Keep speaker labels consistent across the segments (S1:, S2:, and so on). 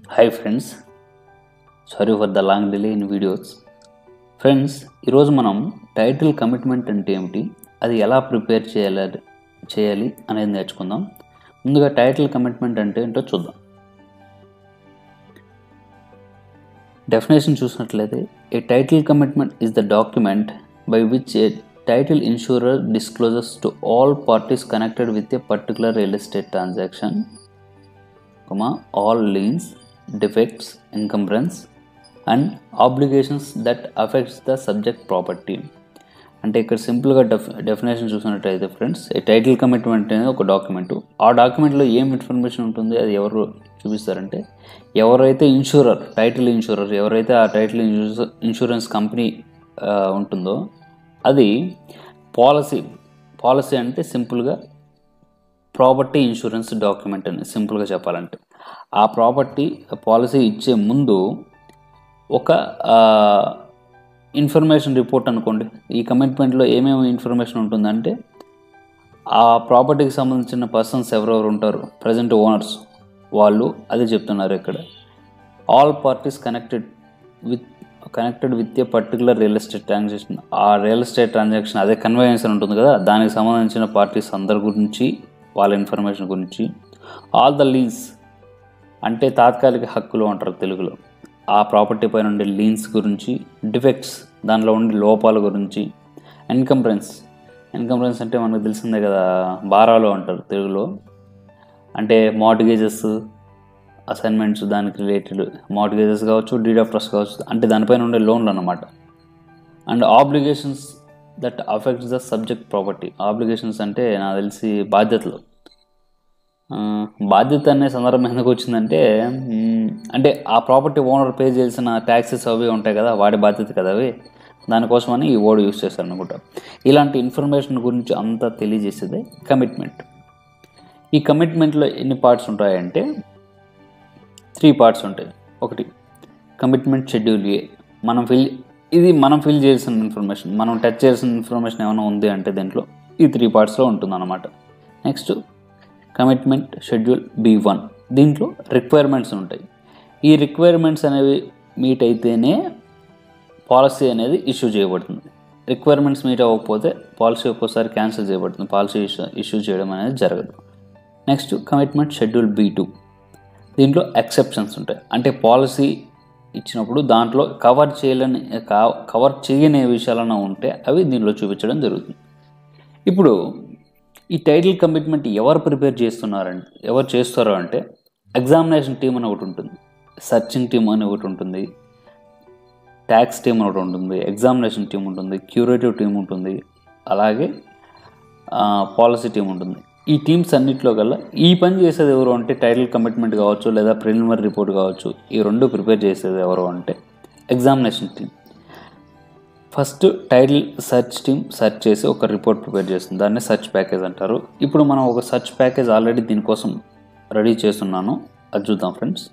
S1: Hi friends sorry for the long delay in videos friends ఈరోజు మనం title commitment అంటే ఏమిటి అది ఎలా ప్రిపేర్ చేయాలి చేయాలి అనేది నేర్చుకుందాం ముందుగా టైటిల్ కమిట్మెంట్ అంటే ఏంటో చూద్దాం డెఫినేషన్ చూసినట్లయితే a title commitment is the document by which a title insurer discloses to all parties connected with a particular real estate transaction comma all liens defects encumbrance and obligations that affects the subject property అంటే ఇక్కడ సింపుల్గా డెఫ్ definition చూసినట్టయితే friends ఈ title commitment అనేది ఒక document ఆ డాక్యుమెంట్లో ఏం ఇన్ఫర్మేషన్ ఉంటుంది అది ఎవరు చూపిస్తారంటే ఎవరైతే ఇన్సూరర్ టైటిల్ ఇన్సూరర్ ఎవరైతే ఆ టైటిల్ ఇన్సూరెన్స్ కంపెనీ ఉంటుందో అది పాలసీ పాలసీ అంటే సింపుల్గా ప్రాపర్టీ ఇన్సూరెన్స్ డాక్యుమెంట్ అని సింపుల్గా చెప్పాలంటే ఆ ప్రాపర్టీ పాలసీ ఇచ్చే ముందు ఒక ఇన్ఫర్మేషన్ రిపోర్ట్ అనుకోండి ఈ కమిట్మెంట్లో ఏమేమి ఇన్ఫర్మేషన్ ఉంటుందంటే ఆ ప్రాపర్టీకి సంబంధించిన పర్సన్స్ ఎవరెవరు ఉంటారు ప్రజెంట్ ఓనర్స్ వాళ్ళు అది చెప్తున్నారు ఇక్కడ all parties connected with connected with a particular real estate transaction ఆ రియల్ ఎస్టేట్ ట్రాన్సాక్షన్ అదే కన్వెన్స్ ఉంటుంది కదా దానికి సంబంధించిన పార్టీస్ అందరి గురించి వాళ్ళ ఇన్ఫర్మేషన్ గురించి ఆల్ ద లీన్స్ అంటే తాత్కాలిక హక్కులు అంటారు తెలుగులో ఆ ప్రాపర్టీ పైన ఉండే లీన్స్ గురించి డిఫెక్ట్స్ దానిలో ఉండే లోపాల గురించి ఎన్కంప్రెన్స్ ఎన్కంప్రెన్స్ అంటే మనకు తెలిసిందే కదా బారాలు అంటారు తెలుగులో అంటే మార్టిగేజెస్ అసైన్మెంట్స్ దానికి రిలేటెడ్ మార్టిగేజెస్ కావచ్చు డీడ్ ఆఫ్ ట్రస్ట్ కావచ్చు అంటే దానిపైన ఉండే లోన్లు అన్నమాట and obligations that affects the subject property obligations అంటే నాకు తెలిసి బాధ్యతలు బాధ్యత అనే సందర్భం ఎందుకు వచ్చిందంటే అంటే ఆ ప్రాపర్టీ ఓనర్ పే చేయాల్సిన ట్యాక్సెస్ అవి ఉంటాయి కదా వాడి బాధ్యత కదా అవి దానికోసమని ఈ వర్డ్ యూస్ చేస్తారు అనుకుంటా ఇలాంటి ఇన్ఫర్మేషన్ గురించి అంతా తెలియజేసేదే కమిట్మెంట్ ఈ కమిట్మెంట్లో ఎన్ని పార్ట్స్ ఉంటాయంటే త్రీ పార్ట్స్ ఉంటాయి ఒకటి కమిట్మెంట్ షెడ్యూల్ ఏ మనం ఫిల్ ఇది మనం ఫిల్ చేయాల్సిన ఇన్ఫర్మేషన్ మనం టచ్ చేయాల్సిన ఇన్ఫర్మేషన్ ఏమైనా ఉంది అంటే దీంట్లో ఈ త్రీ పార్ట్స్లో ఉంటుంది అనమాట next commitment schedule B one దీంట్లో రిక్వైర్మెంట్స్ ఉంటాయి ఈ రిక్వైర్మెంట్స్ అనేవి మీట్ అయితేనే పాలసీ అనేది ఇష్యూ చేయబడుతుంది రిక్వైర్మెంట్స్ మీట్ అవ్వకపోతే పాలసీ ఒక్కోసారి క్యాన్సిల్ చేయబడుతుంది పాలసీ ఇష్యూ ఇష్యూ చేయడం అనేది జరగదు next commitment schedule B two దీంట్లో ఎక్సెప్షన్స్ ఉంటాయి అంటే పాలసీ ఇచ్చినప్పుడు దాంట్లో కవర్ చేయలేని కవర్ చేయని విషయాలన్నా ఉంటే అవి దీనిలో చూపించడం జరుగుతుంది ఇప్పుడు ఈ టైటిల్ కమిట్మెంట్ ఎవరు ప్రిపేర్ చేస్తున్నారంటే ఎవరు చేస్తారో అంటే ఎగ్జామినేషన్ టీం అని ఒకటి ఉంటుంది సర్చింగ్ టీం అని ఒకటి ఉంటుంది ట్యాక్స్ టీం ఒకటి ఉంటుంది ఎగ్జామినేషన్ టీం ఉంటుంది క్యూరేటివ్ టీం ఉంటుంది అలాగే పాలసీ టీం ఉంటుంది ఈ టీమ్స్ అన్నింటిలో కల్లా ఈ పని చేసేది ఎవరు అంటే టైటిల్ కమిట్మెంట్ కావచ్చు లేదా ప్రిలిమినరీ రిపోర్ట్ కావచ్చు ఈ రెండు ప్రిపేర్ చేసేది ఎవరు అంటే examination team first title search team search చేసి ఒక రిపోర్ట్ ప్రిపేర్ చేస్తుంది దాన్ని సెర్చ్ ప్యాకేజ్ అంటారు ఇప్పుడు మనం ఒక సెర్చ్ ప్యాకేజ్ ఆల్రెడీ దీనికోసం రెడీ చేస్తున్నాను అది చూద్దాం ఫ్రెండ్స్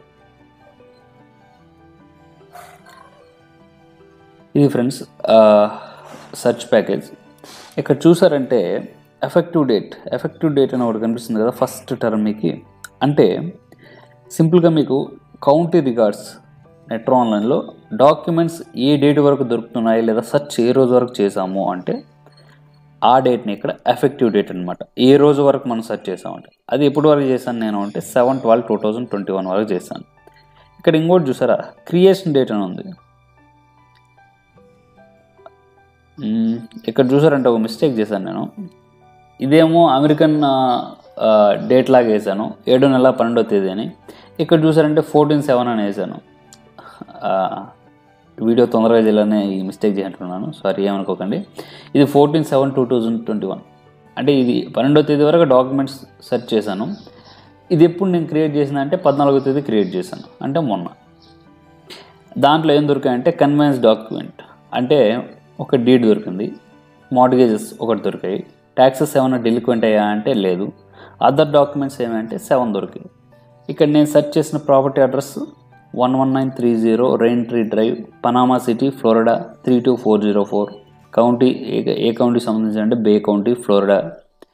S1: ఇది ఫ్రెండ్స్ సెర్చ్ ప్యాకేజ్ ఇక్కడ చూసారంటే ఎఫెక్టివ్ డేట్ ఎఫెక్టివ్ డేట్ అని ఒకటి కనిపిస్తుంది కదా ఫస్ట్ టర్మ్ మీకు అంటే సింపుల్గా మీకు కౌంటీ రికార్డ్స్ నెట్ ఆన్లైన్లో డాక్యుమెంట్స్ ఏ డేట్ వరకు దొరుకుతున్నాయి లేదా సర్చ్ ఏ రోజు వరకు చేసాము అంటే ఆ డేట్ని ఇక్కడ ఎఫెక్టివ్ డేట్ అనమాట ఏ రోజు వరకు మనం సెర్చ్ చేసామంటే అది ఎప్పుడు వరకు చేశాను నేను అంటే seven twelve two thousand twenty one వరకు చేశాను ఇక్కడ ఇంకోటి చూసారా క్రియేషన్ డేట్ అని ఉంది ఇక్కడ చూసారంటే ఒక మిస్టేక్ చేశాను నేను ఇదేమో అమెరికన్ డేట్ లాగా వేసాను ఏడు నెల పన్నెండో తేదీ అని ఇక్కడ చూసారంటే ఫోర్టీన్ సెవెన్ అని వేసాను వీడియో తొందరగా చేయాలనే ఈ మిస్టేక్ చేసినట్టున్నాను సారీ ఏమనుకోకండి ఇది fourteen seven two thousand twenty one అంటే ఇది పన్నెండో తేదీ వరకు డాక్యుమెంట్స్ సెర్చ్ చేశాను ఇది ఎప్పుడు నేను క్రియేట్ చేసిన అంటే పద్నాలుగో తేదీ క్రియేట్ చేశాను అంటే మొన్న దాంట్లో ఏం దొరికాయంటే కన్వెన్స్ డాక్యుమెంట్ అంటే ఒక డీడ్ దొరికింది మార్టిగేజెస్ ఒకటి దొరికాయి ట్యాక్సెస్ ఏమైనా డెలిక్వెంట్ అయ్యా అంటే లేదు అదర్ డాక్యుమెంట్స్ ఏమంటే సెవెన్ దొరికాయి ఇక్కడ నేను సెర్చ్ చేసిన property address one one nine three zero rain tree drive Panama City Florida three two four zero four county ఏ ఏ కౌంటీ సంబంధించి అంటే బే కౌంటీ ఫ్లోరిడా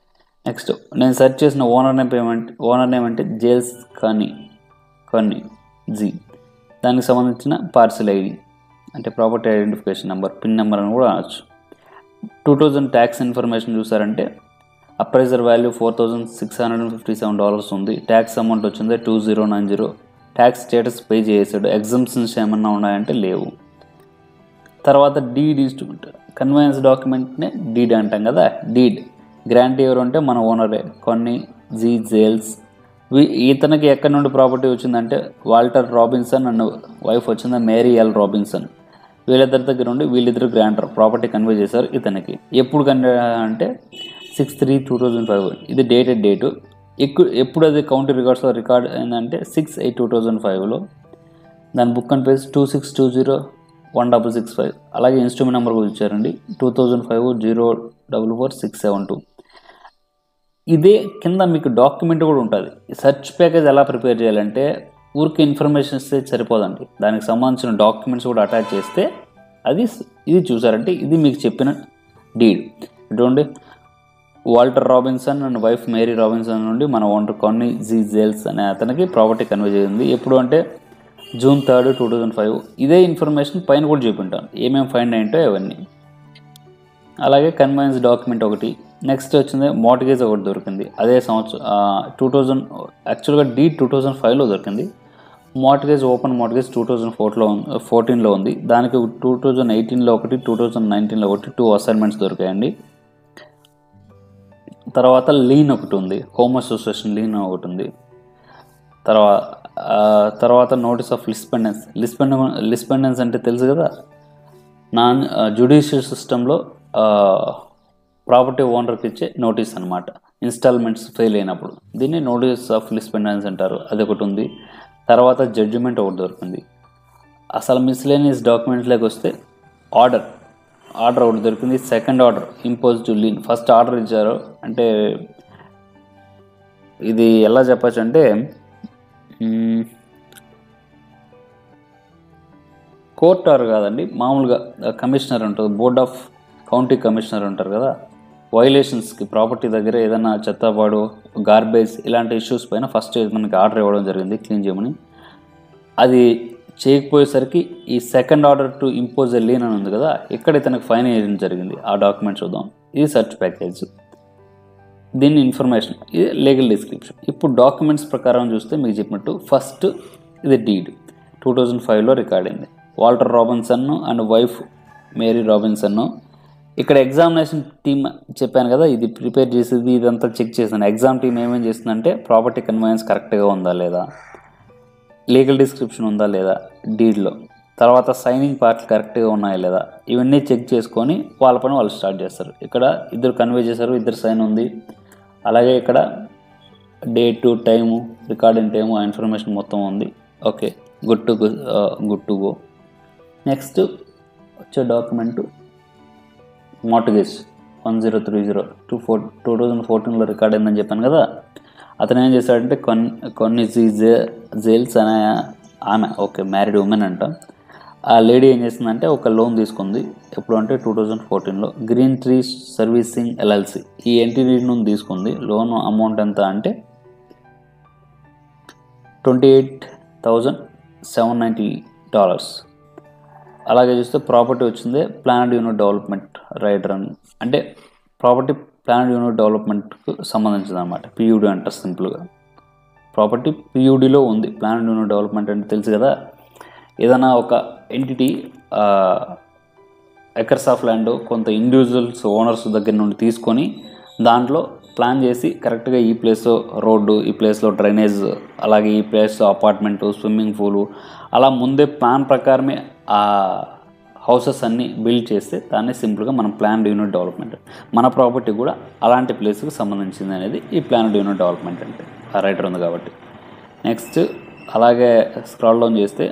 S1: నెక్స్ట్ నేను సెర్చ్ చేసిన owner name payment owner name అంటే జేల్స్ కానీ కానీ జీ దానికి సంబంధించిన పార్సిల్ ఐడి అంటే property identification number pin number అని కూడా అనొచ్చు టూ థౌజండ్ ట్యాక్స్ ఇన్ఫర్మేషన్ చూసారంటే appraiser value four thousand six hundred and fifty seven dollars ఉంది ట్యాక్స్ అమౌంట్ వచ్చింది two zero nine zero tax status pay చేసాడు ఎగ్జామ్షన్స్ ఏమన్నా ఉన్నాయంటే లేవు తర్వాత డీడ్ ఇన్స్ట్రుమెంట్ కన్వెన్స్ డాక్యుమెంట్నే డీడ్ అంటాం కదా డీడ్ గ్రాంట్ ఎవరు అంటే మన ఓనరే కొన్ని జీ జేల్స్ ఇతనికి ఎక్కడి నుండి ప్రాపర్టీ వచ్చిందంటే వాల్టర్ రాబిన్సన్ అండ్ వైఫ్ వచ్చింది మేరీ ఎల్ రాబిన్సన్ వీళ్ళిద్దరి దగ్గర నుండి వీళ్ళిద్దరు గ్రాంటర్ ప్రాపర్టీ కన్వే చేశారు ఇతనికి ఎప్పుడు కన్వే అంటే six three two thousand five ఇది డేటెడ్ డేటు ఎక్కువ ఎప్పుడు అది కౌంటీ రికార్డ్స్లో రికార్డ్ అయిందంటే సిక్స్ ఎయిట్ టూ థౌజండ్ ఫైవ్లో దాని book and page two six two zero one double six five అలాగే ఇన్స్ట్రుమెంట్ నెంబర్ కూడా ఇచ్చారండి two thousand five zero double four six seven two ఇదే కింద మీకు డాక్యుమెంట్ కూడా ఉంటుంది సెర్చ్ ప్యాకేజ్ ఎలా ప్రిపేర్ చేయాలంటే ఊరికి ఇన్ఫర్మేషన్ ఇస్తే సరిపోదండి దానికి సంబంధించిన డాక్యుమెంట్స్ కూడా అటాచ్ చేస్తే అది ఇది చూసారంటే ఇది మీకు చెప్పిన డీడ్ ఇటువంటి Walter Robinson and wife Mary Robinson నుండి మన ఓనర్ కొన్ని జీ జేల్స్ అనే అతనికి ప్రాపర్టీ కన్వే చేసింది ఎప్పుడు అంటే June third two thousand five ఇదే ఇన్ఫర్మేషన్ పైన కూడా చూపింటాను ఏమేమి ఫైండ్ అయింటో అవన్నీ అలాగే కన్వెన్స్ డాక్యుమెంట్ ఒకటి నెక్స్ట్ వచ్చింది మోటగేజ్ ఒకటి దొరికింది అదే సంవత్సరం టూ థౌజండ్ యాక్చువల్గా డీ టూ థౌజండ్ ఫైవ్లో దొరికింది mortgage open mortgage two thousand ఫోర్లో ఫోర్టీన్లో ఉంది దానికి టూ థౌజండ్ ఎయిటీన్లో ఒకటి టూ థౌజండ్ నైన్టీన్లో ఒకటి టూ అసైన్మెంట్స్ దొరికాయండి తర్వాత లీన్ ఒకటి ఉంది హోమ్ అసోసియేషన్ లీన్ ఒకటి ఉంది తర్వాత తర్వాత నోటీస్ ఆఫ్ లిస్పెండెన్స్ లిస్పెండ లిస్పెండెన్స్ అంటే తెలుసు కదా నాన్ జ్యుడిషియల్ సిస్టంలో ప్రాపర్టీ ఓనర్కి ఇచ్చే నోటీస్ అనమాట ఇన్స్టాల్మెంట్స్ ఫెయిల్ అయినప్పుడు దీన్ని నోటీస్ ఆఫ్ లిస్పెండెన్స్ అంటారు అది ఒకటి ఉంది తర్వాత జడ్జిమెంట్ ఒకటి దొరికింది అసలు మిస్లేనియస్ డాక్యుమెంట్లోకి వస్తే ఆర్డర్ ఆర్డర్ ఒకటి దొరికింది second order impose to lien first order ఇచ్చారు అంటే ఇది ఎలా చెప్పచ్చు అంటే కోర్ట్ ఆర్ కాదండి మామూలుగా కమిషనర్ ఉంటుంది బోర్డ్ ఆఫ్ కౌంటీ కమిషనర్ ఉంటారు కదా వైలేషన్స్కి ప్రాపర్టీ దగ్గర ఏదైనా చెత్తపాడు గార్బేజ్ ఇలాంటి ఇష్యూస్ పైన ఫస్ట్ మనకి ఆర్డర్ ఇవ్వడం జరిగింది క్లీన్ చేయమని అది చేయకపోయేసరికి ఈ second order to impose lien అని ఉంది కదా ఇక్కడ ఇతనికి ఫైన్ వేయడం జరిగింది ఆ డాక్యుమెంట్ చూద్దాం ఇది సర్చ్ ప్యాకేజ్ దీన్ని ఇన్ఫర్మేషన్ ఇది లీగల్ డిస్క్రిప్షన్ ఇప్పుడు డాక్యుమెంట్స్ ప్రకారం చూస్తే మీకు చెప్పినట్టు ఫస్ట్ ఇది డీడ్ టూ థౌజండ్ ఫైవ్లో రికార్డ్ అయింది Walter Robinson and wife Mary Robinson ఇక్కడ ఎగ్జామినేషన్ టీమ్ చెప్పాను కదా ఇది ప్రిపేర్ చేసేది ఇదంతా చెక్ చేశాను ఎగ్జామ్ టీం ఏమేం చేస్తుందంటే ప్రాపర్టీ కన్వెన్స్ కరెక్ట్గా ఉందా లేదా లీగల్ డిస్క్రిప్షన్ ఉందా లేదా డీడ్లో తర్వాత సైనింగ్ పార్ట్లు కరెక్ట్గా ఉన్నాయా లేదా ఇవన్నీ చెక్ చేసుకొని వాళ్ళ పని వాళ్ళు స్టార్ట్ చేస్తారు ఇక్కడ ఇద్దరు కన్వే చేశారు ఇద్దరు సైన్ ఉంది అలాగే ఇక్కడ డేటు టైము రికార్డింగ్ టైము ఆ ఇన్ఫర్మేషన్ మొత్తం ఉంది okay good to good to go next వచ్చే document mortgage one zero three zero two four two thousand ఫోర్టీన్లో రికార్డ్ అయిందని చెప్పాను కదా అతను ఏం చేశాడంటే కొన్ని కొన్ని జే జేల్స్ అనే ఆమె ఓకే మ్యారీడ్ ఉమెన్ అంట ఆ లేడీ ఏం చేసిందంటే ఒక లోన్ తీసుకుంది ఎప్పుడు అంటే టూ థౌజండ్ ఫోర్టీన్లో గ్రీన్ ట్రీ సర్వీసింగ్ ఎల్ఎల్సి ఈ ఎంటిటీ నుండి తీసుకుంది లోన్ అమౌంట్ ఎంత అంటే twenty eight thousand seven ninety dollars అలాగే చూస్తే ప్రాపర్టీ వచ్చింది ప్లానెడ్ యూనిట్ డెవలప్మెంట్ రైడర్ అని అంటే ప్రాపర్టీ ప్లానెడ్ యూనిట్ డెవలప్మెంట్కు సంబంధించింది అనమాట పియూడి అంటారు సింపుల్గా ప్రాపర్టీ పియూడిలో ఉంది ప్లానెడ్ యూనిట్ డెవలప్మెంట్ అంటే తెలుసు కదా ఏదైనా ఒక ఎంటిటీ ఎకర్స్ ఆఫ్ ల్యాండ్ కొంత ఇండివిజువల్స్ ఓనర్స్ దగ్గర నుండి తీసుకొని దాంట్లో ప్లాన్ చేసి కరెక్ట్గా ఈ ప్లేస్లో రోడ్డు ఈ ప్లేస్లో డ్రైనేజ్ అలాగే ఈ ప్లేస్లో అపార్ట్మెంటు స్విమ్మింగ్ పూలు అలా ముందే ప్లాన్ ప్రకారమే ఆ హౌసెస్ అన్నీ బిల్డ్ చేస్తే దాన్ని సింపుల్గా మనం ప్లాన్డ్ యూనిట్ డెవలప్మెంట్ మన ప్రాపర్టీ కూడా అలాంటి ప్లేస్కి సంబంధించింది అనేది ఈ ప్లాన్డ్ యూనిట్ డెవలప్మెంట్ అంటే ఆ రైటర్ ఉంది కాబట్టి నెక్స్ట్ అలాగే స్క్రాల్ డౌన్ చేస్తే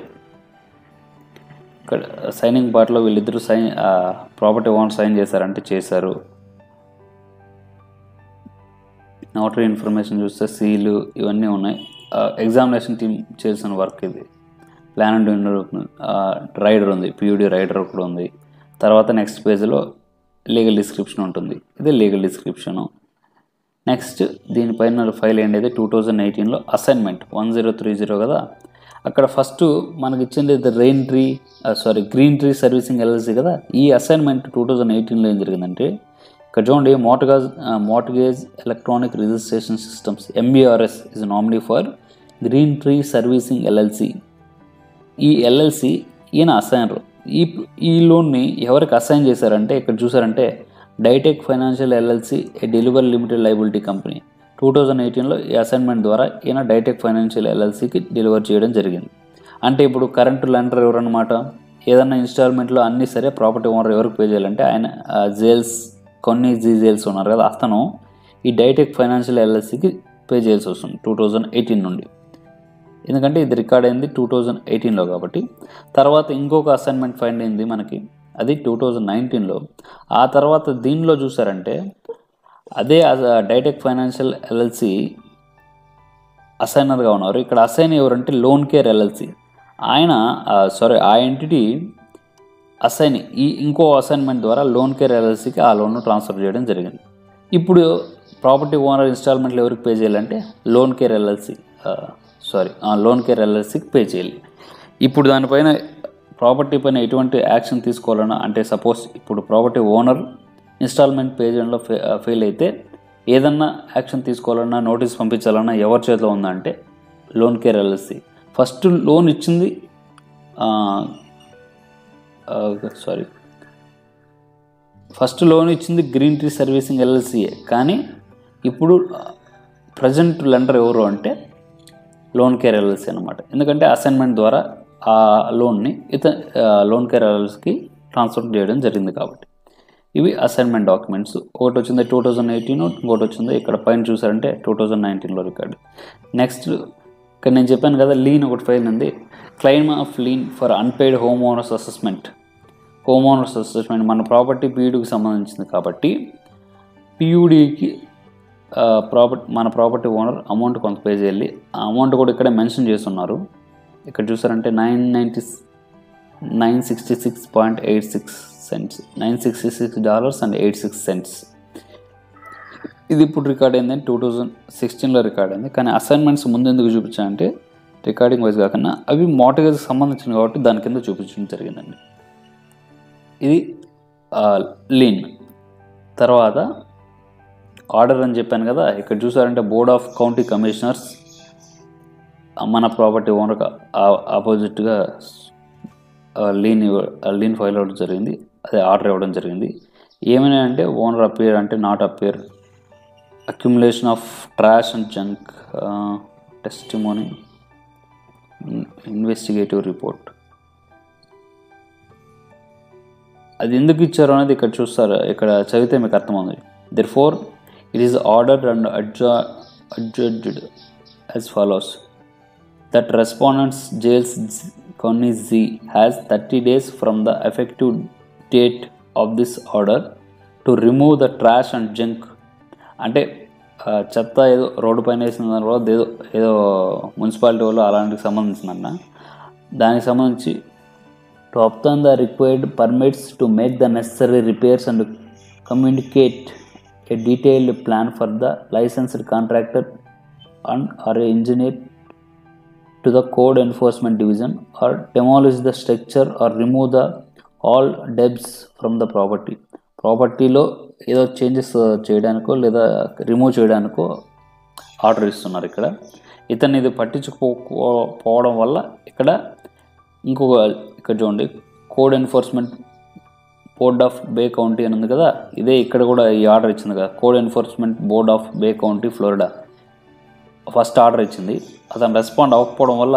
S1: ఇక్కడ సైనింగ్ పార్ట్లో వీళ్ళిద్దరూ సైన్ ప్రాపర్టీ ఓనర్ సైన్ చేశారంటే చేశారు నోటరీ ఇన్ఫర్మేషన్ చూస్తే సీలు ఇవన్నీ ఉన్నాయి ఎగ్జామినేషన్ టీం చేసిన వర్క్ ఇది ప్లాన్ అండ్ రైడర్ ఉంది పియూడి రైడర్ కూడా ఉంది తర్వాత నెక్స్ట్ పేజ్లో లీగల్ డిస్క్రిప్షన్ ఉంటుంది ఇది లీగల్ డిస్క్రిప్షను నెక్స్ట్ దీనిపైన ఫైల్ ఏంటైతే టూ థౌజండ్ ఎయిటీన్లో assignment one zero three zero కదా అక్కడ ఫస్ట్ మనకి ఇచ్చింది rain tree sorry green tree servicing LLC కదా ఈ అసైన్మెంట్ టూ థౌజండ్ ఎయిటీన్లో ఏం జరిగిందంటే ఇక్కడ చూడండి mortgage mortgage electronic registration systems MBRS is nominee for green tree servicing LLC ఈ ఎల్ఎల్సి ఈయన అసైనర్ ఈ ఈ లోన్ని ఎవరికి అసైన్ చేశారంటే ఇక్కడ చూసారంటే Ditech Financial LLC a delivery limited liability company two thousand ఎయిటీన్లో ఈ అసైన్మెంట్ ద్వారా ఈయన డైటెక్ ఫైనాన్షియల్ ఎల్ఎల్సికి డెలివర్ చేయడం జరిగింది అంటే ఇప్పుడు కరెంటు లెండర్ ఎవరన్నమాట ఏదన్నా ఇన్స్టాల్మెంట్లో అన్నీ సరే ప్రాపర్టీ ఓనర్ ఎవరికి పే చేయాలంటే ఆయన జేల్స్ కొన్ని జీ జేల్స్ ఉన్నారు కదా అతను ఈ డైటెక్ ఫైనాన్షియల్ ఎల్ఎల్సికి పే చేయాల్సి వస్తుంది టూ థౌజండ్ ఎయిటీన్ నుండి ఎందుకంటే ఇది రికార్డ్ అయింది టూ థౌజండ్ ఎయిటీన్లో కాబట్టి తర్వాత ఇంకొక అసైన్మెంట్ ఫైండ్ అయింది మనకి అది టూ థౌజండ్ నైన్టీన్లో ఆ తర్వాత దీనిలో చూసారంటే అదే డైటెక్ ఫైనాన్షియల్ ఎల్ఎల్సి అసైనర్గా ఉన్నారు ఇక్కడ అసైన్ ఎవరంటే లోన్ కేర్ ఎల్ఎల్సి ఆయన సారీ ఆ ఎంటిటీ అసైన్ ఈ ఇంకో అసైన్మెంట్ ద్వారా లోన్ కేర్ ఎల్ఎల్సికి ఆ లోన్ను ట్రాన్స్ఫర్ చేయడం జరిగింది ఇప్పుడు ప్రాపర్టీ ఓనర్ ఇన్స్టాల్మెంట్లు ఎవరికి పే చేయాలంటే Loan care LLC sorry Loan Care ఎల్ఎల్సికి పే చేయాలి ఇప్పుడు దానిపైన ప్రాపర్టీ పైన ఎటువంటి యాక్షన్ తీసుకోవాలన్నా అంటే సపోజ్ ఇప్పుడు ప్రాపర్టీ ఓనర్ ఇన్స్టాల్మెంట్ పే చేయడంలో ఫే ఫెయిల్ అయితే ఏదన్నా యాక్షన్ తీసుకోవాలన్నా నోటీస్ పంపించాలన్నా ఎవరి చేతిలో ఉందంటే Loan care LLC first loan ఇచ్చింది సారీ ఫస్ట్ లోన్ ఇచ్చింది గ్రీన్ ట్రీ సర్వీసింగ్ ఎల్ఎల్సీఏ కానీ ఇప్పుడు ప్రజెంట్ లెండర్ ఎవరు అంటే లోన్ కేర్ ఎల్ఎల్సీ అనమాట ఎందుకంటే అసైన్మెంట్ ద్వారా ఆ లోన్ని ఇత లోన్ కేర్ ఎల్ఎల్సీకి ట్రాన్స్ఫర్ చేయడం జరిగింది కాబట్టి ఇవి అసైన్మెంట్ డాక్యుమెంట్స్ ఒకటి వచ్చింది టూ థౌజండ్ ఎయిటీన్ ఇంకోటి వచ్చింది ఇక్కడ పైన చూసారంటే టూ థౌజండ్ నైన్టీన్లో రికార్డు నెక్స్ట్ ఇక్కడ నేను చెప్పాను కదా లీన్ ఒకటి ఫైల్ ఉంది claim of lien for unpaid home owners assessment home owners assessment మన ప్రాపర్టీ పీయూడికి సంబంధించింది కాబట్టి పీయూడికి ప్రాపర్టీ మన ప్రాపర్టీ ఓనర్ అమౌంట్ కొంత పే చేయాలి ఆ అమౌంట్ కూడా ఇక్కడే మెన్షన్ చేస్తున్నారు ఇక్కడ చూసారంటే nine ninety nine sixty six point eight six cents nine sixty six dollars and eight six cents ఇది ఇప్పుడు రికార్డ్ అయింది టూ థౌజండ్ సిక్స్టీన్లో రికార్డ్ అయింది కానీ అసైన్మెంట్స్ ముందు ఎందుకు చూపించానంటే రికార్డింగ్ వైజ్ కాకుండా అవి మోటగేజ్కి సంబంధించినవి కాబట్టి దాని కింద చూపించడం జరిగిందండి ఇది లీన్ తర్వాత ఆర్డర్ అని చెప్పాను కదా ఇక్కడ చూసారంటే బోర్డ్ ఆఫ్ కౌంటీ కమిషనర్స్ మన ప్రాపర్టీ ఓనర్కి ఆపోజిట్గా లీన్ లీన్ ఫైల్ అవ్వడం జరిగింది అదే ఆర్డర్ ఇవ్వడం జరిగింది ఏమైనా అంటే ఓనర్ అపియర్ అంటే not appear accumulation of trash and junk testimony investigative report అది ఎందుకు ఇచ్చారో అనేది ఇక్కడ చూస్తారు ఇక్కడ చదివితే మీకు అర్థమవుతుంది therefore it is ordered and adju adjudged as follows that respondents jails Connie Z has 30 days from the effective date of this order to remove the trash and junk అంటే ఆ, చెత్త ఏదో రోడ్డు పైన వేసిన తర్వాత ఏదో ఏదో municipality వాళ్ళు అలాంటికి సంబంధించిందన్న దానికి సంబంధించి to obtain the required permits to make the necessary repairs and communicate a detailed plan for the licensed contractor and or a engineer to the code enforcement division or demolish the structure or remove the all debts from the property ప్రాపర్టీలో ఏదో changes చేయడానికో లేదా remove చేయడానికో order ఇస్తున్నారు ఇక్కడ ఇతన్ని ఇది పట్టించుకోకపోవడం వల్ల ఇక్కడ ఇంకొక ఇక్కడ చూడండి code enforcement board of Bay County అని ఉంది కదా ఇదే ఇక్కడ కూడా ఈ ఆర్డర్ ఇచ్చింది కదా code enforcement board of Bay County Florida first order ఇచ్చింది అతను రెస్పాండ్ అవ్వకపోవడం వల్ల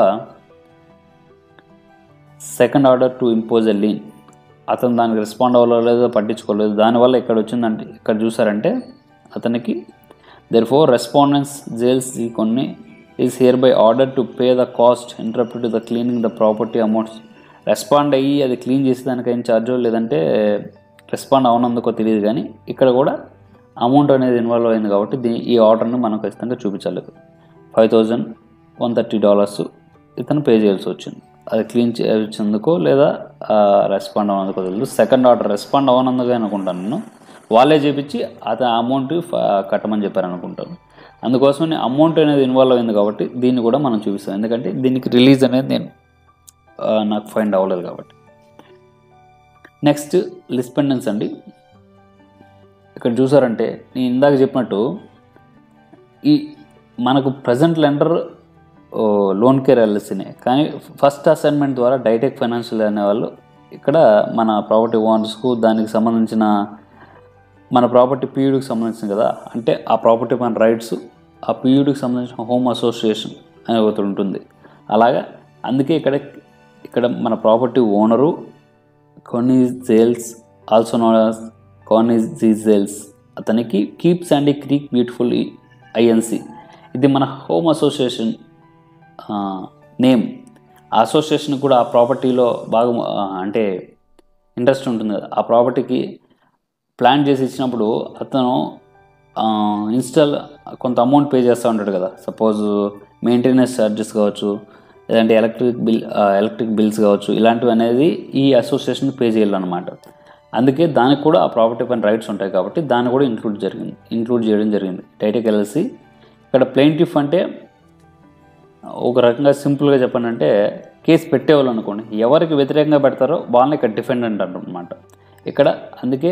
S1: second order to impose a lien అతను దానికి రెస్పాండ్ అవ్వలేదు పట్టించుకోలేదు దానివల్ల ఇక్కడ వచ్చిందంటే ఇక్కడ చూసారంటే అతనికి దెర్ ఫోర్ రెస్పాండెన్స్ జైల్స్ ఈ Connie is hereby ordered to pay the cost interrupt the cleaning the property amounts respond అయ్యి అది క్లీన్ చేసేదానికి ఏం ఛార్జో లేదంటే రెస్పాండ్ అవనందుకో తెలియదు కానీ ఇక్కడ కూడా అమౌంట్ అనేది ఇన్వాల్వ్ అయింది కాబట్టి దీ ఈ ఆర్డర్ని మనం ఖచ్చితంగా చూపించాలి five thousand one thirty dollars ఇతను పే చేయాల్సి వచ్చింది అది క్లీన్ చేయించేందుకో లేదా రెస్పాండ్ అవ్వనందుకో తెలియదు సెకండ్ ఆర్డర్ రెస్పాండ్ అవ్వనందుకు అనుకుంటాను నేను వాళ్ళే చేపించి అతని అమౌంట్ కట్టమని చెప్పారు అనుకుంటాను అందుకోసమని అమౌంట్ అనేది ఇన్వాల్వ్ అయింది కాబట్టి దీన్ని కూడా మనం చూపిస్తాం ఎందుకంటే దీనికి రిలీజ్ అనేది నేను ఆ, నాకు ఫైండ్ అవ్వలేదు కాబట్టి నెక్స్ట్ లిస్పెండెన్స్ అండి ఇక్కడ చూసారంటే నేను ఇందాక చెప్పినట్టు ఈ మనకు ప్రజెంట్ లెండర్ లోన్ కేర్ ఎల్ఎస్సీనే కానీ ఫస్ట్ అసైన్మెంట్ ద్వారా డైటెక్ ఫైనాన్షియల్ అనేవాళ్ళు ఇక్కడ మన ప్రాపర్టీ ఓనర్స్కు దానికి సంబంధించిన మన ప్రాపర్టీ పీయూడికి సంబంధించింది కదా అంటే ఆ ప్రాపర్టీ మన రైట్స్ ఆ పీయూడికి సంబంధించిన హోమ్ అసోసియేషన్ అనే ఒకటి ఉంటుంది అలాగా అందుకే ఇక్కడ ఇక్కడ మన ప్రాపర్టీ ఓనరు కొన్ని జేల్స్ ఆల్సో నోన్ కొన్ని జేల్స్ అతనికి Keeps and Creek Beautiful INC ఇది మన హోమ్ అసోసియేషన్ నేమ్ ఆ అసోసియేషన్ కూడా ఆ ప్రాపర్టీలో బాగా ఆ, అంటే ఇంట్రెస్ట్ ఉంటుంది కదా ఆ ప్రాపర్టీకి ప్లాన్ చేసి ఇచ్చినప్పుడు అతను ఇన్స్టాల్ కొంత అమౌంట్ పే చేస్తూ ఉంటాడు కదా సపోజ్ మెయింటెనెన్స్ ఛార్జెస్ కావచ్చు లేదంటే ఎలక్ట్రిక్ బిల్ ఎలక్ట్రిక్ బిల్స్ కావచ్చు ఇలాంటివి అనేది ఈ అసోసియేషన్ పే చేయాలన్నమాట అందుకే దానికి కూడా ఆ ప్రాపర్టీ పైన రైట్స్ ఉంటాయి కాబట్టి దాన్ని కూడా ఇంక్లూడ్ జరిగింది ఇంక్లూడ్ చేయడం జరిగింది టైటెక్ ఎల్ఎల్సి ఇక్కడ ప్లెయింటిఫ్ అంటే ఒక రకంగా సింపుల్గా చెప్పానంటే కేసు పెట్టేవాళ్ళు అనుకోండి ఎవరికి వ్యతిరేకంగా పెడతారో వాళ్ళని ఇక్కడ డిఫెండెంట్ అనమాట ఇక్కడ అందుకే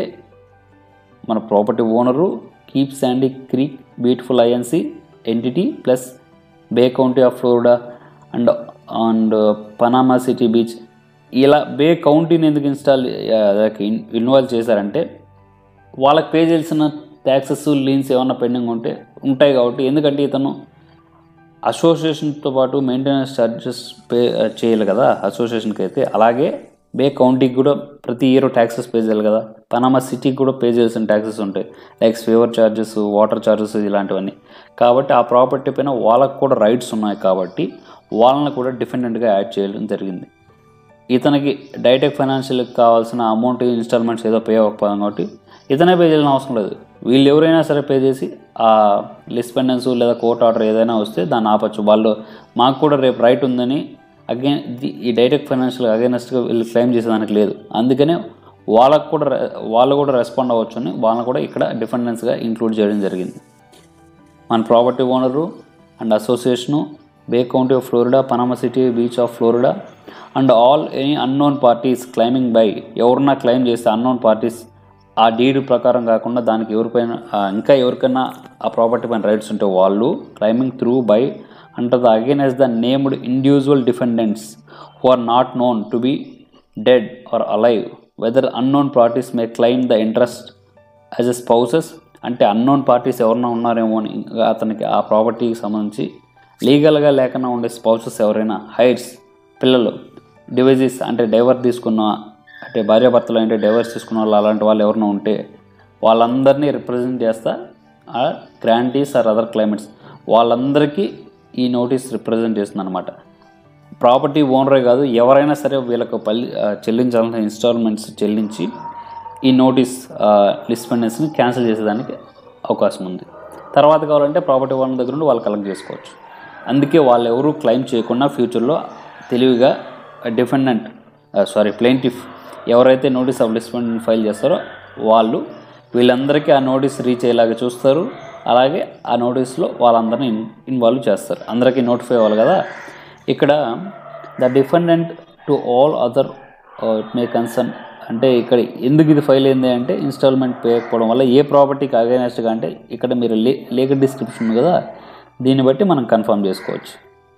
S1: మన property owner Keep Sandy Creek Beautiful INC entity plus Bay County of Florida and and Panama City Beach ఇలా బే కౌంటీని ఎందుకు ఇన్స్టాల్ ఇన్వాల్వ్ చేశారంటే వాళ్ళకి పే చేయాల్సిన ట్యాక్సెస్ లీన్స్ ఏమన్నా పెండింగ్ ఉంటే ఉంటాయి కాబట్టి ఎందుకంటే ఇతను అసోసియేషన్తో పాటు మెయింటెనెన్స్ ఛార్జెస్ పే చేయాలి కదా అసోసియేషన్కి అయితే అలాగే బే కౌంటీకి కూడా ప్రతి ఇయర్ ట్యాక్సెస్ పే చేయాలి కదా పనామా సిటీకి కూడా పే చేయాల్సిన ట్యాక్సెస్ ఉంటాయి like favour charges water charges ఇలాంటివన్నీ కాబట్టి ఆ ప్రాపర్టీ పైన వాళ్ళకు కూడా రైట్స్ ఉన్నాయి కాబట్టి వాళ్ళని కూడా డిఫెండెంట్గా యాడ్ చేయడం జరిగింది ఇతనికి డైటెక్ ఫైనాన్షియల్కి కావాల్సిన అమౌంట్ ఇన్స్టాల్మెంట్స్ ఏదో పే అవ్వకపోయాం కాబట్టి ఇతనే పే చేయాల్సిన అవసరం లేదు వీళ్ళు ఎవరైనా సరే పే చేసి ఆ లిస్పెండెన్స్ లేదా కోర్ట్ ఆర్డర్ ఏదైనా వస్తే దాన్ని ఆపచ్చు వాళ్ళు మాకు కూడా రేపు రైట్ ఉందని అగైన్ ఈ డైటెక్ ఫైనాన్షియల్ అగైనెస్ట్గా వీళ్ళు క్లెయిమ్ చేసేదానికి లేదు అందుకనే వాళ్ళకు కూడా రె- వాళ్ళు కూడా రెస్పాండ్ అవ్వచ్చు అని వాళ్ళని కూడా ఇక్కడ డిఫెండెన్స్గా ఇంక్లూడ్ చేయడం జరిగింది మన property owner and association Bay County of Florida Panama City Beach of Florida and all any unknown parties claiming by ఎవరన్నా క్లెయిమ్ చేస్తే అన్నోన్ పార్టీస్ ఆ డీడ్ ప్రకారం కాకుండా దానికి ఎవరిపైన ఆ, ఇంకా ఎవరికైనా ఆ ప్రాపర్టీ పైన రైట్స్ ఉంటే వాళ్ళు claiming through by under the again the named individual defendants who are not known to be dead or alive whether unknown parties may claim the interest as a spouses అంటే unknown parties ఎవరైనా ఉన్నారేమో అని ఇంకా అతనికి ఆ ప్రాపర్టీకి సంబంధించి లీగల్గా లేకుండా ఉండే స్పౌసెస్ ఎవరైనా హైట్స్ పిల్లలు డివైజెస్ అంటే డైవర్ తీసుకున్న అంటే భార్యాభర్తలు అంటే డైవర్స్ తీసుకున్న వాళ్ళు అలాంటి వాళ్ళు ఎవరైనా ఉంటే వాళ్ళందరినీ రిప్రజెంట్ చేస్తా ఆ గ్రాంటీస్ ఆర్ అదర్ క్లైమేట్స్ వాళ్ళందరికీ ఈ నోటీస్ రిప్రజెంట్ చేస్తుంది అనమాట ప్రాపర్టీ ఓనరే కాదు ఎవరైనా సరే వీళ్ళకు పల్లి ఆ, చెల్లించాల్సిన ఇన్స్టాల్మెంట్స్ చెల్లించి ఈ నోటీస్ లిస్పెండెన్స్ని క్యాన్సిల్ చేసేదానికి అవకాశం ఉంది తర్వాత కావాలంటే ప్రాపర్టీ ఓనర్ దగ్గర నుండి వాళ్ళు కలెక్ట్ చేసుకోవచ్చు అందుకే వాళ్ళు ఎవరు క్లెయిమ్ చేయకుండా ఫ్యూచర్లో తెలివిగా డిఫెండెంట్ సారీ ప్లెయింటిఫ్ ఎవరైతే నోటీస్ ఆఫ్ లిస్పెండెంట్ ఫైల్ చేస్తారో వాళ్ళు వీళ్ళందరికీ ఆ నోటీస్ రీచ్ అయ్యేలాగా చూస్తారు అలాగే ఆ నోటీస్లో వాళ్ళందరినీ ఇన్ ఇన్వాల్వ్ చేస్తారు అందరికీ నోటిఫై అవ్వాలి కదా ఇక్కడ the defendant to all other it may concern అంటే ఇక్కడ ఎందుకు ఇది ఫైల్ అయింది అంటే ఇన్స్టాల్మెంట్ పే అయిపోవడం వల్ల ఏ ప్రాపర్టీకి అగైనెస్ట్గా అంటే ఇక్కడ మీరు లే లీగల్ డిస్క్రిప్షన్ ఉంది కదా దీన్ని బట్టి మనం కన్ఫర్మ్ చేసుకోవచ్చు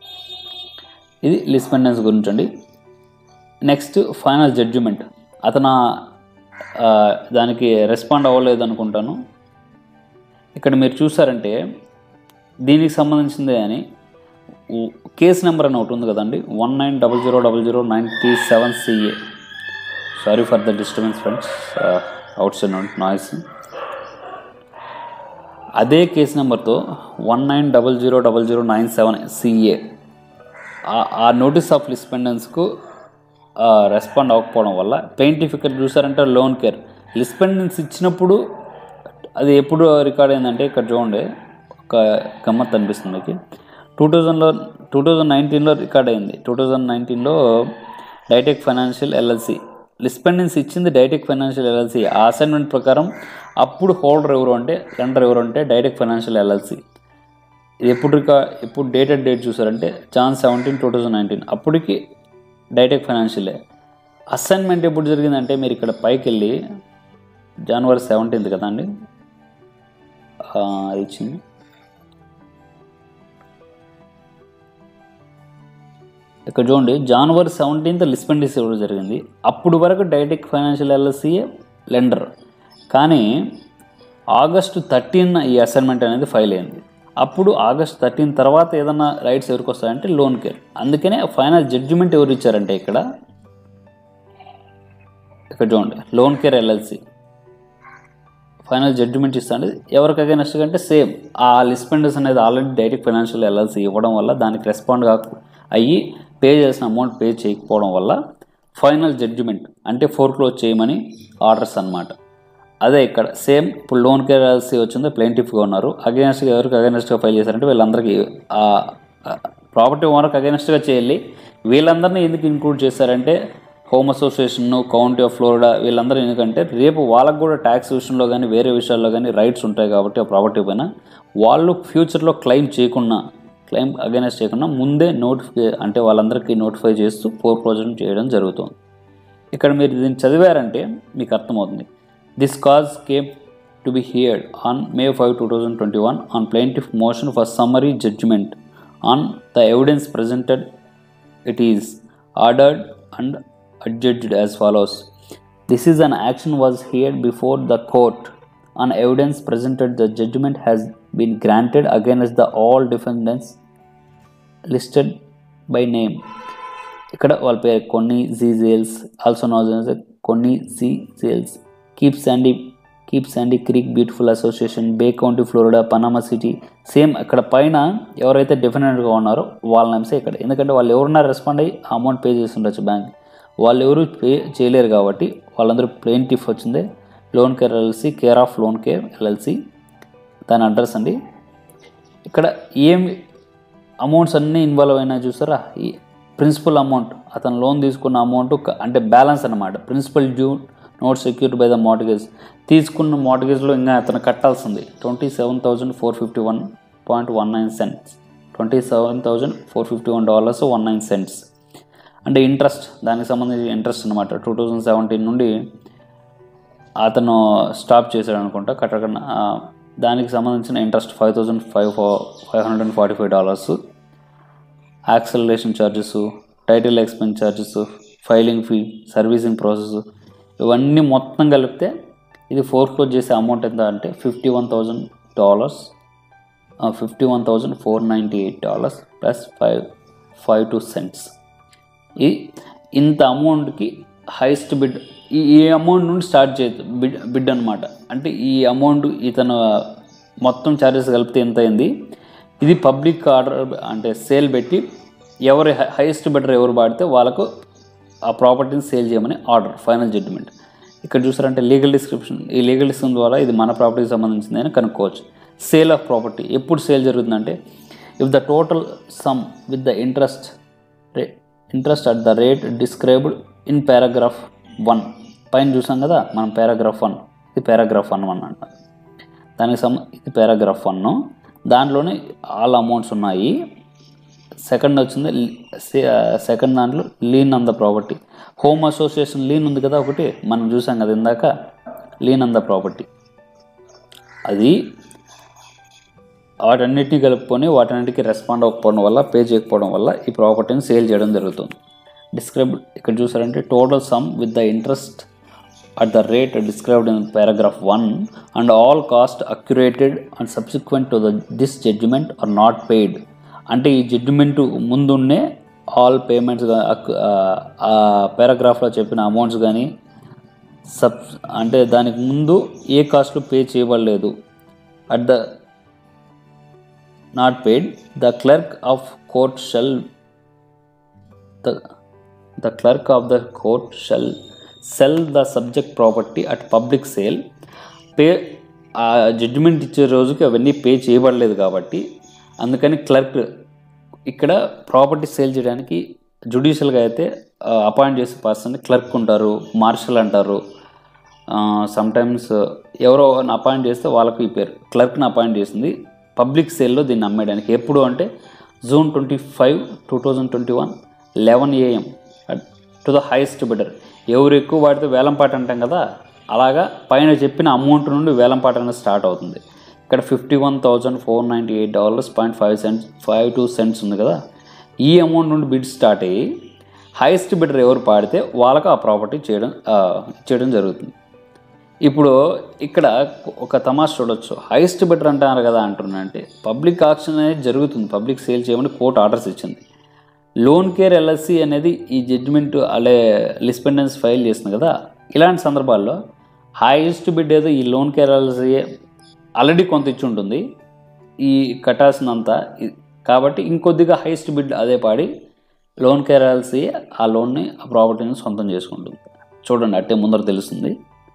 S1: ఇది లిస్పెండెన్స్ గురించి అండి నెక్స్ట్ ఫైనల్ జడ్జిమెంట్ అతను ఆ, దానికి రెస్పాండ్ అవ్వలేదు అనుకుంటాను ఇక్కడ మీరు చూసారంటే దీనికి సంబంధించిందే అని ఉ- కేసు నెంబర్ అని ఒకటి ఉంది కదండి one nine double zero double zero ninety seven CA sorry for the disturbance friends outside noise అదే కేసు నెంబర్తో one nine double zero double zero nine seven CA ఆ నోటీస్ ఆఫ్ లిస్పెండెన్స్కు respond అవ్వకపోవడం వల్ల ప్లెయింటిఫ్ ఇక్కడ చూసారంటే loan care lis pendens ఇచ్చినప్పుడు అది ఎప్పుడు రికార్డ్ అయిందంటే ఇక్కడ చూడండి ఒక గమ్మత్ అనిపిస్తుంది మీకు టూ థౌజండ్లో టూ థౌజండ్ నైన్టీన్లో రికార్డ్ అయింది టూ థౌజండ్ నైన్టీన్లో డైటెక్ ఫైనాన్షియల్ ఎల్ఎల్సి లిస్పెండెన్స్ ఇచ్చింది డైటెక్ ఫైనాన్షియల్ ఎల్ఎల్సి ఆ అసైన్మెంట్ ప్రకారం అప్పుడు హోల్డర్ ఎవరు అంటే లెండర్ ఎవరు అంటే డైటెక్ ఫైనాన్షియల్ ఎల్ఎల్సి ఇది ఎప్పుడు రికా ఎప్పుడు డేటెడ్ డేట్ చూసారంటే Jan seventeen two thousand nineteen అప్పటికి డైటెక్ ఫైనాన్షియలే అసైన్మెంట్ ఎప్పుడు జరిగిందంటే మీరు ఇక్కడ పైకి వెళ్ళి జనవరి సెవెంటీన్త్ కదా అండి ఆ, అది ఇచ్చింది ఇక్కడ చూడండి జనవరి సెవెంటీన్త్ లిస్పెండిస్ ఇవ్వడం జరిగింది అప్పుడు వరకు డైటెక్ ఫైనాన్షియల్ ఎల్ఎస్సీఏ లెండర్ కానీ ఆగస్టు థర్టీన్ ఈ అసైన్మెంట్ అనేది ఫైల్ అయింది అప్పుడు ఆగస్ట్ థర్టీన్ తర్వాత ఏదన్నా రైట్స్ ఎవరికి వస్తాయంటే లోన్ కేర్ అందుకనే ఫైనల్ జడ్జిమెంట్ ఎవరు ఇచ్చారంటే ఇక్కడ ఇక్కడ చూడండి Loan care LLC final judgement ఇస్తాండి ఎవరికి అగైనెస్ట్ అంటే సేమ్ ఆ లిస్పెండర్స్ అనేది ఆల్రెడీ డైరెక్ట్ ఫైనాన్షియల్ ఎల్ఎల్సి ఇవ్వడం వల్ల దానికి రెస్పాండ్ కాక అయ్యి పే చేసిన అమౌంట్ పే చేయకపోవడం వల్ల ఫైనల్ జడ్జిమెంట్ అంటే ఫోర్ క్లోజ్ చేయమని ఆర్డర్స్ అన్నమాట అదే ఇక్కడ సేమ్ ఇప్పుడు లోన్ కేర్ ఎల్ఎల్సి వచ్చిందో ప్లెయింటిఫ్గా ఉన్నారు అగైనెస్ట్గా ఎవరికి అగైనెస్ట్గా ఫైల్ చేశారంటే వీళ్ళందరికీ ఆ ప్రాపర్టీ ఓనర్కి అగైనెస్ట్గా చేయాలి వీళ్ళందరినీ ఎందుకు ఇంక్లూడ్ చేశారంటే home association county of Florida వీళ్ళందరూ ఎందుకంటే రేపు వాళ్ళకు కూడా ట్యాక్స్ విషయంలో కానీ వేరే విషయాల్లో కానీ రైట్స్ ఉంటాయి కాబట్టి ఆ ప్రాపర్టీ పైన వాళ్ళు ఫ్యూచర్లో క్లెయిమ్ చేయకుండా క్లెయిమ్ అగైనెస్ట్ చేయకుండా ముందే నోటిఫై అంటే వాళ్ళందరికీ నోటిఫై చేస్తూ ఫోర్ క్లోజర్ చేయడం జరుగుతుంది ఇక్కడ మీరు దీన్ని చదివారంటే మీకు అర్థమవుతుంది this cause came to be heard on May five two thousand twenty one on plaintiff motion for summary judgement on the evidence presented it is ordered and adjudged as follows this is an action was heard before the court on evidence presented the judgment has been granted against the all defendants listed by name ఇక్కడ వాళ్ళ పేరు కొన్ని జీజేల్స్ also knows Connie jails Keep Sandy Keep Sandy Creek Beautiful association Bay County Florida Panama City same ఇక్కడ పైన ఎవరైతే డెఫినెట్గా ఉన్నారో వాళ్ళ నేమ్సే ఇక్కడ ఎందుకంటే వాళ్ళు ఎవరున్నా రెస్పాండ్ అయ్యి అమౌంట్ పే చేసి ఉండొచ్చు బ్యాంక్ వాళ్ళు ఎవరు పే చేయలేరు కాబట్టి వాళ్ళందరూ ప్లేంటిఫ్ వచ్చింది Loan care LLC care of loan care LLC దాని అడ్రస్ అండి ఇక్కడ ఏం అమౌంట్స్ అన్నీ ఇన్వాల్వ్ అయినా చూసారా ఈ ప్రిన్సిపల్ అమౌంట్ అతను లోన్ తీసుకున్న అమౌంట్ అంటే బ్యాలెన్స్ అనమాట principal due note secured by the mortgage తీసుకున్న మార్టిగేజ్లో ఇంకా అతను కట్టాల్సింది twenty seven thousand four fifty one point one nine cents twenty seven thousand four fifty one dollars one nine cents అంటే ఇంట్రెస్ట్ దానికి సంబంధించి ఇంట్రెస్ట్ అనమాట టూ థౌజండ్ సెవెంటీన్ నుండి అతను స్టాప్ చేశాడు అనుకుంటా కట్టకుండా ఆ, దానికి సంబంధించిన interest five thousand five five hundred and forty five dollars acceleration charges title expense charges filing fee servicing process ఇవన్నీ మొత్తం కలిపితే ఇది ఫోర్ క్లోజ్ చేసే అమౌంట్ ఎంత అంటే fifty one thousand dollars fifty one thousand four ninety eight dollars plus five five two cents ఈ ఇంత అమౌంట్కి highest bid ఈ ఈ అమౌంట్ నుండి స్టార్ట్ చే బిడ్ బిడ్ అనమాట అంటే ఈ అమౌంట్ ఇతను మొత్తం ఛార్జెస్ కలిపితే ఎంత అయింది ఇది పబ్లిక్ ఆర్డర్ అంటే సేల్ పెట్టి ఎవరి హైయెస్ట్ బెటర్ ఎవరు పాడితే వాళ్ళకు ఆ ప్రాపర్టీని సేల్ చేయమని ఆర్డర్ ఫైనల్ జడ్జిమెంట్ ఇక్కడ చూసారంటే లీగల్ డిస్క్రిప్షన్ ఈ లీగల్ డిస్క్రిప్షన్ ద్వారా ఇది మన ప్రాపర్టీకి సంబంధించింది అని కనుక్కోవచ్చు సేల్ ఆఫ్ ప్రాపర్టీ ఎప్పుడు సేల్ జరుగుతుందంటే if the total sum with the interest re interest at the rate described in paragraph one పైన చూసాం కదా మనం పారాగ్రాఫ్ వన్ ఇది పారాగ్రాఫ్ వన్ వన్ అంట దానికి సమ ఇది పారాగ్రాఫ్ వన్ దాంట్లోనే ఆల్ అమౌంట్స్ ఉన్నాయి సెకండ్ వచ్చింది సెకండ్ దాంట్లో lien on the property home association lien ఉంది కదా ఒకటి మనం చూసాం కదా ఇందాక లీన్ ఆన్ ద ప్రాపర్టీ అది వాటన్నిటిని కలుపుకొని వాటన్నిటికి రెస్పాండ్ అవ్వకపోవడం వల్ల పే చేయకపోవడం వల్ల ఈ ప్రాపర్టీని సేల్ చేయడం జరుగుతుంది డిస్క్రైబ్ ఇక్కడ చూసారంటే total sum with the interest at the rate described in paragraph one and all cost accrued and subsequent to the this judgement are not paid అంటే ఈ జడ్జిమెంట్ ముందున్నే ఆల్ పేమెంట్స్ ఆ పారాగ్రాఫ్లో చెప్పిన అమౌంట్స్ కానీ sub అంటే దానికి ముందు ఏ కాస్ట్లు పే చేయబడలేదు at the not paid the clerk of court shall the the clerk of the court shall sell the subject property at public sale pay ఆ జడ్జిమెంట్ ఇచ్చే రోజుకి అవన్నీ పే చేయబడలేదు కాబట్టి అందుకని క్లర్క్ ఇక్కడ ప్రాపర్టీ సేల్ చేయడానికి జుడిషియల్గా అయితే అపాయింట్ చేసే పర్సన్ క్లర్క్ ఉంటారు మార్షల్ అంటారు సమ్టైమ్స్ ఎవరో అపాయింట్ చేస్తే వాళ్ళకు ఈ పేరు క్లర్క్ని అపాయింట్ చేసింది పబ్లిక్ సేల్లో దీన్ని అమ్మేయడానికి ఎప్పుడు అంటే June twenty five two thousand twenty one eleven AM to the highest bidder ఎవరు ఎక్కువ వాడితే వేలంపాట అంటాం కదా అలాగా పైన చెప్పిన అమౌంట్ నుండి వేలంపాట అనేది స్టార్ట్ అవుతుంది ఇక్కడ fifty one thousand four ninety eight dollars point five cents five two cents ఉంది కదా ఈ అమౌంట్ నుండి బిడ్ స్టార్ట్ అయ్యి హైయెస్ట్ బిడ్డర్ ఎవరు పాడితే వాళ్ళకు ఆ ప్రాపర్టీ చేయడం ఆ, చేయడం జరుగుతుంది ఇప్పుడు ఇక్కడ ఒక తమాష చూడొచ్చు హైయెస్ట్ బిడ్డర్ అంటారు కదా అంటున్నా అంటే పబ్లిక్ ఆక్షన్ అనేది జరుగుతుంది పబ్లిక్ సేల్ చేయమని కోర్టు ఆర్డర్స్ ఇచ్చింది లోన్ కేర్ ఎల్ఎస్సి అనేది ఈ జడ్జిమెంట్ అలే లిస్పెండెన్స్ ఫైల్ చేస్తుంది కదా ఇలాంటి సందర్భాల్లో హైయెస్ట్ బిడ్ ఏదో ఈ లోన్ కేర్ ఎల్ఎస్సి ఆల్రెడీ కొంత ఇచ్చి ఉంటుంది ఈ కట్టాల్సినంత ఇ- కాబట్టి ఇంకొద్దిగా హైయెస్ట్ బిడ్ అదే పాడి లోన్ కేర్ ఎల్ఎల్సి ఆ లోన్ని ఆ ప్రాపర్టీని సొంతం చేసుకుంటుంది చూడండి అట్టే ముందర తెలుస్తుంది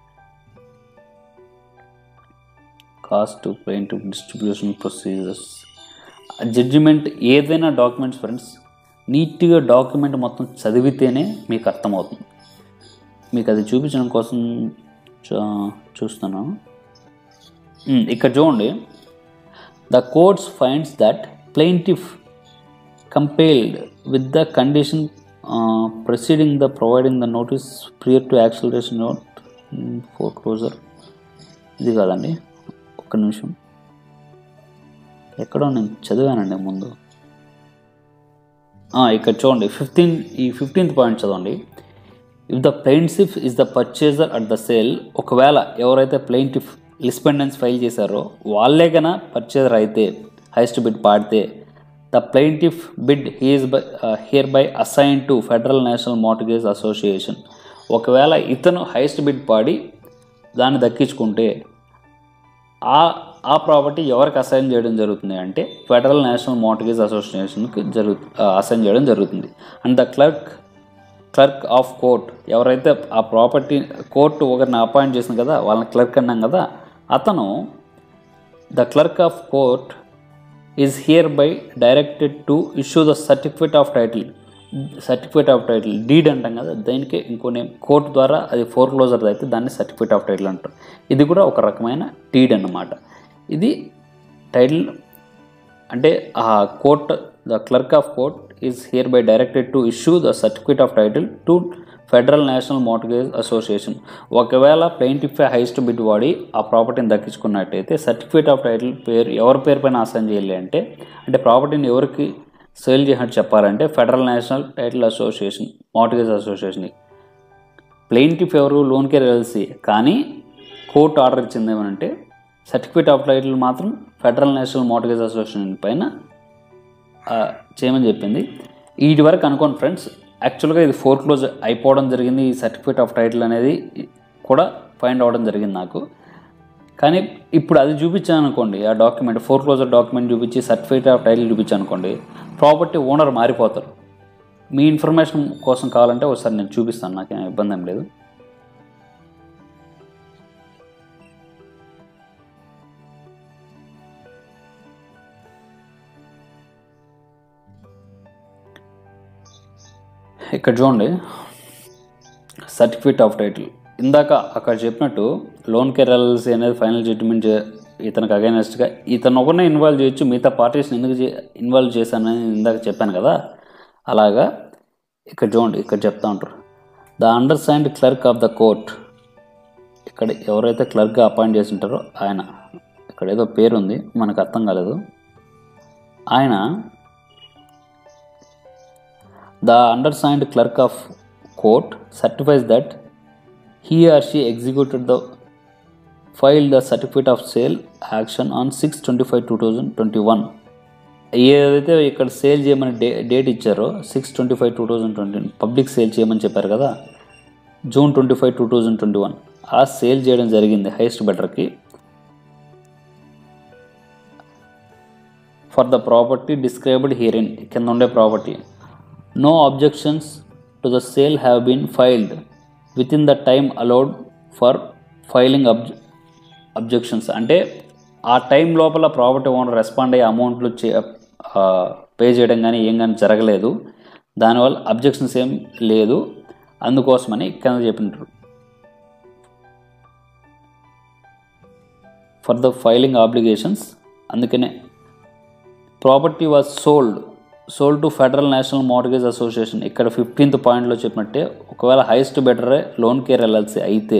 S1: cost paint distribution procedures judgement ఏదైనా డాక్యుమెంట్స్ ఫ్రెండ్స్ నీట్గా డాక్యుమెంట్ మొత్తం చదివితేనే మీకు అర్థమవుతుంది మీకు అది చూపించడం కోసం చూ- చూస్తున్నాను ఉమ్, ఇక్కడ చూడండి the courts finds that plaintiff complied with the condition proceeding the providing the notice prior to acceleration note foreclosure ఇది కాదండి ఒక్క నిమిషం ఎక్కడో నేను చదివానండి ముందు ఆ, ఇక్కడ చూడండి ఫిఫ్టీన్ ఈ ఫిఫ్టీన్త్ పాయింట్ చదవండి if the plaintiff is the purchaser at the sale ఒకవేళ ఎవరైతే ప్లెయింటిఫ్ లిస్పెండెన్స్ ఫైల్ చేశారో వాళ్ళే కన పర్చేజర్ అయితే హైయెస్ట్ బిడ్ పాడితే the plaintiff bid his by hereby assign to federal National Mortgage Association ఒకవేళ ఇతను హైయెస్ట్ బిడ్ పాడి దాన్ని దక్కించుకుంటే ఆ ఆ ప్రాపర్టీ ఎవరికి అసైన్ చేయడం జరుగుతుంది అంటే ఫెడరల్ నేషనల్ మార్టిగేజ్ అసోసియేషన్కి జరుగు అసైన్ చేయడం జరుగుతుంది and the clerk clerk of court ఎవరైతే ఆ ప్రాపర్టీ కోర్టు ఒకరిని అపాయింట్ చేసింది కదా వాళ్ళని క్లర్క్ అన్నాం కదా అతను the clerk of court is hereby directed to issue the certificate of title certificate of title deed అంటాం కదా దానికి ఇంకో నేమ్ కోర్టు ద్వారా అది ఫోర్ క్లోజర్ అయితే దాన్ని సర్టిఫికేట్ ఆఫ్ టైటిల్ అంటారు ఇది కూడా ఒక రకమైన డీడ్ అన్నమాట ఇది టైటిల్ అంటే ఆ court the clerk of court is hereby directed to issue the certificate of title to federal National Mortgage Association ఒకవేళ ప్లెయింటిఫ్ హైయెస్ట్ బిడ్ వాడి ఆ ప్రాపర్టీని దక్కించుకున్నట్టయితే సర్టిఫికేట్ ఆఫ్ టైటిల్ పేరు ఎవరి పేరు పైన అసైన్ చేయాలి అంటే అంటే ప్రాపర్టీని ఎవరికి సేల్ చేసినట్టు చెప్పాలంటే Federal National Title Association Mortgage Association plaintiff ఎవరు లోన్ కేర్ ఎల్సీ కానీ కోర్టు ఆర్డర్ ఇచ్చింది ఏమనంటే సర్టిఫికేట్ ఆఫ్ టైటిల్ మాత్రం ఫెడరల్ నేషనల్ మోర్టగేజ్ అసోసియేషన్ పైన ఆ, చేయమని చెప్పింది వీటి వరకు అనుకోండి ఫ్రెండ్స్ యాక్చువల్గా ఇది ఫోర్ క్లోజ్ అయిపోవడం జరిగింది ఈ సర్టిఫికేట్ ఆఫ్ టైటిల్ అనేది కూడా ఫైండ్ అవ్వడం జరిగింది నాకు కానీ ఇప్పుడు అది చూపించాను అనుకోండి ఆ డాక్యుమెంట్ ఫోర్ క్లోజర్ డాక్యుమెంట్ చూపించి సర్టిఫికేట్ ఆఫ్ టైటిల్ చూపించాను అనుకోండి ప్రాపర్టీ ఓనర్ మారిపోతారు మీ ఇన్ఫర్మేషన్ కోసం కావాలంటే ఒకసారి నేను చూపిస్తాను నాకేం ఇబ్బంది ఏం లేదు ఇక్కడ చూడండి సర్టిఫికేట్ ఆఫ్ టైటిల్ ఇందాక అక్కడ చెప్పినట్టు లోన్ కేర్ ఎల్ఎల్సీ అనేది ఫైనల్ జడ్జిమెంట్ ఇతనికి అగైనెస్ట్గా ఇతను ఒకరినే ఇన్వాల్వ్ చేయొచ్చు మిగతా పార్టీస్ని ఎందుకు చే- ఇన్వాల్వ్ చేశానని ఇందాక చెప్పాను కదా అలాగా ఇక్కడ చూడండి ఇక్కడ చెప్తా ఉంటారు the undersigned clerk of the court ఇక్కడ ఎవరైతే క్లర్క్గా అపాయింట్ చేసి ఉంటారో ఆయన ఇక్కడ ఏదో పేరు ఉంది మనకు అర్థం కాలేదు ఆయన The undersigned clerk of court certifies that he or she executed the filed the certificate of sale action on 6/25/2021 ఏదైతే ఇక్కడ సేల్ చేయమని డే డేట్ ఇచ్చారో six twenty five two thousand twenty public sale చేయమని చెప్పారు కదా June twenty five two thousand twenty one ఆ sale చేయడం జరిగింది హైయెస్ట్ బెటర్కి for the property described herein కింద ఉండే property no objections to the sale have been filed within the time allowed for filing అబ్జ అబ్జెక్షన్స్ అంటే ఆ time లోపల ప్రాపర్టీ ఓనర్ రెస్పాండ్ అయ్యే అమౌంట్లు చే పే చేయడం కానీ ఏం కానీ జరగలేదు దానివల్ల అబ్జెక్షన్స్ ఏం లేదు అందుకోసమని కింద చెప్పినారు ఫర్ ద ఫైలింగ్ ఆబ్లిగేషన్స్ అందుకనే property was sold sold to federal national mortgage association ఇక్కడ ఫిఫ్టీన్త్ పాయింట్లో చెప్పినట్టే ఒకవేళ హైయెస్ట్ బెటరే లోన్ కేర్ ఎల్ఎల్సి అయితే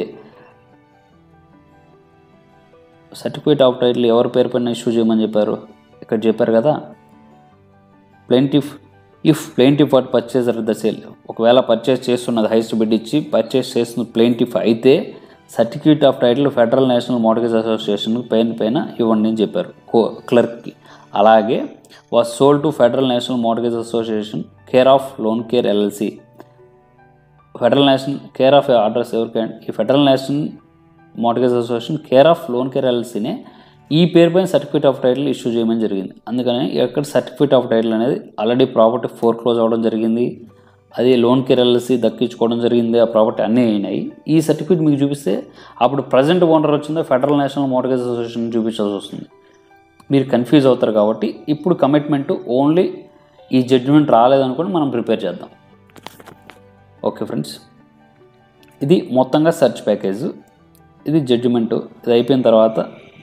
S1: సర్టిఫికేట్ ఆఫ్ టైటిల్ ఎవరి పేరు పైన ఇష్యూ చేయమని చెప్పారు ఇక్కడ చెప్పారు కదా plaintiff if plaintiff what purchaser the sale ఒకవేళ పర్చేస్ చేస్తున్నది హైయెస్ట్ బిడ్ ఇచ్చి పర్చేస్ చేస్తున్న ప్లెయింటిఫ్ అయితే certificate of title federal national mortgage association పైన పైన ఇవ్వండి అని చెప్పారు కో క్లర్క్కి అలాగే was sold to federal national mortgage association care of loan care LLC federal national care of address ఎవరికైనా ఈ federal national mortgage association care of loan care ఎల్ఎల్సీనే ఈ పేరు పైన సర్టిఫికేట్ ఆఫ్ టైటిల్ ఇష్యూ చేయమని జరిగింది అందుకని ఎక్కడ సర్టిఫికేట్ ఆఫ్ టైటిల్ అనేది ఆల్రెడీ ప్రాపర్టీ ఫోర్ క్లోజ్ అవ్వడం జరిగింది అది లోన్ కేర్ ఎల్ఎల్సీ దక్కించుకోవడం జరిగింది ఆ ప్రాపర్టీ అన్నీ అయినాయి ఈ సర్టిఫికేట్ మీకు చూపిస్తే అప్పుడు ప్రజెంట్ ఓనర్ వచ్చిందో ఫెడరల్ నేషనల్ మార్గేజ్ అసోసియేషన్ చూపించాల్సి వస్తుంది మీరు కన్ఫ్యూజ్ అవుతారు కాబట్టి ఇప్పుడు కమిట్మెంట్ ఓన్లీ ఈ జడ్జిమెంట్ రాలేదనుకుని మనం ప్రిపేర్ చేద్దాం ఓకే ఫ్రెండ్స్ ఇది మొత్తంగా సెర్చ్ ప్యాకేజ్ ఇది జడ్జిమెంట్ ఇది అయిపోయిన తర్వాత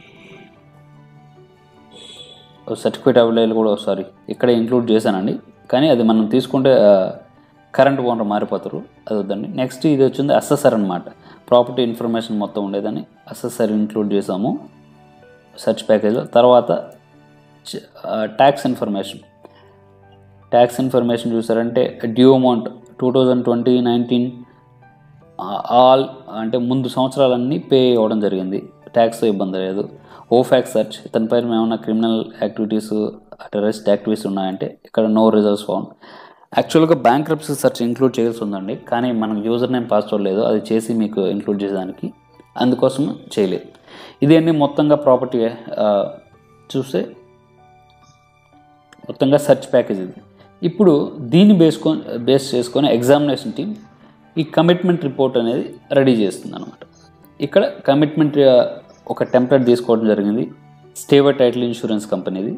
S1: సర్టిఫికేట్ అవైలబుల్ కూడా సారీ ఇక్కడ ఇంక్లూడ్ చేశానండి కానీ అది మనం తీసుకుంటే కరెంట్ ఓనర్ మారిపోతారు అది వద్దండి నెక్స్ట్ ఇది వచ్చింది అసెసర్ అనమాట ప్రాపర్టీ ఇన్ఫర్మేషన్ మొత్తం ఉండేదని అసెసర్ ఇంక్లూడ్ చేసాము సెర్చ్ ప్యాకేజ్లో తర్వాత ట్యాక్స్ ఇన్ఫర్మేషన్ ట్యాక్స్ ఇన్ఫర్మేషన్ చూసారంటే due amount two thousand twenty nineteen all అంటే ముందు సంవత్సరాలన్నీ పే అవ్వడం జరిగింది ట్యాక్స్ ఇబ్బంది లేదు ఓఫాక్స్ సెర్చ్ ఇతని పైన ఏమైనా క్రిమినల్ యాక్టివిటీస్ టెర్రరిస్ట్ యాక్టివిటీస్ ఉన్నాయంటే ఇక్కడ నో రిజల్ట్స్ ఫౌండ్ యాక్చువల్గా బ్యాంక్ రప్సీ సెర్చ్ ఇంక్లూడ్ చేయాల్సి ఉందండి కానీ మనకు యూజర్ నేమ్ పాస్వర్డ్ లేదు అది చేసి మీకు ఇంక్లూడ్ చేసేదానికి అందుకోసం చేయలేదు ఇది అన్ని మొత్తంగా ప్రాపర్టీ చూస్తే మొత్తంగా సెర్చ్ ప్యాకేజ్ ఇది ఇప్పుడు దీన్ని బేస్కొని బేస్ చేసుకొని ఎగ్జామినేషన్ టీం ఈ కమిట్మెంట్ రిపోర్ట్ అనేది రెడీ చేస్తుంది అనమాట ఇక్కడ కమిట్మెంట్ ఒక టెంప్లెట్ తీసుకోవడం జరిగింది స్టేవర్ టైటిల్ ఇన్సూరెన్స్ కంపెనీది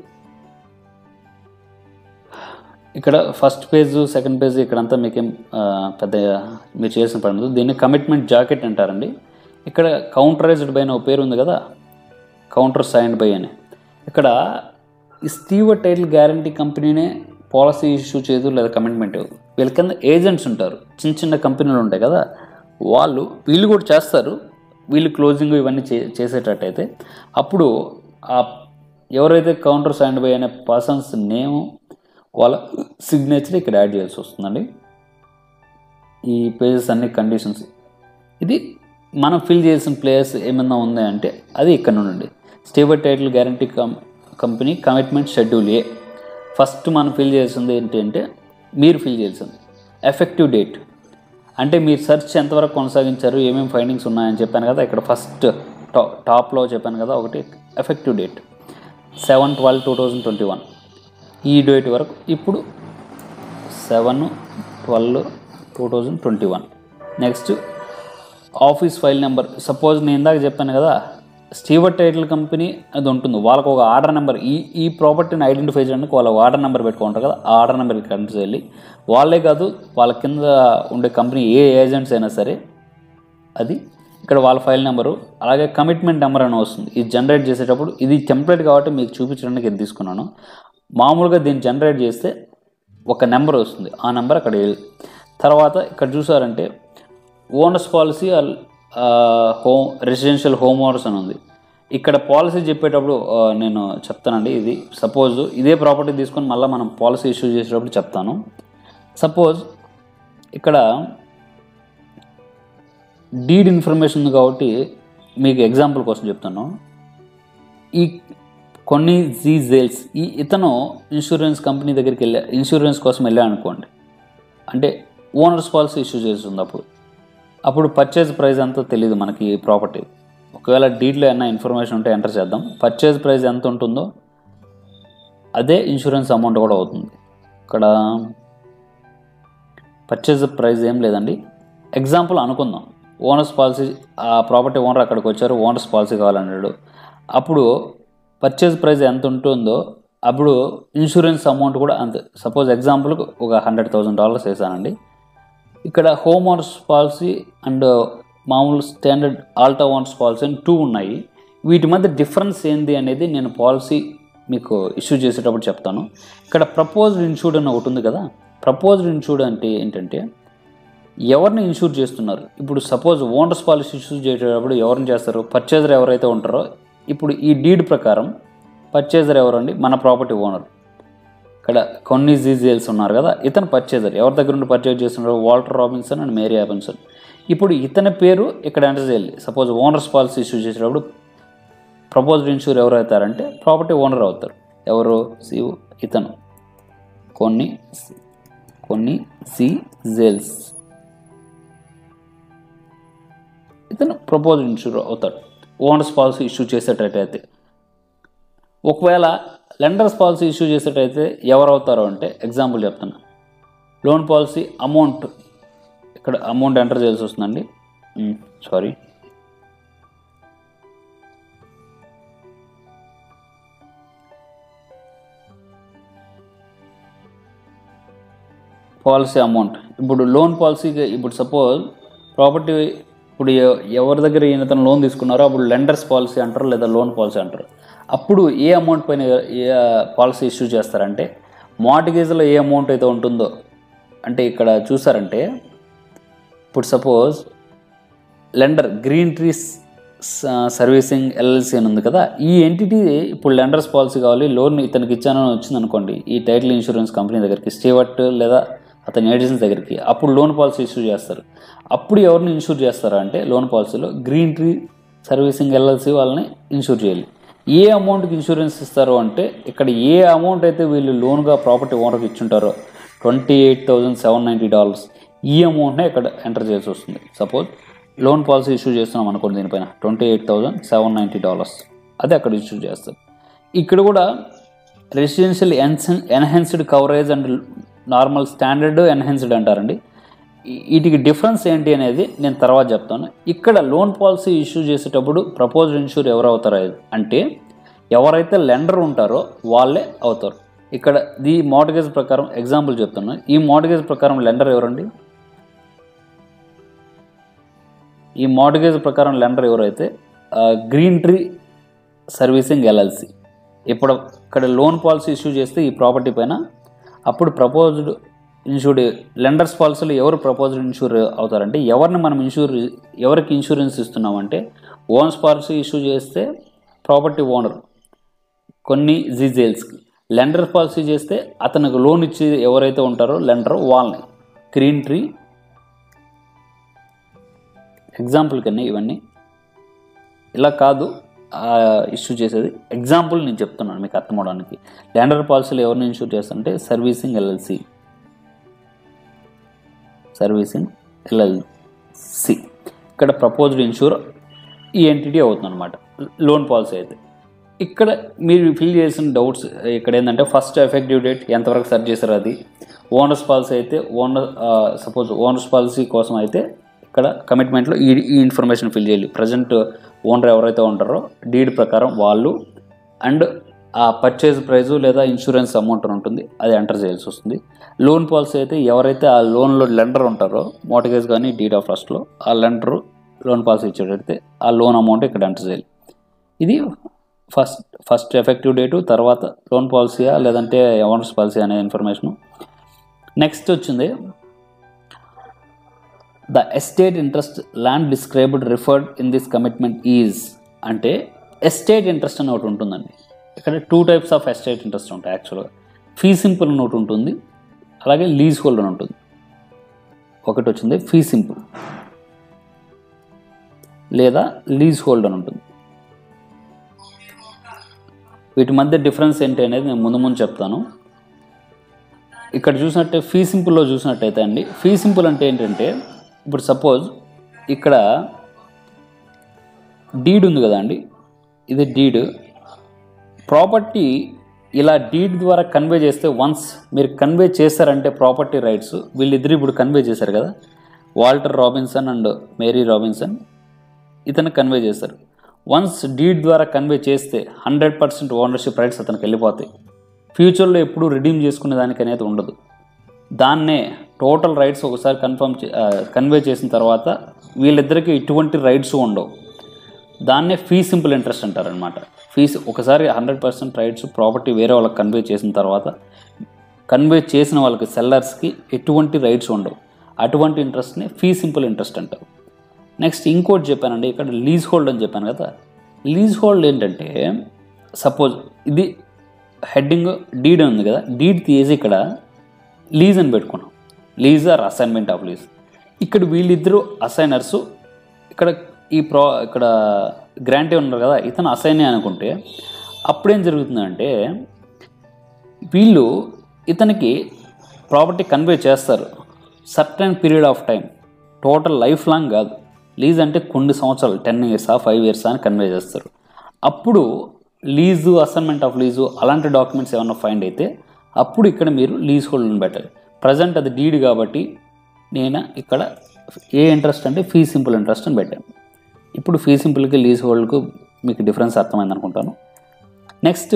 S1: ఇక్కడ ఫస్ట్ పేజ్ సెకండ్ పేజ్ ఇక్కడంతా మీకేం ఆ, పెద్ద మీరు చేసిన పని లేదు దీన్ని కమిట్మెంట్ జాకెట్ అంటారండి ఇక్కడ కౌంటరైజ్డ్ బై అనే ఒక పేరు ఉంది కదా కౌంటర్ సైన్డ్ బై అని ఇక్కడ ఈ స్టీవర్ టైటిల్ గ్యారంటీ కంపెనీనే పాలసీ ఇష్యూ చేయదు లేదా కమిట్మెంట్ ఇవ్వదు వీళ్ళ కింద ఏజెంట్స్ ఉంటారు చిన్న చిన్న కంపెనీలు ఉంటాయి కదా వాళ్ళు వీళ్ళు కూడా చేస్తారు వీళ్ళు క్లోజింగ్ ఇవన్నీ చే చేసేటట్టయితే అప్పుడు ఆ ఎవరైతే కౌంటర్ సైన్డ్ బై అనే పర్సన్స్ నేమ్ వాళ్ళ సిగ్నేచర్ ఇక్కడ యాడ్ చేయాల్సి వస్తుందండి ఈ పేజెస్ అన్ని కండిషన్స్ ఇది మనం ఫిల్ చేసిన ప్లేయర్స్ ఏమైనా ఉన్నాయంటే అది ఇక్కడ నుండి స్టేబుల్ టైటిల్ గ్యారంటీ కం company commitment schedule A first మనం ఫిల్ చేసింది ఏంటి అంటే మీరు ఫిల్ చేయాల్సింది ఎఫెక్టివ్ డేట్ అంటే మీరు సెర్చ్ ఎంతవరకు కొనసాగించారు ఏమేమి ఫైండింగ్స్ ఉన్నాయని చెప్పాను కదా ఇక్కడ ఫస్ట్ టా టాప్లో చెప్పాను కదా ఒకటి effective date seven twelve two thousand twenty one ఈ డేట్ వరకు ఇప్పుడు seven twelve two thousand twenty one next office file number suppose నేను ఇందాక చెప్పాను కదా స్టీవర్ టైటిల్ కంపెనీ అది ఉంటుంది వాళ్ళకు ఒక ఆర్డర్ నెంబర్ ఈ ఈ ప్రాపర్టీని ఐడెంటిఫై చేయడానికి వాళ్ళ ఆర్డర్ నెంబర్ పెట్టుకుంటారు కదా ఆ ఆర్డర్ నెంబర్కి కంటిన్యూ వెళ్ళి వాళ్ళే కాదు వాళ్ళ కింద ఉండే కంపెనీ ఏ ఏజెంట్స్ అయినా సరే అది ఇక్కడ వాళ్ళ ఫైల్ నెంబరు అలాగే కమిట్మెంట్ నెంబర్ అని వస్తుంది ఇది జనరేట్ చేసేటప్పుడు ఇది టెంప్లెట్ కాబట్టి మీకు చూపించడానికి ఇది తీసుకున్నాను మామూలుగా దీన్ని జనరేట్ చేస్తే ఒక నెంబర్ వస్తుంది ఆ నెంబర్ అక్కడ వేయాలి. తర్వాత ఇక్కడ చూసారంటే owners policy home residential homeowners అని ఉంది ఇక్కడ పాలసీ చెప్పేటప్పుడు ఆ, నేను చెప్తానండి ఇది సపోజ్ ఇదే ప్రాపర్టీ తీసుకొని మళ్ళీ మనం పాలసీ ఇష్యూ చేసేటప్పుడు చెప్తాను సపోజ్ ఇక్కడ డీడ్ ఇన్ఫర్మేషన్ ఉంది కాబట్టి మీకు ఎగ్జాంపుల్ కోసం చెప్తాను ఈ కొన్ని జీ జేల్స్ ఈ ఇతను ఇన్సూరెన్స్ కంపెనీ దగ్గరికి వెళ్ళా ఇన్సూరెన్స్ కోసం వెళ్ళా అనుకోండి అంటే ఓనర్స్ పాలసీ ఇష్యూ చేస్తుంది అప్పుడు అప్పుడు పర్చేజ్ ప్రైస్ ఎంతో తెలియదు మనకి ఈ ప్రాపర్టీ ఒకవేళ డీట్లో ఏమైనా ఇన్ఫర్మేషన్ ఉంటే ఎంటర్ చేద్దాం పర్చేజ్ ప్రైస్ ఎంత ఉంటుందో అదే ఇన్సూరెన్స్ అమౌంట్ కూడా అవుతుంది ఇక్కడ పర్చేజ్ ప్రైస్ ఏం లేదండి ఎగ్జాంపుల్ అనుకుందాం ఓనర్స్ పాలసీ ఆ ప్రాపర్టీ ఓనర్ అక్కడికి వచ్చారు ఓనర్స్ పాలసీ కావాలన్నాడు అప్పుడు పర్చేజ్ ప్రైస్ ఎంత ఉంటుందో అప్పుడు ఇన్సూరెన్స్ అమౌంట్ కూడా అంతే సపోజ్ ఎగ్జాంపుల్కి ఒక హండ్రెడ్ థౌసండ్ డాలర్స్ వేసానండి ఇక్కడ హోమ్ ఓనర్స్ పాలసీ అండ్ మామూలు స్టాండర్డ్ ఆల్టా ఓనర్స్ పాలసీ అని టూ ఉన్నాయి వీటి మధ్య డిఫరెన్స్ ఏంది అనేది నేను పాలసీ మీకు ఇష్యూ చేసేటప్పుడు చెప్తాను ఇక్కడ ప్రపోజ్డ్ ఇన్సూర్డ్ అని ఒకటి ఉంది కదా ప్రపోజ్డ్ ఇన్సూర్డ్ అంటే ఏంటంటే ఎవరిని ఇన్సూర్ చేస్తున్నారు ఇప్పుడు సపోజ్ ఓనర్స్ పాలసీ ఇష్యూ చేసేటప్పుడు ఎవరిని చేస్తారు పర్చేజర్ ఎవరైతే ఉంటారో ఇప్పుడు ఈ డీడ్ ప్రకారం పర్చేజర్ ఎవరండి మన ప్రాపర్టీ ఓనర్ ఇక్కడ కొన్ని జీజీఎల్స్ ఉన్నారు కదా ఇతను పర్చేజర్ ఎవరి దగ్గర నుండి పర్చేజ్ చేస్తున్నారు Walter Robinson and Mary Robinson ఇప్పుడు ఇతని పేరు ఇక్కడ ఎంటర్ చేయాలి సపోజ్ ఓనర్స్ పాలసీ ఇష్యూ చేసేటప్పుడు ప్రపోజ్డ్ ఇన్సూర్ ఎవరు అవుతారంటే ప్రాపర్టీ ఓనర్ అవుతారు ఎవరు సి ఇతను కొన్ని కొన్ని సిజెల్స్ ఇతను ప్రపోజ్ ఇన్సూర్ అవుతాడు ఓనర్స్ పాలసీ ఇష్యూ చేసేటట్టయితే ఒకవేళ లెండర్స్ పాలసీ ఇష్యూ చేసేటైతే ఎవరు అవుతారో అంటే ఎగ్జాంపుల్ చెప్తాను లోన్ పాలసీ అమౌంట్ ఇక్కడ అమౌంట్ ఎంటర్ చేయాల్సి వస్తుందండి సారీ పాలసీ అమౌంట్ ఇప్పుడు లోన్ పాలసీకి ఇప్పుడు సపోజ్ ప్రాపర్టీ ఇప్పుడు ఎ- ఎవరి దగ్గర ఈయన తను లోన్ తీసుకున్నారో అప్పుడు లెండర్స్ పాలసీ అంటారు లేదా లోన్ పాలసీ అంటారు అప్పుడు ఏ అమౌంట్ పైన ఏ పాలసీ ఇష్యూ చేస్తారంటే మార్టిగేజ్లో ఏ అమౌంట్ అయితే ఉంటుందో అంటే ఇక్కడ చూసారంటే ఇప్పుడు suppose lender green trees servicing LLC అని ఉంది కదా ఈ ఎంటిటీ ఇప్పుడు లెండర్స్ పాలసీ కావాలి లోన్ ఇతనికి ఇచ్చానని వచ్చింది అనుకోండి ఈ టైటిల్ ఇన్సూరెన్స్ కంపెనీ దగ్గరికి స్టీవర్ట్ లేదా అతని ఏజెన్సీ దగ్గరికి అప్పుడు లోన్ పాలసీ ఇష్యూ చేస్తారు అప్పుడు ఎవరిని ఇన్సూర్ చేస్తారా అంటే లోన్ పాలసీలో గ్రీన్ ట్రీ సర్వీసింగ్ ఎల్ఎల్సి వాళ్ళని ఇన్సూర్ చేయాలి ఏ అమౌంట్కి ఇన్సూరెన్స్ ఇస్తారు అంటే ఇక్కడ ఏ అమౌంట్ అయితే వీళ్ళు లోన్గా ప్రాపర్టీ ఓనర్కి ఇచ్చుంటారో twenty eight thousand seven ninety dollars ఈ అమౌంట్నే ఇక్కడ ఎంటర్ చేయాల్సి వస్తుంది సపోజ్ లోన్ పాలసీ ఇష్యూ చేస్తున్నాం అనుకోండి దీనిపైన twenty eight thousand seven ninety dollars అది అక్కడ ఇష్యూ చేస్తారు ఇక్కడ కూడా రెసిడెన్షియల్ ఎన్సెన్ enhanced coverage and normal standard enhanced అంటారండి ఈ- వీటికి డిఫరెన్స్ ఏంటి అనేది నేను తర్వాత చెప్తాను ఇక్కడ లోన్ పాలసీ ఇష్యూ చేసేటప్పుడు ప్రపోజ్డ్ ఇన్సూర్ ఎవరు అవుతారు అంటే ఎవరైతే లెండర్ ఉంటారో వాళ్ళే అవుతారు ఇక్కడ ఈ మోటగేజ్ ప్రకారం ఎగ్జాంపుల్ చెప్తాను ఈ మోటగేజ్ ప్రకారం లెండర్ ఎవరండి ఈ మోటగేజ్ ప్రకారం లెండర్ ఎవరైతే ఆ, గ్రీన్ ట్రీ సర్వీసింగ్ ఎల్ఎల్సి ఇప్పుడు ఇక్కడ లోన్ పాలసీ ఇష్యూ చేస్తే ఈ ప్రాపర్టీ పైన అప్పుడు ప్రపోజ్డ్ ఇన్సూర్డ్ లెండర్స్ పాలసీలో ఎవరు ప్రపోజ్డ్ ఇన్సూర్ అవుతారంటే ఎవరిని మనం ఇన్సూర్ ఎవరికి ఇన్సూరెన్స్ ఇస్తున్నామంటే ఓన్స్ పాలసీ ఇష్యూ చేస్తే ప్రాపర్టీ ఓనర్ కొన్ని జీజేల్స్కి లెండర్ పాలసీ చేస్తే అతనికి లోన్ ఇచ్చి ఎవరైతే ఉంటారో లెండర్ వాళ్ళని గ్రీన్ ట్రీ ఎగ్జాంపుల్ కన్నా ఇవన్నీ ఇలా కాదు ఇష్యూ చేసేది ఎగ్జాంపుల్ నేను చెప్తున్నాను మీకు అర్థం అవడానికి ల్యాండర్ పాలసీలో ఎవరిని ఇన్సూర్ చేస్తుంటే సర్వీసింగ్ ఎల్ఎల్సి సర్వీసింగ్ ఎల్ఎల్సి ఇక్కడ ప్రపోజ్డ్ ఇన్సూర్ ఈ ఎంటిటీ అవుతుంది అనమాట లోన్ పాలసీ అయితే ఇక్కడ మీరు ఫిల్ చేసిన డౌట్స్ ఇక్కడ ఏంటంటే ఫస్ట్ ఎఫెక్టివ్ డేట్ ఎంతవరకు సెర్చ్ చేశారు అది ఓనర్స్ పాలసీ అయితే ఓనర్ సపోజ్ ఓనర్స్ పాలసీ కోసం అయితే ఇక్కడ కమిట్మెంట్లో ఈ ఈ ఇన్ఫర్మేషన్ ఫిల్ చేయాలి ప్రజెంట్ ఓనర్ ఎవరైతే ఉంటారో డీడ్ ప్రకారం వాళ్ళు అండ్ ఆ పర్చేజ్ ప్రైజు లేదా ఇన్సూరెన్స్ అమౌంట్ అని ఉంటుంది అది ఎంటర్ చేయాల్సి వస్తుంది లోన్ పాలసీ అయితే ఎవరైతే ఆ లోన్లో లెండర్ ఉంటారో మోటగేజ్ కానీ డీడ్ ఆఫ్ ట్రస్ట్లో ఆ లెండర్ లోన్ పాలసీ ఇచ్చేటైతే ఆ లోన్ అమౌంట్ ఇక్కడ ఎంటర్ చేయాలి ఇది ఫస్ట్ ఫస్ట్ ఎఫెక్టివ్ డేటు తర్వాత లోన్ పాలసీయా లేదంటే ఓనర్స్ పాలసీ అనే ఇన్ఫర్మేషను నెక్స్ట్ వచ్చింది the estate interest land described referred in this commitment is అంటే ఎస్టేట్ ఇంట్రెస్ట్ అని ఒకటి ఉంటుందండి ఇక్కడ two types of estate interest ఉంటాయి యాక్చువల్గా ఫీ సింపుల్ అని ఒకటి ఉంటుంది అలాగే లీజ్ హోల్డ్ అని ఉంటుంది ఒకటి వచ్చింది ఫీ సింపుల్ లేదా లీజ్ హోల్డ్ అని ఉంటుంది వీటి మధ్య డిఫరెన్స్ ఏంటి అనేది నేను ముందు ముందు చెప్తాను ఇక్కడ చూసినట్టే ఫీ సింపుల్లో చూసినట్టయితే అండి ఫీ సింపుల్ అంటే ఏంటంటే ఇప్పుడు సపోజ్ ఇక్కడ డీడ్ ఉంది కదా అండి ఇది డీడ్ ప్రాపర్టీ ఇలా డీడ్ ద్వారా కన్వే చేస్తే వన్స్ మీరు కన్వే చేశారంటే ప్రాపర్టీ రైట్స్ వీళ్ళిద్దరు ఇప్పుడు కన్వే చేశారు కదా Walter Robinson and Mary Robinson ఇతను కన్వే చేశారు వన్స్ డీడ్ ద్వారా కన్వే చేస్తే హండ్రెడ్ పర్సెంట్ ఓనర్షిప్ రైట్స్ అతనికి వెళ్ళిపోతాయి ఫ్యూచర్లో ఎప్పుడూ రిడీమ్ చేసుకునే దానికి అనేది ఉండదు దాన్నే టోటల్ రైట్స్ ఒకసారి కన్ఫర్మ్ కన్వే చేసిన తర్వాత వీళ్ళిద్దరికీ ఎటువంటి రైట్స్ ఉండవు దాన్నే ఫీ సింపుల్ ఇంట్రెస్ట్ అంటారనమాట ఫీస్ ఒకసారి హండ్రెడ్ పర్సెంట్ రైట్స్ ప్రాపర్టీ వేరే వాళ్ళకి కన్వే చేసిన తర్వాత కన్వే చేసిన వాళ్ళకి సెల్లర్స్కి ఎటువంటి రైట్స్ ఉండవు అటువంటి ఇంట్రెస్ట్ని ఫీ సింపుల్ ఇంట్రెస్ట్ అంటారు నెక్స్ట్ ఇంకోటి చెప్పానండి ఇక్కడ లీజ్ హోల్డ్ అని చెప్పాను కదా లీజ్ హోల్డ్ ఏంటంటే సపోజ్ ఇది హెడ్డింగ్ డీడ్ ఉంది కదా డీడ్ తీసి ఇక్కడ లీజ్ అని పెట్టుకున్నాం lease or assignment of lease ఇక్కడ వీళ్ళిద్దరూ అసైనర్స్ ఇక్కడ ఈ ప్రో ఇక్కడ గ్రాంటీ ఉన్నారు కదా ఇతను అసైనే అనుకుంటే అప్పుడేం జరుగుతుందంటే వీళ్ళు ఇతనికి ప్రాపర్టీ కన్వే చేస్తారు certain period of time total life long కాదు లీజ్ అంటే కొన్ని సంవత్సరాలు టెన్ ఇయర్సా ఫైవ్ ఇయర్సా అని కన్వే చేస్తారు అప్పుడు లీజు అసైన్మెంట్ ఆఫ్ లీజు అలాంటి డాక్యుమెంట్స్ ఏమైనా ఫైండ్ అయితే అప్పుడు ఇక్కడ మీరు లీజ్ హోల్డ్ని పెట్టాలి ప్రజెంట్ అది డీడ్ కాబట్టి నేను ఇక్కడ ఏ ఇంట్రెస్ట్ అంటే ఫీ సింపుల్ ఇంట్రెస్ట్ అని పెట్టాను ఇప్పుడు ఫీ సింపుల్కి లీజ్ హోల్డ్కు మీకు డిఫరెన్స్ అర్థమైంది అనుకుంటాను next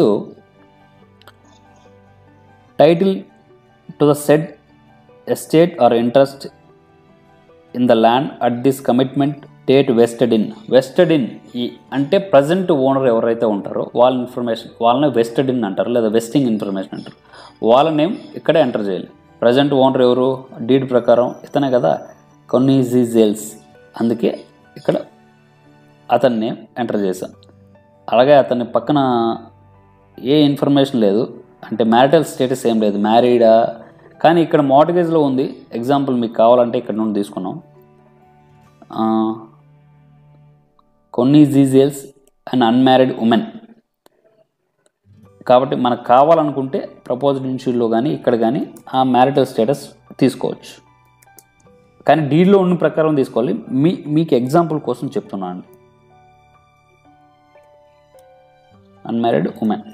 S1: title to the said estate or interest in the land at this commitment date vested in vested in ఈ అంటే ప్రజెంట్ ఓనర్ ఎవరైతే ఉంటారో వాళ్ళ ఇన్ఫర్మేషన్ వాళ్ళని వెస్టెడ్ ఇన్ అంటారు లేదా వెస్టింగ్ ఇన్ఫర్మేషన్ అంటారు వాళ్ళ నేమ్ ఇక్కడే ఎంటర్ చేయాలి ప్రజెంట్ ఓనర్ ఎవరు డీడ్ ప్రకారం ఇతనే కదా కొన్ని జీజేల్స్ అందుకే ఇక్కడ అతని నేమ్ ఎంటర్ చేశాను అలాగే అతని పక్కన ఏ ఇన్ఫర్మేషన్ లేదు అంటే మ్యారిటల్ స్టేటస్ ఏం లేదు మ్యారీడా కానీ ఇక్కడ మార్టిగేజ్లో ఉంది ఎగ్జాంపుల్ మీకు కావాలంటే ఇక్కడ నుండి తీసుకున్నాం ఆ, కొన్ని జీజేల్స్ అండ్ అన్మ్యారీడ్ ఉమెన్ కాబట్టి మనకు కావాలనుకుంటే ప్రపోజ్డ్ ఇన్షూర్లో కానీ ఇక్కడ కానీ ఆ మ్యారిటల్ స్టేటస్ తీసుకోవచ్చు కానీ డీల్లో ఉన్న ప్రకారం తీసుకోవాలి మీ మీకు ఎగ్జాంపుల్ కోసం చెప్తున్నాను unmarried women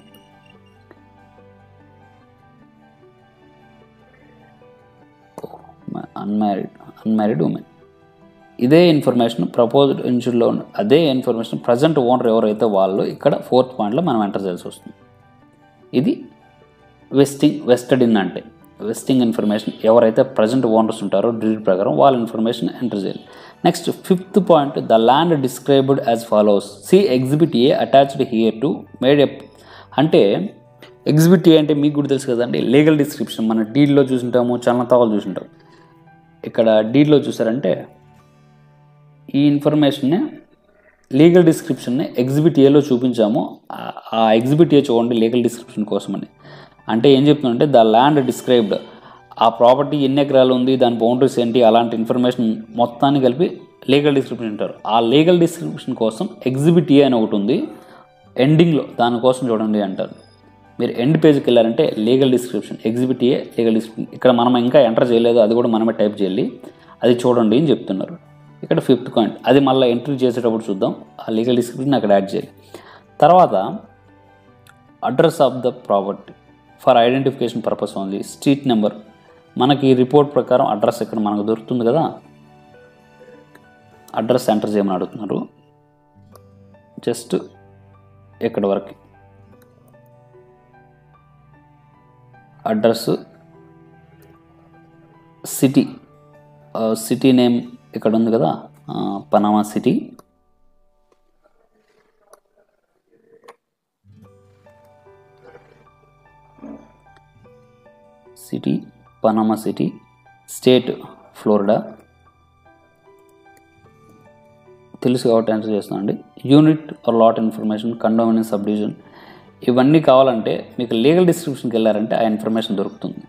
S1: unmarried unmarried women ఇదే ఇన్ఫర్మేషన్ ప్రపోజ్డ్ ఇన్షూర్లో ఉన్న అదే ఇన్ఫర్మేషన్ ప్రజెంట్ ఓనర్ ఎవరైతే వాళ్ళు ఇక్కడ ఫోర్త్ పాయింట్లో మనం ఎంటర్ చేయాల్సి వస్తుంది ఇది వెస్టింగ్ వెస్టెడ్ ఇన్ అంటే వెస్టింగ్ ఇన్ఫర్మేషన్ ఎవరైతే ప్రజెంట్ ఓనర్స్ ఉంటారో డీడ్ ప్రకారం వాళ్ళ ఇన్ఫర్మేషన్ ఎంటర్ చేయాలి next fifth point the land described as follows see exhibit A attached hereto made ఎప్ అంటే ఎగ్జిబిట్ ఏ అంటే మీకు కూడా తెలుసు కదండి లీగల్ డిస్క్రిప్షన్ మన డీడ్లో చూసింటాము చలనతావాలు చూసింటాం ఇక్కడ డీడ్లో చూసారంటే ఈ ఇన్ఫర్మేషన్ని లీగల్ డిస్క్రిప్షన్ని ఎగ్జిబిట్ ఏలో చూపించాము ఆ- ఆ ఎగ్జిబిట్ ఏ చూడండి లీగల్ డిస్క్రిప్షన్ కోసమని అంటే ఏం చెప్తుందంటే ద ల్యాండ్ డిస్క్రైబ్డ్ ఆ ప్రాపర్టీ ఎన్ని ఎకరాలు ఉంది దాని బౌండరీస్ ఏంటి అలాంటి ఇన్ఫర్మేషన్ మొత్తాన్ని కలిపి లీగల్ డిస్క్రిప్షన్ అంటారు ఆ లీగల్ డిస్క్రిప్షన్ కోసం ఎగ్జిబిట్ ఏ అని ఒకటి ఉంది ఎండింగ్లో దానికోసం చూడండి అంటారు మీరు ఎండ్ పేజ్కి వెళ్ళారంటే legal description exhibit A legal description ఇక్కడ మనం ఇంకా ఎంటర్ చేయలేదు అది కూడా మనమే టైప్ చేయాలి అది చూడండి అని చెప్తున్నారు ఇక్కడ ఫిఫ్త్ పాయింట్ అది మళ్ళీ ఎంట్రీ చేసేటప్పుడు చూద్దాం ఆ లీగల్ డిస్క్రిప్షన్ అక్కడ యాడ్ చేయాలి తర్వాత address of the property for identification purpose only street number మనకి ఈ రిపోర్ట్ ప్రకారం అడ్రస్ ఇక్కడ మనకు దొరుకుతుంది కదా అడ్రస్ ఎంటర్ చేయమని అడుగుతున్నారు జస్ట్ ఇక్కడ వరకు అడ్రస్ సిటీ సిటీ నేమ్ ఇక్కడ ఉంది కదా ఆ, Panama City city Panama City state Florida తెలుసు కాబట్టి ఆన్సర్ చేస్తానండి unit or lot information condominium subdivision ఇవన్నీ కావాలంటే మీకు లీగల్ డిస్క్రిప్షన్కి వెళ్ళారంటే ఆ ఇన్ఫర్మేషన్ దొరుకుతుంది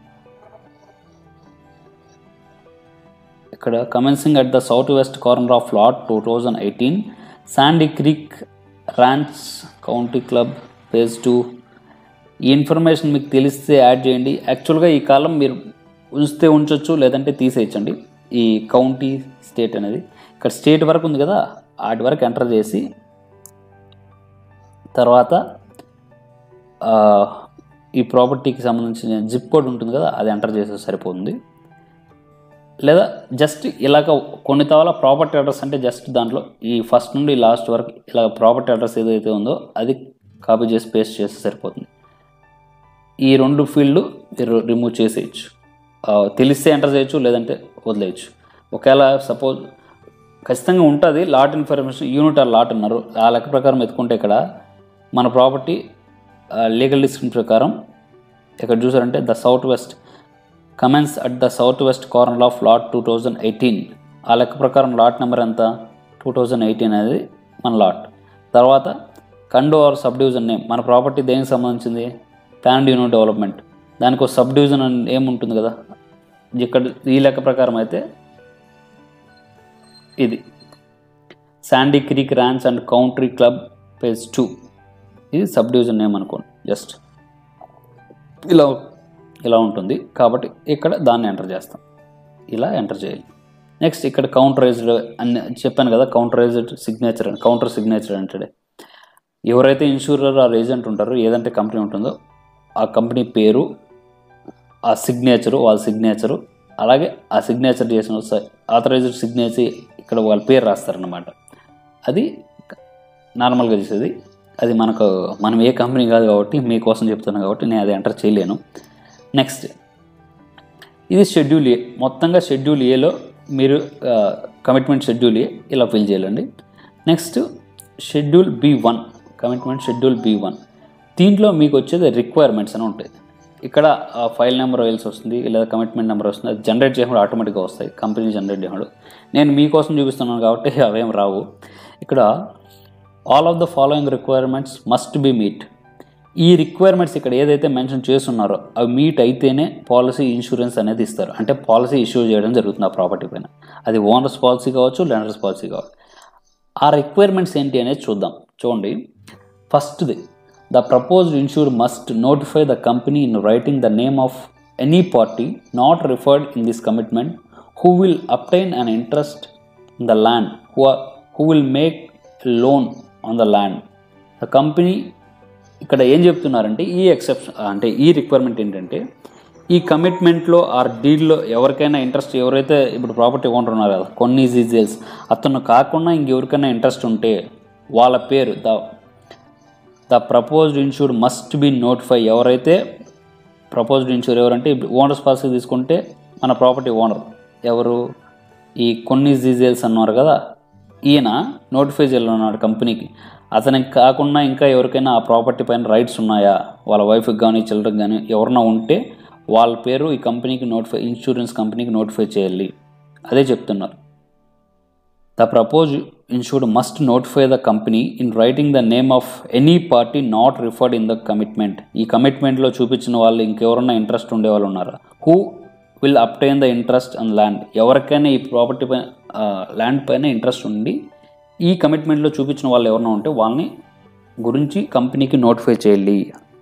S1: ఇక్కడ commencing at the southwest corner of lot two thousand eighteen Sandy Creek Ranch Country Club page two ఈ ఇన్ఫర్మేషన్ మీకు తెలిస్తే యాడ్ చేయండి యాక్చువల్గా ఈ కాలం మీరు ఉంచితే ఉంచొచ్చు లేదంటే తీసేయచ్చండి ఈ కౌంటీ స్టేట్ అనేది ఇక్కడ స్టేట్ వరకు ఉంది కదా వాటి వరకు ఎంటర్ చేసి తర్వాత ఆ, ఈ ప్రాపర్టీకి సంబంధించిన జిప్ కోడ్ ఉంటుంది కదా అది ఎంటర్ చేస్తే సరిపోతుంది లేదా జస్ట్ ఇలాగ కొన్ని తవాల ప్రాపర్టీ అడ్రస్ అంటే జస్ట్ దాంట్లో ఈ ఫస్ట్ నుండి లాస్ట్ వరకు ఇలా ప్రాపర్టీ అడ్రస్ ఏదైతే ఉందో అది కాపీ చేసి పేస్ట్ చేస్తే సరిపోతుంది ఈ రెండు ఫీల్డ్ మీరు రిమూవ్ చేసేయచ్చు ఆ, తెలిస్తే ఎంటర్ చేయొచ్చు లేదంటే వదిలేయచ్చు ఒకవేళ సపోజ్ ఖచ్చితంగా ఉంటుంది lot information unit or lot అన్నారు ఆ లెక్క ప్రకారం ఎత్తుకుంటే ఇక్కడ మన ప్రాపర్టీ లీగల్ డిస్క్రిప్షన్ ప్రకారం ఇక్కడ చూసారంటే the southwest commence at the southwest corner of lot two thousand eighteen ఆ లెక్క ప్రకారం లాట్ నెంబర్ ఎంత టూ థౌజండ్ ఎయిటీన్ అనేది మన లాట్ తర్వాత condo or subdivision name మన ప్రాపర్టీ దేనికి సంబంధించింది ప్లాన్ యూనిట్ డెవలప్మెంట్ దానికి ఒక సబ్ డివిజన్ అని ఏముంటుంది కదా ఇక్కడ ఈ లెక్క ప్రకారం అయితే ఇది Sandy Creek Ranch and Country Club page two ఇది సబ్ డివిజన్ నేమ్ అనుకోండి జస్ట్ ఇలా ఇలా ఉంటుంది కాబట్టి ఇక్కడ దాన్ని ఎంటర్ చేస్తాం ఇలా ఎంటర్ చేయాలి నెక్స్ట్ ఇక్కడ కౌంటరైజ్డ్ అని చెప్పాను కదా కౌంటరైజ్డ్ సిగ్నేచర్ అని కౌంటర్ సిగ్నేచర్ అంటే ఎవరైతే ఇన్సూరర్ ఆర్ ఏజెంట్ ఉంటారో ఏదంటే కంపెనీ ఉంటుందో ఆ కంపెనీ పేరు ఆ సిగ్నేచరు వాళ్ళ సిగ్నేచరు అలాగే ఆ సిగ్నేచర్ చేసిన ఆథరైజ్డ్ సిగ్నేచర్ ఇక్కడ వాళ్ళ పేరు రాస్తారనమాట అది నార్మల్గా చేసేది అది మనకు మనం ఏ కంపెనీ కాదు కాబట్టి మీకోసం చెప్తున్నాను కాబట్టి నేను అది ఎంటర్ చేయలేను నెక్స్ట్ ఇది షెడ్యూల్ ఏ మొత్తంగా షెడ్యూల్ ఏలో మీరు కమిట్మెంట్ షెడ్యూల్ ఏ ఇలా ఫిల్ చేయాలండి next schedule B one commitment schedule B one దీంట్లో మీకు వచ్చేది రిక్వైర్మెంట్స్ అని ఉంటాయి ఇక్కడ ఫైల్ నెంబర్ వేయాల్సి వస్తుంది లేదా కమిట్మెంట్ నెంబర్ వస్తుంది అది జనరేట్ చేయకుండా ఆటోమేటిక్గా వస్తాయి కంపెనీ జనరేట్ చేయకుండా నేను మీకోసం చూపిస్తున్నాను కాబట్టి అవేం రావు ఇక్కడ all of the following requirements must be meet ఈ రిక్వైర్మెంట్స్ ఇక్కడ ఏదైతే మెన్షన్ చేస్తున్నారో అవి మీట్ అయితేనే పాలసీ ఇన్సూరెన్స్ అనేది ఇస్తారు అంటే పాలసీ ఇష్యూ చేయడం జరుగుతుంది ఆ ప్రాపర్టీ పైన అది ఓనర్స్ పాలసీ కావచ్చు లెండర్స్ పాలసీ కావచ్చు ఆ రిక్వైర్మెంట్స్ ఏంటి అనేది చూద్దాం చూడండి ఫస్ట్ది the proposed insure must notify the company in writing the name of any party not referred in this commitment who will obtain an interest in the land who who will make loan on the land the company ఇక్కడ ఏం చెప్తున్నారంటే ఈ exception అంటే ఈ requirement ఏంటంటే ఈ కమిట్మెంట్లో are డీల్లో ఎవరికైనా interest ఎవరైతే ఇప్పుడు ప్రాపర్టీ ఓనర్ ఉన్నారు కదా కొన్ని డీటెయిల్స్ అతను కాకుండా ఇంకెవరికైనా ఇంట్రెస్ట్ ఉంటే వాళ్ళ పేరు the the proposed insure must be notify ఎవరైతే ప్రపోజ్డ్ ఇన్సూర్ ఎవరంటే ఇప్పుడు ఓనర్స్ పాలసీ తీసుకుంటే మన ప్రాపర్టీ ఓనర్ ఎవరు ఈ కొన్ని డీటెయిల్స్ అన్నారు కదా ఈయన నోటిఫై చేయాలన్నాడు కంపెనీకి అతనికి కాకుండా ఇంకా ఎవరికైనా ఆ ప్రాపర్టీ పైన రైట్స్ ఉన్నాయా వాళ్ళ వైఫ్కి కానీ చిల్డ్రన్కి కానీ ఎవరన్నా ఉంటే వాళ్ళ పేరు ఈ కంపెనీకి నోటిఫై ఇన్సూరెన్స్ కంపెనీకి నోటిఫై చేయాలి అదే చెప్తున్నారు the propose insured must notify the company in writing the name of any party not referred in the commitment ఈ కమిట్మెంట్లో చూపించిన వాళ్ళు ఇంకెవరన్నా ఇంట్రెస్ట్ ఉండే వాళ్ళు ఉన్నారా who will obtain the interest and land ఎవరికైనా ఈ ప్రాపర్టీ పైన ల్యాండ్ పైన ఇంట్రెస్ట్ ఉండి ఈ కమిట్మెంట్లో చూపించిన వాళ్ళు ఎవరైనా ఉంటే వాళ్ళని గురించి కంపెనీకి నోటిఫై చేయాలి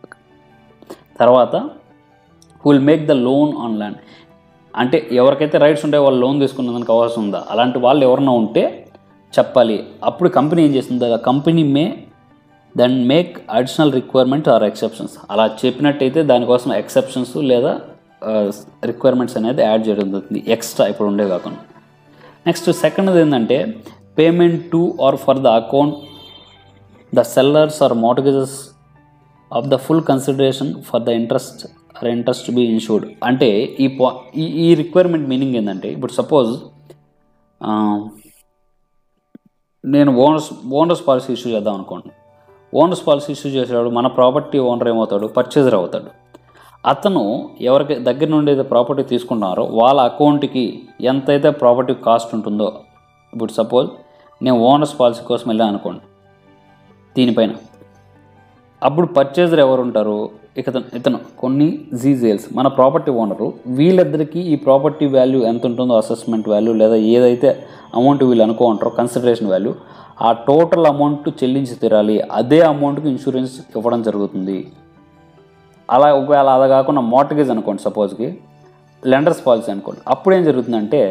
S1: తర్వాత will make the loan on land అంటే ఎవరికైతే రైట్స్ ఉంటే వాళ్ళు లోన్ తీసుకున్నదానికి అవకాశం ఉందా అలాంటి వాళ్ళు ఎవరైనా ఉంటే చెప్పాలి అప్పుడు కంపెనీ ఏం చేస్తుంది the company may then make additional requirement or exceptions అలా చెప్పినట్టయితే దానికోసం ఎక్సెప్షన్స్ లేదా రిక్వైర్మెంట్స్ అనేది యాడ్ చేయడం జరుగుతుంది ఎక్స్ట్రా ఇప్పుడు ఉండే కాకుండా నెక్స్ట్ సెకండ్ ఏంటంటే payment to or for the account the sellers or mortgages of the full consideration for the interest or interest be insured అంటే ఈ పా ఈ ఈ రిక్వైర్మెంట్ మీనింగ్ ఏంటంటే ఇప్పుడు సపోజ్ నేను ఓనర్స్ ఓనర్స్ పాలసీ ఇష్యూ చేద్దాం అనుకోండి ఓనర్స్ పాలసీ ఇష్యూ చేసేవాడు మన ప్రాపర్టీ ఓనర్ ఏమవుతాడు పర్చేజర్ అవుతాడు అతను ఎవరికి దగ్గర నుండి అయితే ప్రాపర్టీ తీసుకున్నారో వాళ్ళ అకౌంట్కి ఎంతైతే ప్రాపర్టీ కాస్ట్ ఉంటుందో ఇప్పుడు సపోజ్ నేను ఓనర్స్ పాలసీ కోసం వెళ్ళాను అనుకోండి దీనిపైన అప్పుడు పర్చేజర్ ఎవరు ఉంటారు ఇక ఇతను కొన్ని జీజేల్స్ మన ప్రాపర్టీ ఓనరు వీళ్ళిద్దరికీ ఈ ప్రాపర్టీ వాల్యూ ఎంత ఉంటుందో అసెస్మెంట్ వాల్యూ లేదా ఏదైతే అమౌంట్ వీళ్ళు అనుకుంటారో కన్సిడరేషన్ వాల్యూ ఆ టోటల్ అమౌంట్ చెల్లించి తీరాలి అదే అమౌంట్కి ఇన్సూరెన్స్ ఇవ్వడం జరుగుతుంది అలా ఒకవేళ అలా కాకుండా మోటగేజ్ అనుకోండి సపోజ్కి లెండర్స్ పాలసీ అనుకోండి అప్పుడు ఏం జరుగుతుందంటే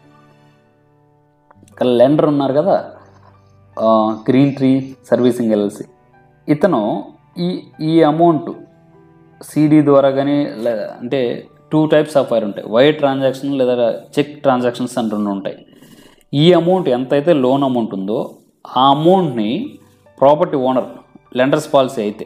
S1: ఇక్కడ లెండర్ ఉన్నారు కదా గ్రీన్ ట్రీ సర్వీసింగ్ ఎల్ఎల్సి ఇతను ఈ ఈ అమౌంట్ సిడి ద్వారా కానీ లేదా అంటే టూ టైప్స్ ఆఫ్ వైర్ ఉంటాయి వైర్ ట్రాన్సాక్షన్ లేదా చెక్ ట్రాన్సాక్షన్స్ అంటూ ఉంటాయి ఈ అమౌంట్ ఎంతైతే లోన్ అమౌంట్ ఉందో ఆ అమౌంట్ని ప్రాపర్టీ ఓనర్ లెండర్స్ పాలసీ అయితే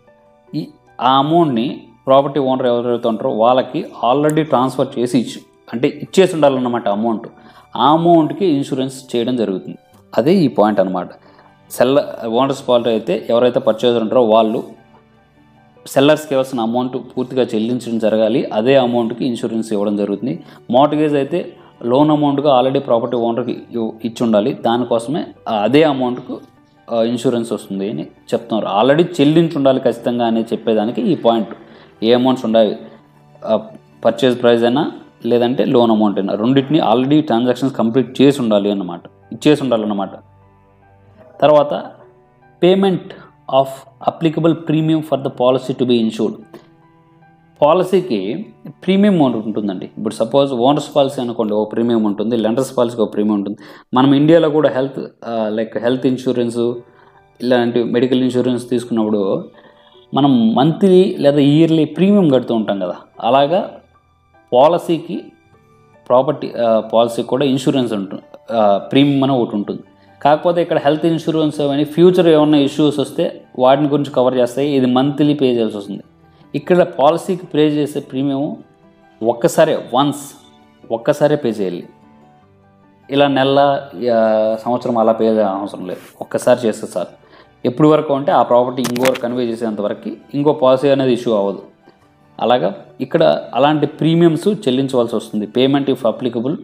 S1: ఈ ఆ అమౌంట్ని ప్రాపర్టీ ఓనర్ ఎవరైతే ఉంటారో వాళ్ళకి ఆల్రెడీ ట్రాన్స్ఫర్ చేసి ఇచ్చు అంటే ఇచ్చేసి ఉండాలన్నమాట అమౌంట్ ఆ అమౌంట్కి ఇన్సూరెన్స్ చేయడం జరుగుతుంది అదే ఈ పాయింట్ అనమాట సెల్ల ఓనర్స్ పాలిటీ అయితే ఎవరైతే పర్చేజర్ ఉంటారో వాళ్ళు సెల్లర్స్కి ఇవ్వాల్సిన అమౌంట్ పూర్తిగా చెల్లించడం జరగాలి అదే అమౌంట్కి ఇన్సూరెన్స్ ఇవ్వడం జరుగుతుంది మార్టిగేజ్ అయితే లోన్ అమౌంట్గా ఆల్రెడీ ప్రాపర్టీ ఓనర్కి ఇవ్- ఇచ్చి ఉండాలి దానికోసమే ఆ అదే అమౌంట్కు ఆ, ఇన్సూరెన్స్ వస్తుంది అని చెప్తున్నారు ఆల్రెడీ చెల్లించి ఉండాలి ఖచ్చితంగా అని చెప్పేదానికి ఈ పాయింట్ ఏ అమౌంట్స్ ఉండాలి పర్చేజ్ ప్రైస్ అయినా లేదంటే లోన్ అమౌంట్ అయినా రెండింటిని ఆల్రెడీ ట్రాన్సాక్షన్స్ కంప్లీట్ చేసి ఉండాలి అన్నమాట ఇచ్చేసి ఉండాలన్నమాట తర్వాత payment of applicable premium for the policy to be insured పాలసీకి ప్రీమియం అమౌంట్ ఉంటుందండి ఇప్పుడు సపోజ్ ఓనర్స్ పాలసీ అనుకోండి ఒక ప్రీమియం ఉంటుంది లెండర్స్ పాలసీకి ఒక ప్రీమియం ఉంటుంది మనం ఇండియాలో కూడా హెల్త్ లైక్ హెల్త్ ఇన్సూరెన్స్ ఇలాంటి మెడికల్ ఇన్సూరెన్స్ తీసుకున్నప్పుడు మనం మంత్లీ లేదా ఇయర్లీ ప్రీమియం కడుతూ ఉంటాం కదా అలాగా పాలసీకి ప్రాపర్టీ పాలసీకి కూడా ఇన్సూరెన్స్ ఉంటుంది ప్రీమియం అని ఒకటి ఉంటుంది కాకపోతే ఇక్కడ హెల్త్ ఇన్సూరెన్స్ అని ఫ్యూచర్ ఏమైనా ఇష్యూస్ వస్తే వాటిని గురించి కవర్ చేస్తాయి ఇది మంత్లీ పే చేయాల్సి వస్తుంది ఇక్కడ పాలసీకి పే చేసే ప్రీమియం ఒక్కసారే వన్స్ ఒక్కసారే పే చేయాలి ఇలా నెల ఆ, సంవత్సరం అలా పే చేయాల్సిన అవసరం లేదు ఒక్కసారి చేస్తే సార్ ఎప్పుడు వరకు అంటే ఆ ప్రాపర్టీ ఇంకో కన్వే చేసేంత వరకు ఇంకో పాలసీ అనేది ఇష్యూ అవ్వదు అలాగా ఇక్కడ అలాంటి ప్రీమియమ్స్ చెల్లించవలసి వస్తుంది payment if applicable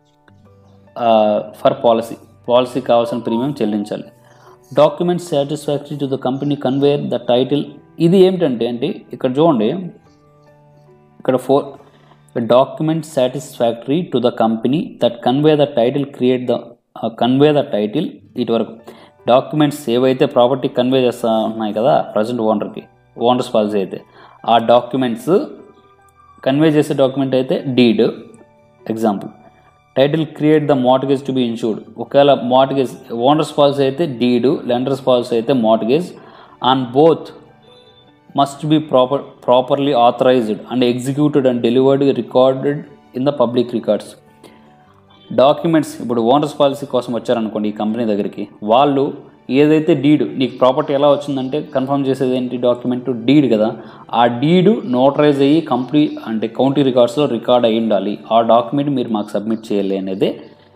S1: for policy policy కావాల్సిన ప్రీమియం చెల్లించాలి document satisfactory to the company convey the title ఇది ఏమిటంటే అంటే ఇక్కడ చూడండి ఇక్కడ four document satisfactory to the company that convey the title create the convey the title ఇటు వరకు డాక్యుమెంట్స్ ఏవైతే ప్రాపర్టీ కన్వే చేస్తా ఉన్నాయి కదా ప్రజెంట్ ఓనర్కి ఓనర్స్ పాలసీ అయితే ఆ డాక్యుమెంట్స్ కన్వే చేసే డాక్యుమెంట్ అయితే deed example title create the mortgage to be insured ఒకవేళ మార్టిగేజ్ ఓనర్స్ పాలసీ అయితే డీడ్ లెండర్స్ పాలసీ అయితే mortgage on both must be proper properly authorized and executed and delivered recorded in the public records documents ఇప్పుడు owners policy కోసం వచ్చారనుకోండి ఈ company దగ్గరికి వాళ్ళు ఏదైతే డీడ్ నీకు ప్రాపర్టీ ఎలా వచ్చిందంటే కన్ఫర్మ్ చేసేది ఏంటి డాక్యుమెంట్ డీడ్ కదా ఆ డీడ్ నోటరైజ్ అయ్యి కంప్లీట్ అంటే కౌంటీ రికార్డ్స్లో రికార్డ్ అయ్యి ఉండాలి ఆ డాక్యుమెంట్ మీరు మాకు సబ్మిట్ చేయాలి అనేది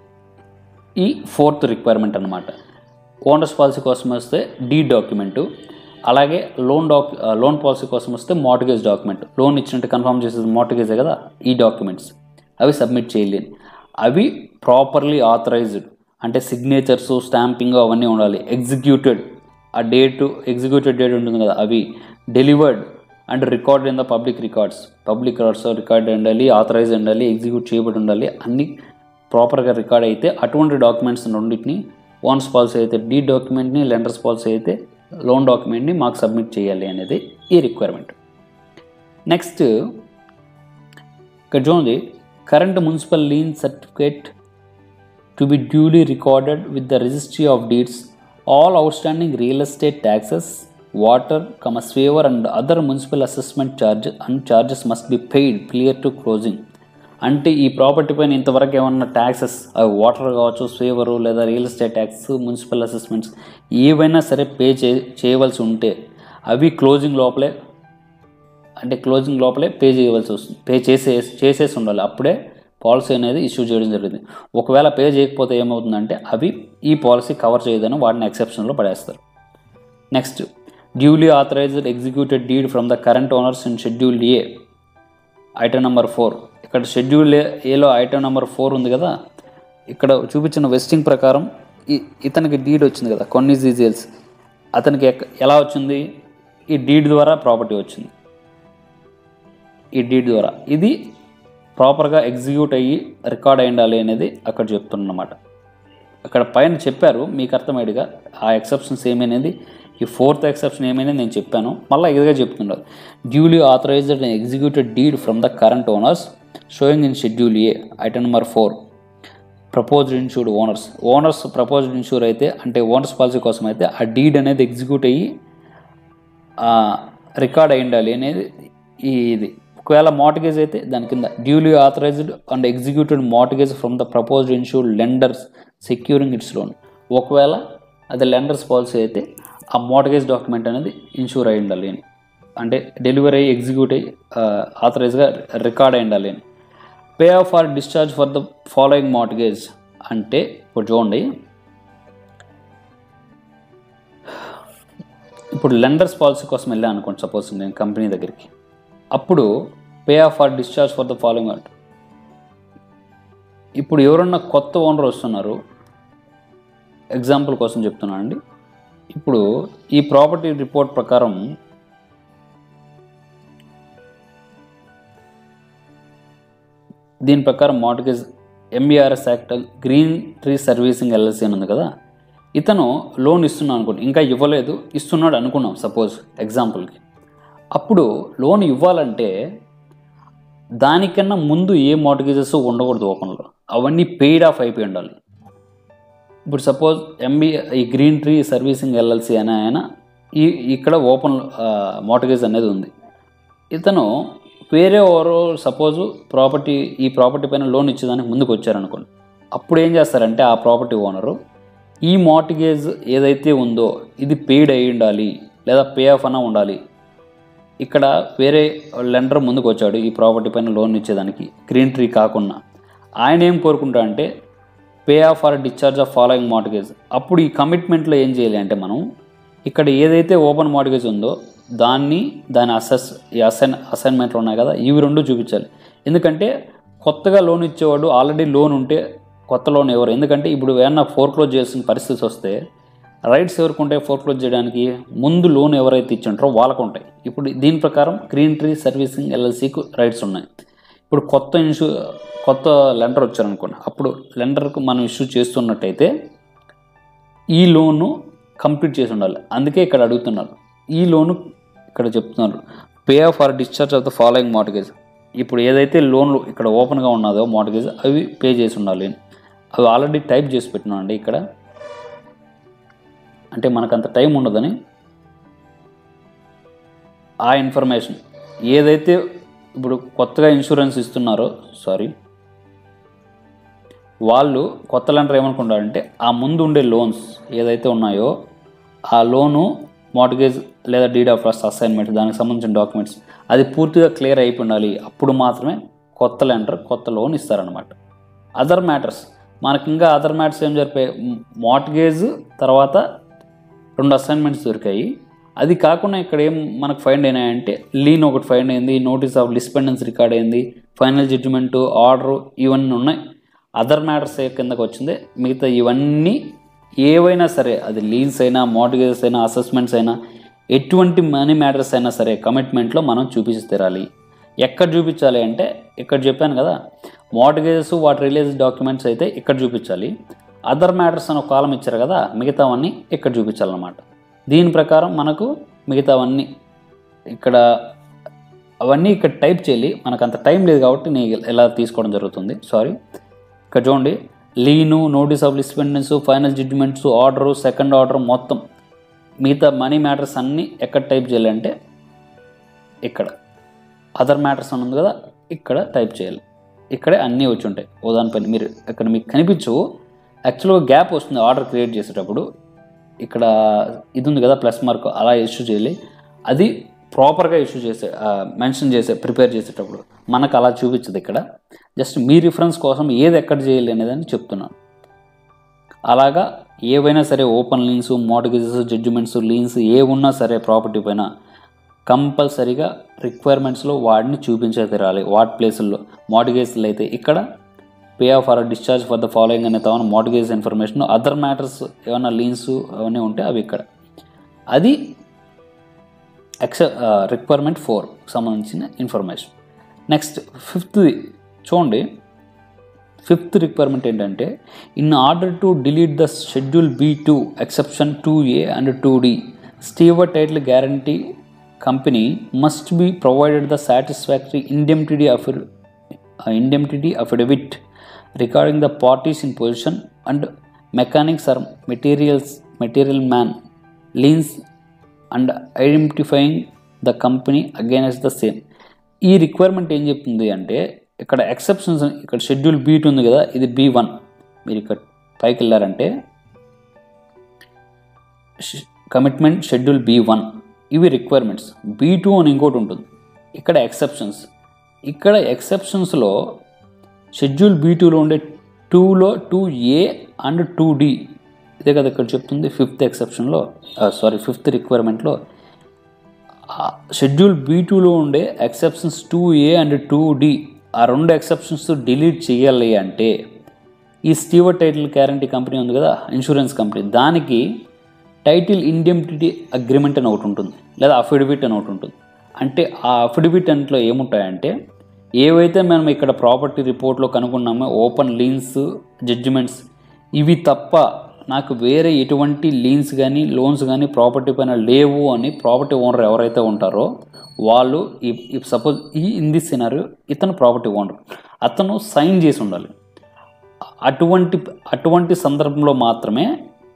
S1: ఈ ఫోర్త్ రిక్వైర్మెంట్ అనమాట ఓనర్స్ పాలసీ కోసం వస్తే డీ డాక్యుమెంటు అలాగే లోన్ డాక్ లోన్ పాలసీ కోసం వస్తే మార్టిగేజ్ డాక్యుమెంట్ లోన్ ఇచ్చినట్టు కన్ఫర్మ్ చేసేది మార్టిగేజే కదా ఈ డాక్యుమెంట్స్ అవి సబ్మిట్ చేయలేని అవి ప్రాపర్లీ ఆథరైజ్డ్ అంటే సిగ్నేచర్స్ స్టాంపింగ్ అవన్నీ ఉండాలి ఎగ్జిక్యూటెడ్ ఆ డేట్ ఎగ్జిక్యూటెడ్ డేట్ ఉంటుంది కదా అవి delivered and record in the public records public records record ఉండాలి ఆథరైజ్ ఉండాలి ఎగ్జిక్యూట్ చేయబడి ఉండాలి అన్ని ప్రాపర్గా రికార్డ్ అయితే అటువంటి డాక్యుమెంట్స్ రెండింటిని ఓనర్స్ పాలసీ అయితే డీ డాక్యుమెంట్ని లెండర్స్ పాలసీ అయితే లోన్ డాక్యుమెంట్ని మాకు సబ్మిట్ చేయాలి అనేది ఈ రిక్వైర్మెంట్ నెక్స్ట్ ఇక్కడ చూడండి current municipal lien certificate to be duly recorded with the registry of deeds all outstanding real estate taxes water comma sewer and other municipal assessment charge and charges must be paid clear to closing అంటే ఈ property పైన ఇంతవరకు ఏమన్నా taxes అవి water కావచ్చు sewer లేదా real estate tax municipal assessments ఏవైనా సరే పే చే చేయవలసి ఉంటే అవి క్లోజింగ్ లోపలే అంటే క్లోజింగ్ లోపలే పే చేయవలసి వస్తుంది పే చేసే చేసేసి ఉండాలి అప్పుడే పాలసీ అనేది ఇష్యూ చేయడం జరిగింది ఒకవేళ పే చేయకపోతే ఏమవుతుందంటే అవి ఈ పాలసీ కవర్ చేయదని వాటిని ఎక్సెప్షన్లో పడేస్తారు next duly authorized executed deed from the current owners in schedule A item number four ఇక్కడ షెడ్యూల్ ఏ ఏలో ఐటమ్ నెంబర్ ఫోర్ ఉంది కదా ఇక్కడ చూపించిన వెస్టింగ్ ప్రకారం ఈ ఇతనికి డీడ్ వచ్చింది కదా కొన్ని డీటెయిల్స్ అతనికి ఎక్క- ఎలా వచ్చింది ఈ డీడ్ ద్వారా ప్రాపర్టీ వచ్చింది ఈ డీడ్ ద్వారా ఇది ప్రాపర్గా ఎగ్జిక్యూట్ అయ్యి రికార్డ్ అయి ఉండాలి అనేది అక్కడ చెప్తున్నమాట అక్కడ పైన చెప్పారు మీకు అర్థమయ్యేదిగా ఆ ఎక్సెప్షన్స్ ఏమైనది ఈ ఫోర్త్ ఎక్సెప్షన్ ఏమైనా నేను చెప్పాను మళ్ళీ ఇదిగా చెప్తున్నారు duly authorized and executed deed from the current owners showing in schedule A item number four proposed insured owners owners proposed insure అయితే అంటే ఓనర్స్ పాలసీ కోసం అయితే ఆ డీడ్ అనేది ఎగ్జిక్యూట్ అయ్యి రికార్డ్ అయి ఉండాలి అనేది ఈ ఇది ఒకవేళ మార్టిగేజ్ అయితే దాని కింద duly authorized and executed mortgage from the proposed insured lenders securing its loan ఒకవేళ అది లెండర్స్ పాలసీ అయితే ఆ మార్టిగేజ్ డాక్యుమెంట్ అనేది ఇన్సూర్ అయి ఉండాలి అని అంటే డెలివరీ అయ్యి ఎగ్జిక్యూట్ అయ్యి ఆథరైజ్గా రికార్డ్ అయి ఉండాలి అని pay off or discharge for the following mortgage అంటే ఇప్పుడు చూడండి ఇప్పుడు లెండర్స్ పాలసీ కోసం వెళ్ళాను అనుకోండి సపోజ్ నేను కంపెనీ దగ్గరికి అప్పుడు pay off or discharge for the following అంటే ఇప్పుడు ఎవరన్నా కొత్త ఓనర్ వస్తున్నారు ఎగ్జాంపుల్ కోసం చెప్తున్నాను అండి ఇప్పుడు ఈ ప్రాపర్టీ రిపోర్ట్ ప్రకారం దీని ప్రకారం mortgage MBRS act Green tree servicing LLC అని ఉంది కదా ఇతను లోన్ ఇస్తున్నాను అనుకోండి ఇంకా ఇవ్వలేదు ఇస్తున్నాడు అనుకున్నాం సపోజ్ ఎగ్జాంపుల్కి అప్పుడు లోన్ ఇవ్వాలంటే దానికన్నా ముందు ఏ మార్టిగేజెస్ ఉండకూడదు ఓపెన్లో అవన్నీ పెయిడ్ ఆఫ్ అయిపోయి ఉండాలి ఇప్పుడు సపోజ్ ఎంబీ ఈ గ్రీన్ ట్రీ సర్వీసింగ్ ఎల్ఎల్సి అనే ఆయన ఈ ఇక్కడ ఓపెన్ మార్టిగేజ్ అనేది ఉంది ఇతను వేరే ఎవరో సపోజ్ ప్రాపర్టీ ఈ ప్రాపర్టీ పైన లోన్ ఇచ్చేదానికి ముందుకు వచ్చారనుకోండి అప్పుడు ఏం చేస్తారంటే ఆ ప్రాపర్టీ ఓనరు ఈ మార్టిగేజ్ ఏదైతే ఉందో ఇది పెయిడ్ అయి ఉండాలి లేదా పే ఆఫ్ అన్న ఉండాలి ఇక్కడ వేరే లెండర్ ముందుకు వచ్చాడు ఈ ప్రాపర్టీ పైన లోన్ ఇచ్చేదానికి గ్రీన్ ట్రీ కాకుండా ఆయన ఏం కోరుకుంటా అంటే pay off or discharge of following mortgage అప్పుడు ఈ కమిట్మెంట్లో ఏం చేయాలి అంటే మనం ఇక్కడ ఏదైతే ఓపెన్ మార్టిగేజ్ ఉందో దాన్ని దాని అసెస్ ఈ అసైన్ అసైన్మెంట్లు ఉన్నాయి కదా ఇవి రెండు చూపించాలి ఎందుకంటే కొత్తగా లోన్ ఇచ్చేవాడు ఆల్రెడీ లోన్ ఉంటే కొత్త లోన్ ఎవరు ఎందుకంటే ఇప్పుడు ఏమన్నా ఫోర్క్లోజ్ చేయాల్సిన పరిస్థితి వస్తే రైట్స్ ఎవరికి ఉంటాయి ఫోర్క్లోజ్ చేయడానికి ముందు లోన్ ఎవరైతే ఇచ్చింటారో వాళ్ళకు ఉంటాయి ఇప్పుడు దీని ప్రకారం గ్రీన్ ట్రీ సర్వీసింగ్ ఎల్ఎల్సీకి రైట్స్ ఉన్నాయి ఇప్పుడు కొత్త ఇన్సూ కొత్త లెండర్ వచ్చారనుకోండి అప్పుడు లెండర్కు మనం ఇష్యూ చేస్తున్నట్టయితే ఈ లోను కంప్లీట్ చేసి ఉండాలి అందుకే ఇక్కడ అడుగుతున్నారు ఈ లోను ఇక్కడ చెప్తున్నారు pay off or discharge of the following mortgage ఇప్పుడు ఏదైతే లోన్లు ఇక్కడ ఓపెన్గా ఉన్నదో మార్టిగేజ్ అవి పే చేసి ఉండాలి అవి ఆల్రెడీ టైప్ చేసి పెట్టినామండి ఇక్కడ అంటే మనకు అంత టైం ఉండదని ఆ ఇన్ఫర్మేషన్ ఏదైతే ఇప్పుడు కొత్తగా ఇన్సూరెన్స్ ఇస్తున్నారో సారీ వాళ్ళు కొత్త లెండర్ ఏమనుకుంటారంటే ఆ ముందు ఉండే లోన్స్ ఏదైతే ఉన్నాయో ఆ లోను మార్టిగేజ్ లేదా డీడ్ ఆఫ్ ట్రస్ట్ అసైన్మెంట్ దానికి సంబంధించిన డాక్యుమెంట్స్ అది పూర్తిగా క్లియర్ అయిపోయి ఉండాలి అప్పుడు మాత్రమే కొత్త లెండర్ కొత్త లోన్ ఇస్తారనమాట అదర్ మ్యాటర్స్ మనకి ఇంకా అదర్ మ్యాటర్స్ ఏం జరిపాయి మార్టిగేజ్ తర్వాత రెండు అసైన్మెంట్స్ దొరికాయి అది కాకుండా ఇక్కడ ఏం మనకు ఫైండ్ అయినాయంటే లీన్ ఒకటి ఫైండ్ అయింది నోటీస్ ఆఫ్ డిస్పెండెన్స్ రికార్డ్ అయింది ఫైనల్ జడ్జిమెంట్ ఆర్డర్ ఇవన్నీ ఉన్నాయి అదర్ మ్యాటర్స్ కిందకు వచ్చింది మిగతా ఇవన్నీ ఏవైనా సరే అది లీన్స్ అయినా మార్టిగేజెస్ అయినా అసెస్మెంట్స్ అయినా ఎటువంటి మనీ మ్యాటర్స్ అయినా సరే కమిట్మెంట్లో మనం చూపించి తీరాలి ఎక్కడ చూపించాలి అంటే ఇక్కడ చెప్పాను కదా మార్టిగేజెస్ వాటి రిలీజ్ డాక్యుమెంట్స్ అయితే ఇక్కడ చూపించాలి అదర్ మ్యాటర్స్ అని ఒక కాలం ఇచ్చారు కదా మిగతావన్నీ ఇక్కడ చూపించాలన్నమాట దీని ప్రకారం మనకు మిగతావన్నీ ఇక్కడ అవన్నీ ఇక్కడ టైప్ చేయాలి మనకు అంత టైం లేదు కాబట్టి నేను ఎలా తీసుకోవడం జరుగుతుంది సారీ ఇక్కడ చూడండి lien notice of lis pendens final judgements order second order మొత్తం మిగతా మనీ మ్యాటర్స్ అన్నీ ఎక్కడ టైప్ చేయాలంటే ఇక్కడ అదర్ మ్యాటర్స్ అని ఉంది కదా ఇక్కడ టైప్ చేయాలి ఇక్కడే అన్నీ వచ్చి ఉంటాయి ఉదాహరణ పని మీరు ఇక్కడ మీకు కనిపించవు యాక్చువల్గా గ్యాప్ వస్తుంది ఆర్డర్ క్రియేట్ చేసేటప్పుడు ఇక్కడ ఇది ఉంది కదా ప్లస్ మార్క్ అలా ఇష్యూ చేయాలి అది ప్రాపర్గా ఇష్యూ చేసే మెన్షన్ చేసే ప్రిపేర్ చేసేటప్పుడు మనకు అలా చూపించదు ఇక్కడ జస్ట్ మీ రిఫరెన్స్ కోసం ఏది ఎక్కడ చేయాలి అనేదని చెప్తున్నాను అలాగా ఏవైనా సరే ఓపెన్ లీన్స్ మోటగేజెస్ జడ్జిమెంట్స్ లీన్స్ ఏ ఉన్నా సరే ప్రాపర్టీ పైన కంపల్సరీగా రిక్వైర్మెంట్స్లో వాటిని చూపించే తీరాలి వాటి ప్లేసుల్లో మోటగేజ్లు అయితే ఇక్కడ pay off or discharge for the following అనే తవన మోటగేజ్ ఇన్ఫర్మేషన్ అదర్ మ్యాటర్స్ ఏమైనా లీన్స్ అవన్నీ ఉంటే అవి ఇక్కడ అది ఎక్స రిక్వైర్మెంట్ ఫోర్ సంబంధించిన ఇన్ఫర్మేషన్ నెక్స్ట్ ఫిఫ్త్ది చూడండి ఫిఫ్త్ రిక్వైర్మెంట్ ఏంటంటే in order to delete the schedule B two exception two A and two D Stewart title guarantee company must be provided the satisfactory indemnity అఫిర్ indemnity affidavit recording the parties in possession and mechanics are materials material man liens and identifying the company against the same ఈ రిక్వైర్మెంట్ ఏం చెప్తుంది అంటే ఇక్కడ exceptions ఇక్కడ schedule be ఉంది కదా ఇది బీ వన్ మీరు ఇక్కడ పైకి వెళ్ళారంటే కమిట్మెంట్ షెడ్యూల్ బీ వన్ ఇవి రిక్వైర్మెంట్స్ బీ టూ అని ఇంకోటి ఉంటుంది ఇక్కడ ఎక్సెప్షన్స్ ఇక్కడ ఎక్సెప్షన్స్లో షెడ్యూల్ బీ టూలో ఉండే టూలో two A and two D ఇదే కదా ఇక్కడ చెప్తుంది ఫిఫ్త్ ఎక్సెప్షన్లో సారీ ఫిఫ్త్ రిక్వైర్మెంట్లో షెడ్యూల్ బీ టూలో ఉండే exceptions two A and two D ఆ రెండు ఎక్సెప్షన్స్ డిలీట్ చేయాలి అంటే ఈ స్టీవర్ టైటిల్ గ్యారంటీ కంపెనీ ఉంది కదా ఇన్సూరెన్స్ కంపెనీ దానికి టైటిల్ ఇండెంటిటీ అగ్రిమెంట్ అని ఒకటి ఉంటుంది లేదా అఫిడవిట్ అని ఒకటి ఉంటుంది అంటే ఆ అఫిడవిట్ అంట్లో ఏముంటాయంటే ఏవైతే మనం ఇక్కడ ప్రాపర్టీ రిపోర్ట్లో కనుక్కున్నామో ఓపెన్ లీన్స్ జడ్జిమెంట్స్ ఇవి తప్ప నాకు వేరే ఎటువంటి లీన్స్ కానీ లోన్స్ కానీ ప్రాపర్టీ పైన లేవు అని ప్రాపర్టీ ఓనర్ ఎవరైతే ఉంటారో వాళ్ళు ఈ సపోజ్ ఈ ఇన్ దిస్ సినారియో ఇతను ప్రాపర్టీ ఓనర్ అతను సైన్ చేసి ఉండాలి అటువంటి అటువంటి సందర్భంలో మాత్రమే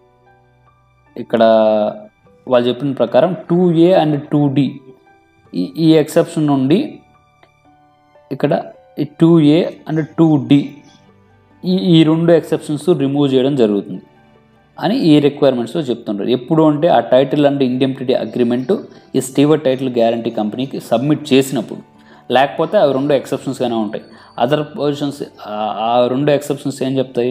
S1: ఇక్కడ వాళ్ళు చెప్పిన ప్రకారం two A and two D ఈ ఈ ఎక్సెప్షన్ నుండి ఇక్కడ two A and two D ఈ ఈ రెండు ఎక్సెప్షన్స్ రిమూవ్ చేయడం జరుగుతుంది అని ఈ రిక్వైర్మెంట్స్లో చెప్తుంటారు ఎప్పుడు అంటే ఆ టైటిల్ అండ్ ఇండెంటిటీ అగ్రిమెంట్ ఈ స్టీవర్ టైటిల్ గ్యారంటీ కంపెనీకి సబ్మిట్ చేసినప్పుడు లేకపోతే అవి రెండు ఎక్సెప్షన్స్గానే ఉంటాయి అదర్ పొజిషన్స్ ఆ రెండు ఎక్సెప్షన్స్ ఏం చెప్తాయి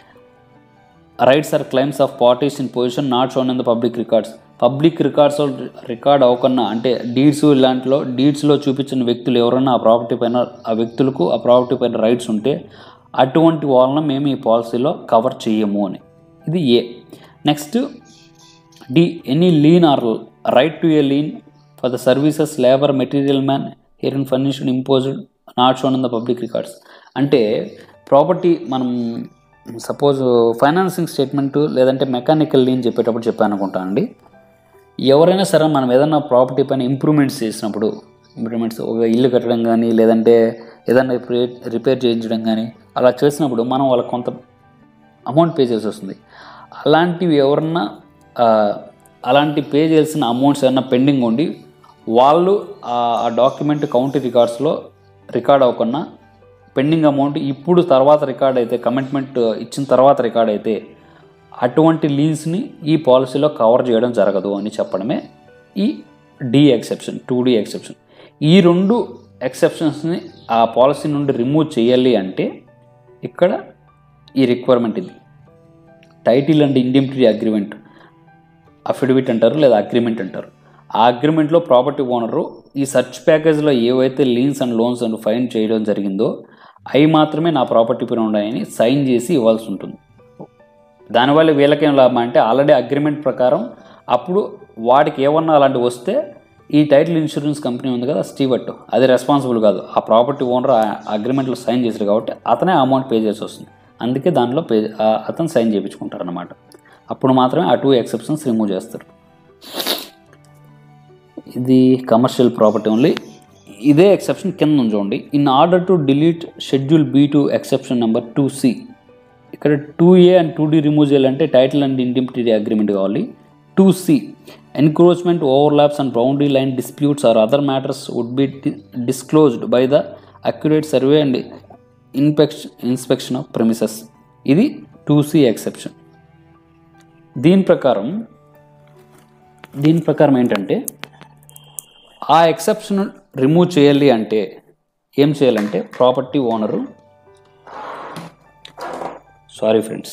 S1: rights or claims of parties in position not shown in the public records public records record అవ్వకన్నా అంటే డీడ్స్ ఇలాంటిలో డీడ్స్లో చూపించిన వ్యక్తులు ఎవరైనా ఆ ప్రాపర్టీ పైన ఆ వ్యక్తులకు ఆ ప్రాపర్టీ పైన రైట్స్ ఉంటే అటువంటి వాళ్ళని మేము ఈ పాలసీలో కవర్ చేయము అని ఇది A next D any lien or right to a lien for the services labour material man here in furnished imposed not shown in the public records అంటే ప్రాపర్టీ మనం సపోజ్ ఫైనాన్సింగ్ స్టేట్మెంట్ లేదంటే mechanical lien చెప్పేటప్పుడు చెప్పాను అనుకుంటా అండి ఎవరైనా సరే మనం ఏదైనా ప్రాపర్టీ పైన ఇంప్రూవ్మెంట్స్ చేసినప్పుడు ఇంప్రూవ్మెంట్స్ ఒక ఇల్లు కట్టడం కానీ లేదంటే ఏదైనా రిపేర్ రిపేర్ చేయించడం కానీ అలా చేసినప్పుడు మనం వాళ్ళకి కొంత అమౌంట్ పే చేసి వస్తుంది అలాంటివి ఎవరన్నా అలాంటి పే చేయాల్సిన అమౌంట్స్ ఏమన్నా పెండింగ్ ఉండి వాళ్ళు ఆ డాక్యుమెంట్ కౌంటీ రికార్డ్స్లో రికార్డ్ అవ్వకుండా పెండింగ్ అమౌంట్ ఇప్పుడు తర్వాత రికార్డ్ అయితే కమిట్మెంట్ ఇచ్చిన తర్వాత రికార్డ్ అయితే అటువంటి లీన్స్ని ఈ పాలసీలో కవర్ చేయడం జరగదు అని చెప్పడమే ఈ D exception two D exception ఈ రెండు ఎక్సెప్షన్స్ని ఆ పాలసీ నుండి రిమూవ్ చేయాలి అంటే ఇక్కడ ఈ రిక్వైర్మెంట్ ఇది title and indemnity agreement affidavit అంటారు లేదా అగ్రిమెంట్ అంటారు ఆ అగ్రిమెంట్లో ప్రాపర్టీ ఓనరు ఈ సర్చ్ ప్యాకేజ్లో ఏవైతే liens and loans and find చేయడం జరిగిందో అవి మాత్రమే నా ప్రాపర్టీ పైన ఉన్నాయని సైన్ చేసి ఇవ్వాల్సి ఉంటుంది దానివల్ల వీళ్ళకేం లాభం అంటే ఆల్రెడీ అగ్రిమెంట్ ప్రకారం అప్పుడు వాడికి ఏమన్నా అలాంటివి వస్తే ఈ టైటిల్ ఇన్సూరెన్స్ కంపెనీ ఉంది కదా స్టీవట్ అది రెస్పాన్సిబుల్ కాదు ఆ ప్రాపర్టీ ఓనర్ ఆ అగ్రిమెంట్లో సైన్ చేశారు కాబట్టి అతనే అమౌంట్ పే చేసి వస్తుంది అందుకే దానిలో పే అతను సైన్ చేయించుకుంటారు అనమాట అప్పుడు మాత్రమే ఆ టూ ఎక్సెప్షన్స్ రిమూవ్ చేస్తారు ఇది కమర్షియల్ ప్రాపర్టీ ఓన్లీ ఇదే ఎక్సెప్షన్ కింద ఉంచండి in order to delete schedule B two exception number two C ఇక్కడ two A and two D remove చేయాలంటే టైటిల్ అండ్ ఇండిమిటీ అగ్రిమెంట్ కావాలి two C encroachment overlaps and boundary line disputes or other matters would be disclosed by the accurate survey and inspection inspection of premises ఇది two C exception దీని ప్రకారం దీని ప్రకారం ఏంటంటే ఆ exception remove చేయాలి అంటే ఏం చేయాలంటే property owner sorry friends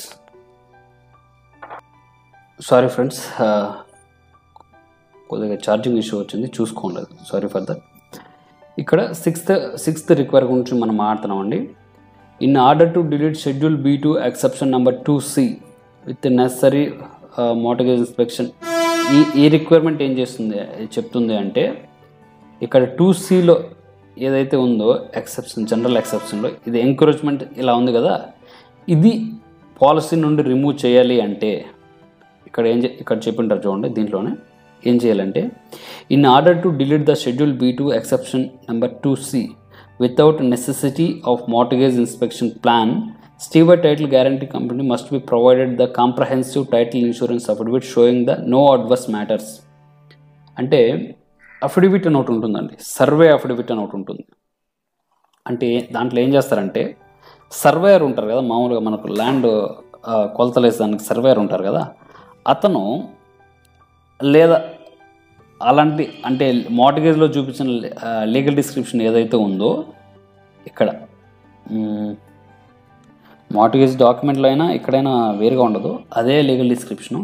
S1: sorry friends కొద్దిగా ఛార్జింగ్ ఇష్యూ వచ్చింది చూసుకోలేదు సారీ ఫర్ దట్ ఇక్కడ సిక్స్త్ సిక్స్త్ రిక్వైర్ గురించి మనం మాట్లాడుతున్నామండి in order to delete schedule B two exception number two C with necessary mortgage inspection ఈ ఈ రిక్వైర్మెంట్ ఏం చేస్తుంది చెప్తుంది అంటే ఇక్కడ టూ సిలో ఏదైతే ఉందో ఎక్సెప్షన్ జనరల్ ఎక్సెప్షన్లో ఇది ఎంకరేజ్మెంట్ ఇలా ఉంది కదా ఇది పాలసీ నుండి రిమూవ్ చేయాలి అంటే ఇక్కడ ఏం చే- ఇక్కడ చెప్పింటారు చూడండి దీంట్లోనే ఏం చేయాలంటే in order to delete the schedule B two exception number two C without necessity of mortgage inspection plan Stewart title guarantee company must be provided the comprehensive title insurance affidavit showing the no adverse matters అంటే affidavit అని ఒకటి ఉంటుందండి survey affidavit అని ఒకటి ఉంటుంది అంటే దాంట్లో ఏం చేస్తారంటే సర్వేయర్ ఉంటారు కదా మామూలుగా మనకు ల్యాండ్ కొలతలు వేసేదానికి సర్వేయర్ ఉంటారు కదా అతను లేదా అలాంటి అంటే మార్టిగేజ్లో చూపించిన లీగల్ డిస్క్రిప్షన్ ఏదైతే ఉందో ఇక్కడ మ్, మార్టిగేజ్ డాక్యుమెంట్లో అయినా ఎక్కడైనా వేరుగా ఉండదు అదే లీగల్ డిస్క్రిప్షను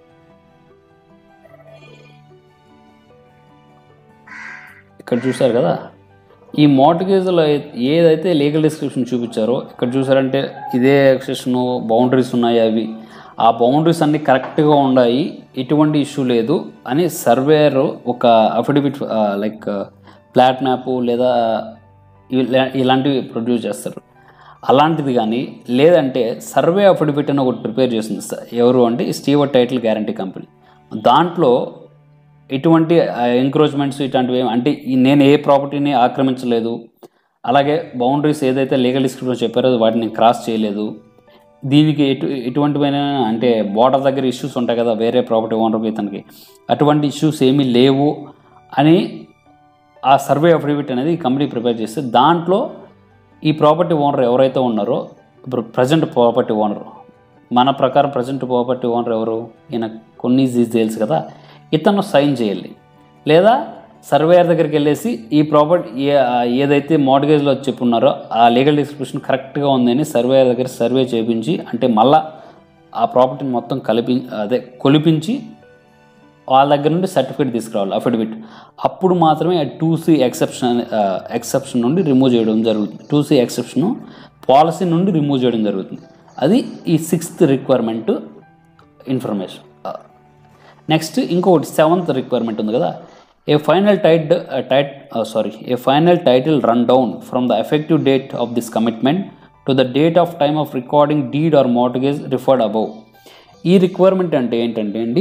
S1: ఇక్కడ చూసారు కదా ఈ మార్టిగేజ్లో ఏదైతే లీగల్ డిస్క్రిప్షన్ చూపించారో ఇక్కడ చూసారంటే ఇదే ఎక్సెషన్ బౌండరీస్ ఉన్నాయి అవి ఆ బౌండరీస్ అన్నీ కరెక్ట్గా ఉన్నాయి ఎటువంటి ఇష్యూ లేదు అని సర్వేయర్ ఒక అఫిడవిట్ లైక్ ఫ్లాట్ మ్యాప్ లేదా ఇలా- ఇలాంటివి ప్రొడ్యూస్ చేస్తారు అలాంటిది కానీ లేదంటే సర్వే అఫిడవిట్ అని ఒకటి ప్రిపేర్ చేస్తుంది స- ఎవరు అంటే స్టీవర్ టైటిల్ గ్యారంటీ కంపెనీ దాంట్లో ఎటువంటి ఎంక్రోచ్మెంట్స్ ఇట్లాంటివి ఏం- అంటే ఈ నేను ఏ ప్రాపర్టీని ఆక్రమించలేదు అలాగే బౌండరీస్ ఏదైతే లీగల్ డిస్క్రిప్షన్ చెప్పారో వాటిని క్రాస్ చేయలేదు దీనికి ఎటు ఎటువంటివైన అంటే బోర్డర్ దగ్గర ఇష్యూస్ ఉంటాయి కదా వేరే ప్రాపర్టీ ఓనర్కి ఇతనికి అటువంటి ఇష్యూస్ ఏమీ లేవు అని ఆ సర్వే అఫిడవిట్ అనేది ఈ కంపెనీ ప్రిపేర్ చేస్తే దాంట్లో ఈ ప్రాపర్టీ ఓనర్ ఎవరైతే ఉన్నారో ఇప్పుడు ప్రజెంట్ ప్రాపర్టీ ఓనర్ మన ప్రకారం ప్రజెంట్ ప్రాపర్టీ ఓనర్ ఎవరు ఈయన కొన్ని డీటెయిల్స్ కదా ఇతను సైన్ చేయాలి లేదా సర్వేయర్ దగ్గరికి వెళ్ళేసి ఈ ప్రాపర్టీ ఏ ఏదైతే మార్గేజ్లో చెప్పున్నారో ఆ లీగల్ డిస్క్రిప్షన్ కరెక్ట్గా ఉందని సర్వేయర్ దగ్గర సర్వే చేయించి అంటే మళ్ళా ఆ ప్రాపర్టీని మొత్తం కలిపి అదే కొలిపించి వాళ్ళ దగ్గర నుండి సర్టిఫికేట్ తీసుకురావాలి అఫిడవిట్ అప్పుడు మాత్రమే టూ సి ఎక్సెప్షన్ ఎక్సెప్షన్ నుండి రిమూవ్ చేయడం జరుగుతుంది టూ సి ఎక్సెప్షన్ పాలసీ నుండి రిమూవ్ చేయడం జరుగుతుంది అది ఈ సిక్స్త్ రిక్వైర్మెంట్ ఇన్ఫర్మేషన్ నెక్స్ట్ ఇంకొకటి సెవెంత్ రిక్వైర్మెంట్ ఉంది కదా a final tight tight sorry a final title run down from the effective date of this commitment to the date of time of recording deed or mortgage referred above ఈ requirement అంటే ఏంటంటే అండి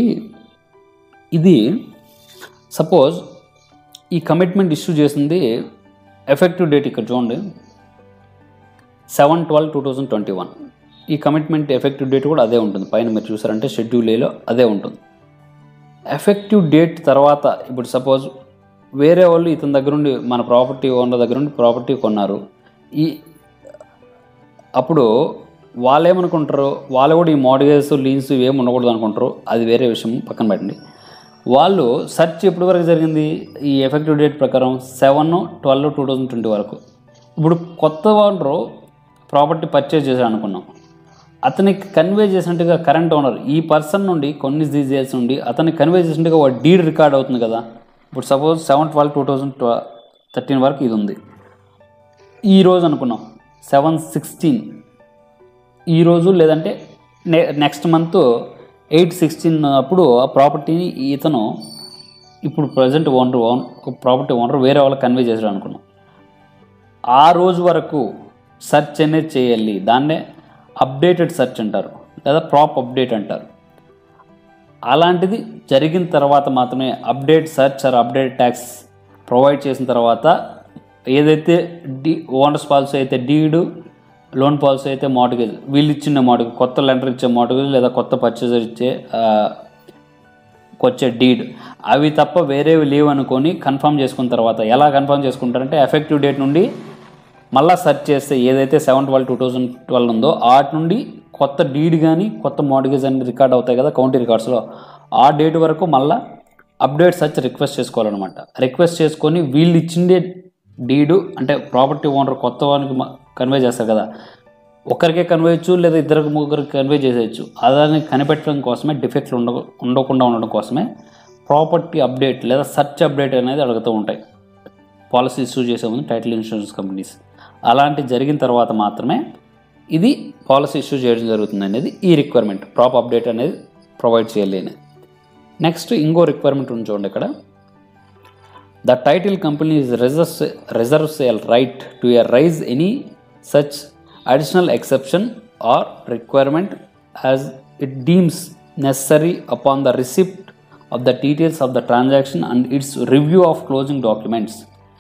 S1: ఇది suppose ఈ commitment issue చేసింది effective date ఇక్కడ చూడండి seven twelve two thousand twenty one ఈ కమిట్మెంట్ ఎఫెక్టివ్ డేట్ కూడా అదే ఉంటుంది పైన మీరు చూసారంటే షెడ్యూల్ ఏలో అదే ఉంటుంది ఎఫెక్టివ్ డేట్ తర్వాత ఇప్పుడు సపోజ్ వేరే వాళ్ళు ఇతని దగ్గర నుండి మన ప్రాపర్టీ ఓనర్ దగ్గర నుండి ప్రాపర్టీ కొన్నారు ఈ అప్పుడు వాళ్ళు ఏమనుకుంటారు వాళ్ళు కూడా ఈ మోడగేజ్ లీన్స్ ఇవేమి ఉండకూడదు అనుకుంటారు అది వేరే విషయం పక్కన పెట్టండి వాళ్ళు సెర్చ్ ఎప్పటి వరకు జరిగింది ఈ ఎఫెక్టివ్ డేట్ ప్రకారం seven twelve two thousand twenty వరకు ఇప్పుడు కొత్త ఓనరు ప్రాపర్టీ పర్చేజ్ చేశారు అనుకున్నాం అతనికి కన్వే చేసినట్టుగా కరెంట్ ఓనర్ ఈ పర్సన్ నుండి కొన్ని డీటెయిల్స్ నుండి అతనికి కన్వే చేసినట్టుగా వాడు డీడ్ రికార్డ్ అవుతుంది కదా ఇప్పుడు suppose seven twelve two thousand thirteen వరకు ఇది ఉంది ఈ రోజు అనుకున్నాం సెవెన్ సిక్స్టీన్ ఈరోజు లేదంటే నె నెక్స్ట్ మంత్ ఎయిట్ సిక్స్టీన్ అప్పుడు ఆ ప్రాపర్టీని ఇతను ఇప్పుడు present owner own property owner వేరే వాళ్ళకి కన్వే చేసాడు అనుకున్నాం ఆ రోజు వరకు సెర్చ్ అనేది చేయాలి దాన్నే అప్డేటెడ్ సెర్చ్ అంటారు లేదా ప్రాప్ అప్డేట్ అంటారు అలాంటిది జరిగిన తర్వాత మాత్రమే update search or update tax provide చేసిన తర్వాత ఏదైతే డి ఓనర్స్ పాలసీ అయితే డీడు లోన్ పాలసీ అయితే మార్టిగేజ్ వీళ్ళు ఇచ్చిన మార్టిగేజ్ కొత్త లెండర్ ఇచ్చే మార్టిగేజ్ లేదా కొత్త పర్చేజర్ ఇచ్చే ఆ, వచ్చే డీడ్ అవి తప్ప వేరేవి లేవు అనుకొని కన్ఫర్మ్ చేసుకున్న తర్వాత ఎలా కన్ఫర్మ్ చేసుకుంటారంటే ఎఫెక్టివ్ డేట్ నుండి మళ్ళీ సెర్చ్ చేస్తే ఏదైతే seven twelve two thousand twelve ఉందో వాటి నుండి కొత్త డీడ్ కానీ కొత్త మార్టిగేజ్ అని రికార్డ్ అవుతాయి కదా కౌంటీ రికార్డ్స్లో ఆ డేట్ వరకు మళ్ళీ అప్డేట్ సర్చ్ రిక్వెస్ట్ చేసుకోవాలన్నమాట రిక్వెస్ట్ చేసుకొని వీళ్ళు ఇచ్చిండే డీడు అంటే ప్రాపర్టీ ఓనర్ కొత్త వానికి కన్వే చేస్తారు కదా ఒకరికే కన్వే చేయొచ్చు లేదా ఇద్దరికి ముగ్గురికి కన్వే చేసేయచ్చు అదాన్ని కనిపెట్టడం కోసమే డిఫెక్ట్లు ఉండ ఉండకుండా ఉండడం కోసమే ప్రాపర్టీ అప్డేట్ లేదా సర్చ్ అప్డేట్ అనేది అడుగుతూ ఉంటాయి పాలసీ ఇష్యూ చేసే ముందు టైటిల్ ఇన్సూరెన్స్ కంపెనీస్ అలాంటి జరిగిన తర్వాత మాత్రమే ఇది పాలసీ ఇష్యూ చేయడం జరుగుతుంది అనేది ఈ రిక్వైర్మెంట్ ప్రాప్ అప్డేట్ అనేది ప్రొవైడ్ చేయాలి అనేది నెక్స్ట్ ఇంకో రిక్వైర్మెంట్ ఉంది చూడండి ఇక్కడ the title company reserves reserves a right to arise any such additional exception or requirement as it deems necessary upon the receipt of the details of the transaction and its review of closing documents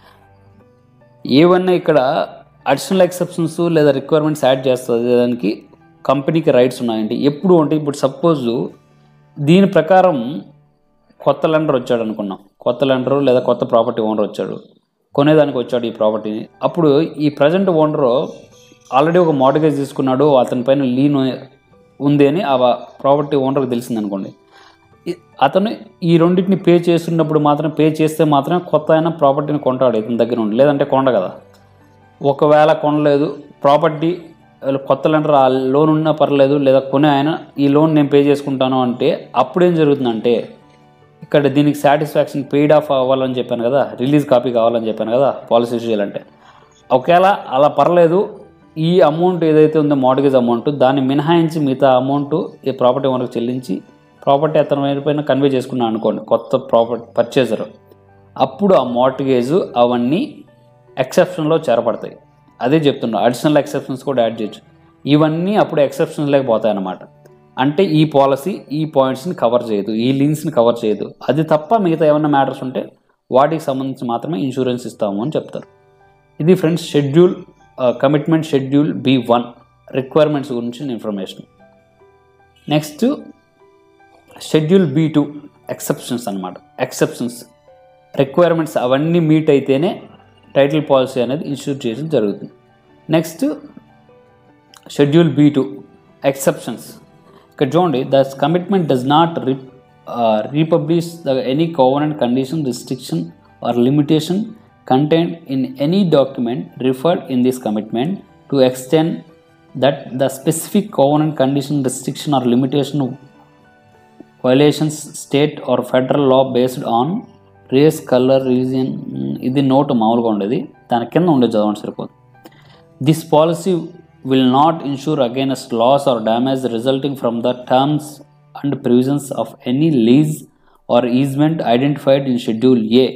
S1: ఏవన్నా ఇక్కడ additional exceptions లేదా requirements add చేస్తుంది దానికి కంపెనీకి rights ఉన్నాయండి ఎప్పుడు అంటే ఇప్పుడు సపోజ్ దీని ప్రకారం కొత్త లెండర్ వచ్చాడు అనుకున్నాం కొత్త లెండరు లేదా కొత్త ప్రాపర్టీ ఓనర్ వచ్చాడు కొనేదానికి వచ్చాడు ఈ ప్రాపర్టీని అప్పుడు ఈ ప్రజెంట్ ఓనరు ఆల్రెడీ ఒక మోటగేజ్ తీసుకున్నాడు అతని పైన లీన్ ఉంది అని ఆ ప్రాపర్టీ ఓనర్కి తెలిసింది అనుకోండి ఈ- అతను ఈ రెండింటిని పే చేస్తున్నప్పుడు మాత్రం పే చేస్తే మాత్రమే కొత్త అయిన ప్రాపర్టీని కొంటాడు ఇతని దగ్గర నుండి లేదంటే కొండ కదా ఒకవేళ కొనలేదు ప్రాపర్టీ కొత్త లెండర్ ఆ లోన్ ఉన్నా పర్లేదు లేదా కొనే ఆయన ఈ లోన్ నేను పే చేసుకుంటాను అంటే అప్పుడు ఏం జరుగుతుందంటే ఇక్కడ దీనికి సాటిస్ఫాక్షన్ పెయిడ్ ఆఫ్ అవ్వాలని చెప్పాను కదా రిలీజ్ కాపీ కావాలని చెప్పాను కదా పాలసీ ఇష్యూ చేయాలంటే ఒకవేళ అలా పర్లేదు ఈ అమౌంట్ ఏదైతే ఉందో మార్గేజ్ అమౌంట్ దాన్ని మినహాయించి మిగతా అమౌంట్ ఈ ప్రాపర్టీ ఓనర్కి చెల్లించి ప్రాపర్టీ అతని వైపుపైన కన్వే చేసుకున్నాను అనుకోండి కొత్త ప్రాపర్టీ పర్చేజర్ అప్పుడు ఆ మార్టిగేజ్ అవన్నీ ఎక్సెప్షన్లో చేరపడతాయి అదే చెప్తున్నా అడిషనల్ ఎక్సెప్షన్స్ కూడా యాడ్ చేయొచ్చు ఇవన్నీ అప్పుడు ఎక్సెప్షన్స్ లేకపోతాయి అన్నమాట అంటే ఈ పాలసీ ఈ పాయింట్స్ని కవర్ చేయదు ఈ లింక్స్ని కవర్ చేయదు అది తప్ప మిగతా ఏమైనా మ్యాటర్స్ ఉంటే వాటికి సంబంధించి మాత్రమే ఇన్సూరెన్స్ ఇస్తాము అని చెప్తారు ఇది friends schedule commitment schedule B one requirements గురించి information next schedule B two exceptions అనమాట ఎక్సెప్షన్స్ రిక్వైర్మెంట్స్ అవన్నీ మీట్ అయితేనే టైటిల్ పాలసీ అనేది ఇష్యూ చేయడం జరుగుతుంది next schedule B two exceptions ఇక్కడ చూడండి the commitment does not re republish the any covenant condition restriction or limitation contain in any document referred in this commitment to extend that the specific covenant condition restriction or limitation violations state or federal law based on race colour region ఇది note మామూలుగా ఉండేది దాని కింద ఉండేది చదవండి సరిపోతుంది this policy will not insure against loss or damage resulting from the terms and provisions of any lease or easement identified in schedule A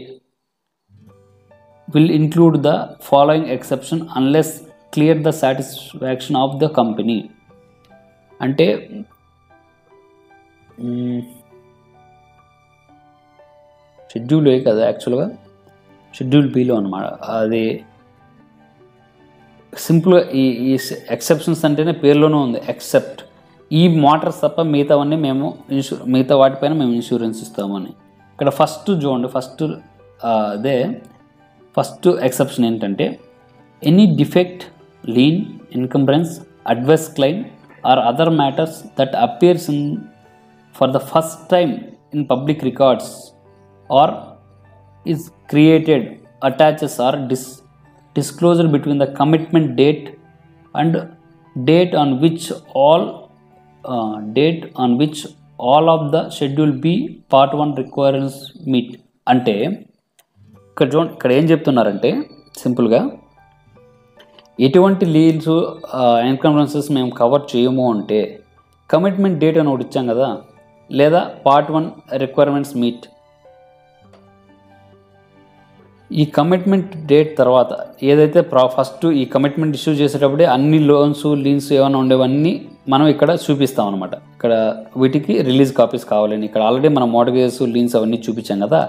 S1: will include the following exception unless clear the satisfaction of the company అంటే schedule A కదా యాక్చువల్గా schedule below అనమాట అది సింపుల్గా ఈ ఈ exceptions అంటేనే పేరులోనే ఉంది ఎక్సెప్ట్ ఈ మోటార్స్ తప్ప మిగతావన్నీ మేము ఇన్సూ మిగతా వాటిపైన మేము ఇన్సూరెన్స్ ఇస్తామని ఇక్కడ ఫస్ట్ చూడండి ఫస్ట్ అదే ఫస్ట్ ఎక్సెప్షన్ ఏంటంటే any defect lien encumbrance adverse claim or other matters that appears in for the first time in public records or is created attaches are dis disclosure between the commitment date and date on which all uh, date on which all of the schedule b part 1 requirements meet అంటే ఇక్కడ చూడండి ఇక్కడ ఏం చెప్తున్నారంటే సింపుల్గా ఎటువంటి leads ఎన్కన్ఫరెన్సెస్ మేము cover చేయము అంటే కమిట్మెంట్ డేట్ అని ఒకటి ఇచ్చాం కదా లేదా పార్ట్ వన్ రిక్వైర్మెంట్స్ మీట్ ఈ కమిట్మెంట్ డేట్ తర్వాత ఏదైతే ప్రా ఫస్ట్ ఈ కమిట్మెంట్ ఇష్యూ చేసేటప్పుడే అన్ని లోన్స్ లీన్స్ ఏమైనా ఉండేవన్నీ మనం ఇక్కడ చూపిస్తాం అనమాట ఇక్కడ వీటికి రిలీజ్ కాపీస్ కావాలని ఇక్కడ ఆల్రెడీ మనం మోటగేజ్ లీన్స్ అవన్నీ చూపించాం కదా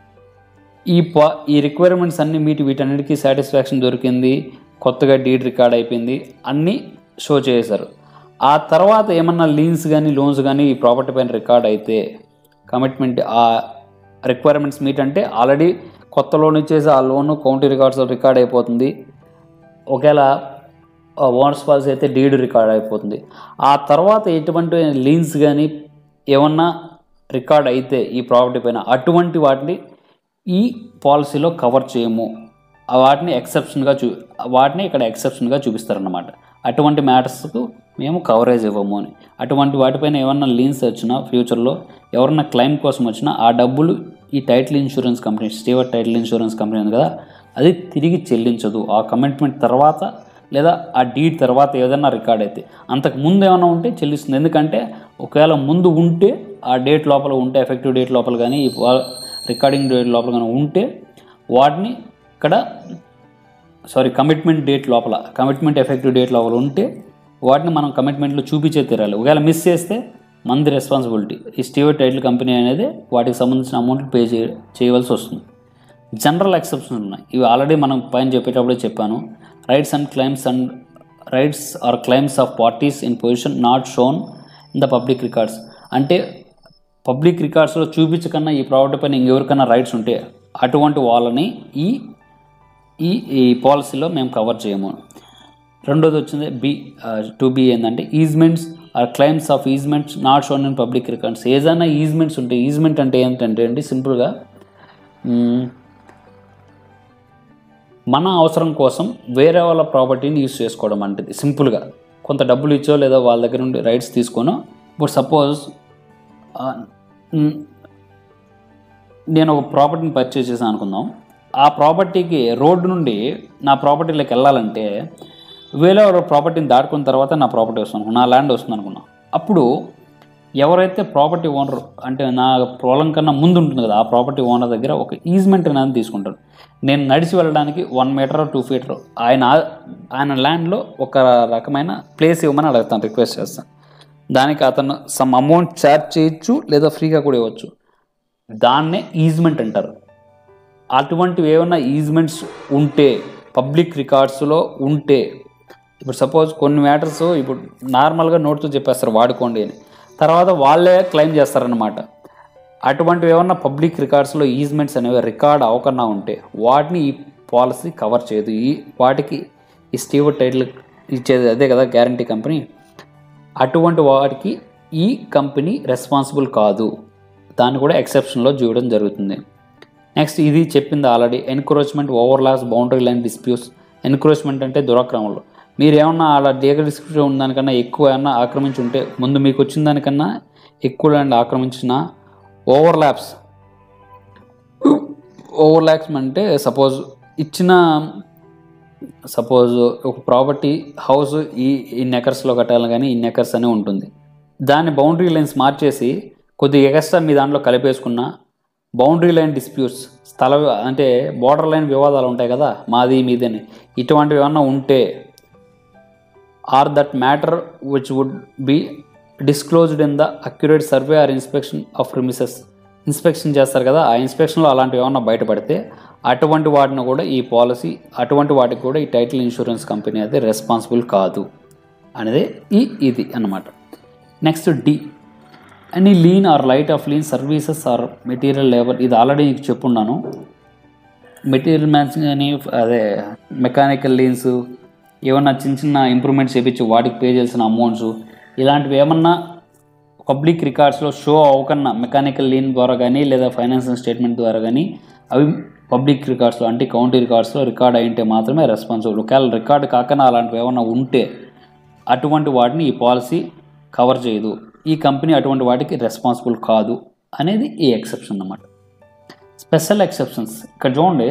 S1: ఈ పా ఈ రిక్వైర్మెంట్స్ అన్నీ మీటి వీటన్నిటికీ సాటిస్ఫాక్షన్ దొరికింది కొత్తగా డీడ్ రికార్డ్ అయిపోయింది అన్నీ షో చేశారు ఆ తర్వాత ఏమన్నా లీన్స్ కానీ లోన్స్ కానీ ఈ ప్రాపర్టీ పైన రికార్డ్ అయితే కమిట్మెంట్ ఆ రిక్వైర్మెంట్స్ మీట్ అంటే ఆల్రెడీ కొత్త లోన్ ఇచ్చేసి ఆ లోన్ కౌంటీ రికార్డ్స్ రికార్డ్ అయిపోతుంది ఒకవేళ ఓనర్స్ పాలసీ అయితే డీడ్ రికార్డ్ అయిపోతుంది ఆ తర్వాత ఎటువంటి లీన్స్ కానీ ఏమన్నా రికార్డ్ అయితే ఈ ప్రాపర్టీ పైన అటువంటి వాటిని ఈ పాలసీలో కవర్ చేయము ఆ వాటిని ఎక్సెప్షన్గా చూ వాటిని ఇక్కడ ఎక్సెప్షన్గా చూపిస్తారన్నమాట అటువంటి మ్యాటర్స్కు మేము కవరేజ్ ఇవ్వము అని అటువంటి వాటిపైన ఏమన్నా లీన్స్ వచ్చినా ఫ్యూచర్లో ఎవరన్నా క్లెయిమ్ కోసం వచ్చినా ఆ డబ్బులు ఈ title insurance company Stewart title insurance company ఉంది కదా అది తిరిగి చెల్లించదు ఆ కమిట్మెంట్ తర్వాత లేదా ఆ డీడ్ తర్వాత ఏదైనా రికార్డ్ అయితే అంతకు ముందు ఏమైనా ఉంటే చెల్లిస్తుంది ఎందుకంటే ఒకవేళ ముందు ఉంటే ఆ డేట్ లోపల ఉంటే ఎఫెక్టివ్ డేట్ లోపల కానీ ఈ రికార్డింగ్ డేట్ లోపల కానీ ఉంటే వాటిని ఇక్కడ సారీ కమిట్మెంట్ డేట్ లోపల కమిట్మెంట్ ఎఫెక్టివ్ డేట్ లోపల ఉంటే వాటిని మనం కమిట్మెంట్లో చూపించే తీరాలి ఒకవేళ మిస్ చేస్తే మంది రెస్పాన్సిబిలిటీ ఈ స్టీవర్ టైటిల్ కంపెనీ అనేది వాటికి సంబంధించిన అమౌంట్ పే చేయ చేయవలసి వస్తుంది జనరల్ ఎక్సెప్షన్స్ ఉన్నాయి ఇవి ఆల్రెడీ మనం పైన చెప్పేటప్పుడే చెప్పాను rights and claims and rights or claims of parties in position not shown in the public records అంటే పబ్లిక్ రికార్డ్స్లో చూపించకన్నా ఈ ప్రాపర్టీ పైన ఇంకెవరికైనా రైట్స్ ఉంటే అటువంటి వాళ్ళని ఈ ఈ ఈ పాలసీలో మేము కవర్ చేయము రెండోది వచ్చింది బి టు బి ఏంటంటే easements or claims of easements not shown in public records ఏదైనా ఈజ్మెంట్స్ ఉంటే ఈజ్మెంట్ అంటే ఏంటంటే అండి సింపుల్గా మ్, మన అవసరం కోసం వేరే వాళ్ళ ప్రాపర్టీని యూస్ చేసుకోవడం అంటే సింపుల్గా కొంత డబ్బులు ఇచ్చో లేదా వాళ్ళ దగ్గర నుండి రైట్స్ తీసుకోను ఇప్పుడు సపోజ్ నేను ఒక ప్రాపర్టీని పర్చేస్ చేశాను అనుకుందాం ఆ ప్రాపర్టీకి రోడ్డు నుండి నా ప్రాపర్టీలోకి వెళ్ళాలంటే వేరే ఒక ప్రాపర్టీని దాటుకున్న తర్వాత నా ప్రాపర్టీ వస్తుంది నా ల్యాండ్ వస్తుంది అనుకున్నా అప్పుడు ఎవరైతే ప్రాపర్టీ ఓనర్ అంటే నా పొలం కన్నా ముందు ఉంటుంది కదా ఆ ప్రాపర్టీ ఓనర్ దగ్గర ఒక ఈజ్మెంట్ అనేది తీసుకుంటాడు నేను నడిచి వెళ్ళడానికి వన్ మీటర్ టూ ఫీటర్ ఆయన ఆయన ల్యాండ్లో ఒక రకమైన ప్లేస్ ఇవ్వమని అడుగుతాను రిక్వెస్ట్ చేస్తాను దానికి అతను సమ్ అమౌంట్ ఛార్జ్ చేయొచ్చు లేదా ఫ్రీగా కూడా ఇవ్వచ్చు దాన్నే ఈజ్మెంట్ అంటారు అటువంటివి ఏమైనా ఈజ్మెంట్స్ ఉంటే పబ్లిక్ రికార్డ్స్లో ఉంటే ఇప్పుడు సపోజ్ కొన్ని మ్యాటర్స్ ఇప్పుడు నార్మల్గా నోట్తో చెప్పేస్తారు వాడుకోండి అని తర్వాత వాళ్ళే క్లెయిమ్ చేస్తారనమాట అటువంటివి ఏమన్నా పబ్లిక్ రికార్డ్స్లో ఈజ్మెంట్స్ అనేవి రికార్డ్ అవ్వకుండా ఉంటే వాటిని ఈ పాలసీ కవర్ చేయదు ఈ వాటికి ఈ స్టీవ్ టైటిల్ ఇచ్చేది అదే కదా గ్యారంటీ కంపెనీ అటువంటి వాటికి ఈ కంపెనీ రెస్పాన్సిబుల్ కాదు దాన్ని కూడా ఎక్సెప్షన్లో చూడడం జరుగుతుంది నెక్స్ట్ ఇది చెప్పింది already encroachment overlaps boundary line disputes encroachment అంటే దురాక్రమంలో మీరు ఏమన్నా అలా లీగల్ డిస్క్రిప్షన్ ఉన్న దానికన్నా ఎక్కువ ఏమన్నా ఆక్రమించి ఉంటే ముందు మీకు వచ్చిన దానికన్నా ఎక్కువ ల్యాండ్ ఆక్రమించిన ఓవర్లాప్స్ ఓవర్లాప్స్ అంటే సపోజ్ ఇచ్చిన సపోజ్ ఒక ప్రాపర్టీ హౌస్ ఈ ఇన్ని ఎకర్స్లో కట్టాలి కానీ ఇన్ని ఎకర్స్ అనే ఉంటుంది దాని బౌండరీ లైన్స్ మార్చేసి కొద్దిగా ఎక్స్ట్రా మీ దాంట్లో కలిపేసుకున్న బౌండరీ లైన్ డిస్ప్యూట్స్ స్థల అంటే బార్డర్ లైన్ వివాదాలు ఉంటాయి కదా మాది మీదని ఇటువంటివి ఏమన్నా ఉంటే or that matter which would be disclosed in the accurate survey or inspection of premises inspection చేస్తారు కదా ఆ ఇన్స్పెక్షన్లో అలాంటివి ఏమన్నా బయటపడితే అటువంటి వాటిని కూడా ఈ పాలసీ అటువంటి వాటికి కూడా ఈ టైటిల్ ఇన్సూరెన్స్ కంపెనీ అయితే రెస్పాన్సిబుల్ కాదు అనేది ఈ ఇది అన్నమాట నెక్స్ట్ డి అని lien or light of lien services or material labour ఇది ఆల్రెడీ నీకు చెప్పున్నాను మెటీరియల్ మ్యాన్స్ కానీ అదే మెకానికల్ లీన్స్ ఏమన్నా చిన్న చిన్న ఇంప్రూవ్మెంట్స్ చేయించి వాటికి పే చేయాల్సిన అమౌంట్స్ ఇలాంటివి ఏమన్నా పబ్లిక్ రికార్డ్స్లో షో అవ్వకన్నా మెకానికల్ లీన్ ద్వారా కానీ లేదా ఫైనాన్షియల్ స్టేట్మెంట్ ద్వారా కానీ అవి పబ్లిక్ రికార్డ్స్లో అంటే కౌంటీ రికార్డ్స్లో రికార్డ్ అయింటే మాత్రమే రెస్పాన్సిబుల్ ఒకవేళ రికార్డ్ కాకన్నా అలాంటివి ఏమన్నా ఉంటే అటువంటి వాటిని ఈ పాలసీ కవర్ చేయదు ఈ కంపెనీ అటువంటి వాటికి రెస్పాన్సిబుల్ కాదు అనేది ఈ ఎక్సెప్షన్ అన్నమాట స్పెషల్ ఎక్సెప్షన్స్ ఇక్కడ చూడండి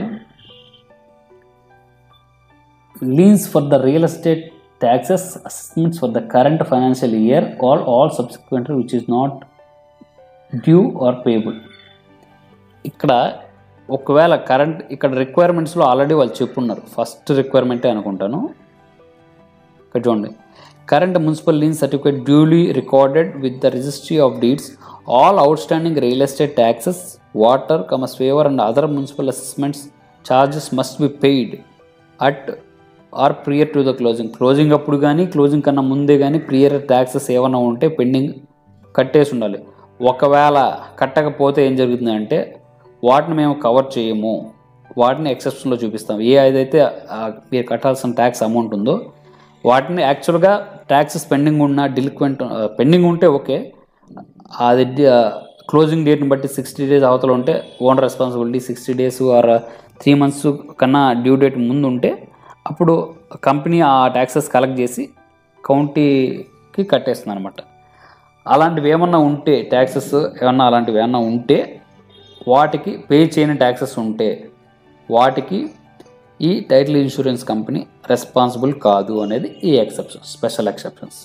S1: liens for the real estate taxes assessments for the current financial year all all subsequent which is not due or payable ఇక్కడ ఒకవేళ కరెంట్ ఇక్కడ రిక్వైర్మెంట్స్లో ఆల్రెడీ వాళ్ళు చెప్పున్నారు ఫస్ట్ రిక్వైర్మెంటే అనుకుంటాను ఇక్కడ చూడండి current municipal lien certificate duly recorded with the registry of deeds all outstanding real estate taxes water కమస్ favour and other municipal assessments charges must be paid at or prior to the closing closing అప్పుడు కానీ closing కన్నా ముందే కానీ prior taxes ఏమైనా ఉంటే pending కట్టేసి ఉండాలి ఒకవేళ కట్టకపోతే ఏం జరుగుతుందంటే వాటిని మేము కవర్ చేయము వాటిని ఎక్సెప్షన్లో చూపిస్తాం ఏ ఏదైతే ఆ, మీరు కట్టాల్సిన ట్యాక్స్ అమౌంట్ ఉందో వాటిని యాక్చువల్గా ట్యాక్సెస్ పెండింగ్ ఉన్న డిలిక్వెంట్ పెండింగ్ ఉంటే ఓకే అది క్లోజింగ్ డేట్ని బట్టి సిక్స్టీ డేస్ అవతల ఉంటే own responsibility sixty days or three months కన్నా డ్యూ డేట్ ముందు ఉంటే అప్పుడు కంపెనీ ఆ ట్యాక్సెస్ కలెక్ట్ చేసి కౌంటీకి కట్టేస్తుంది అనమాట అలాంటివి ఏమన్నా ఉంటే ట్యాక్సెస్ ఏమన్నా అలాంటివి ఏమన్నా ఉంటే వాటికి పే చేయని ట్యాక్సెస్ ఉంటే వాటికి ఈ టైటిల్ ఇన్సూరెన్స్ కంపెనీ రెస్పాన్సిబుల్ కాదు అనేది ఈ exception special exceptions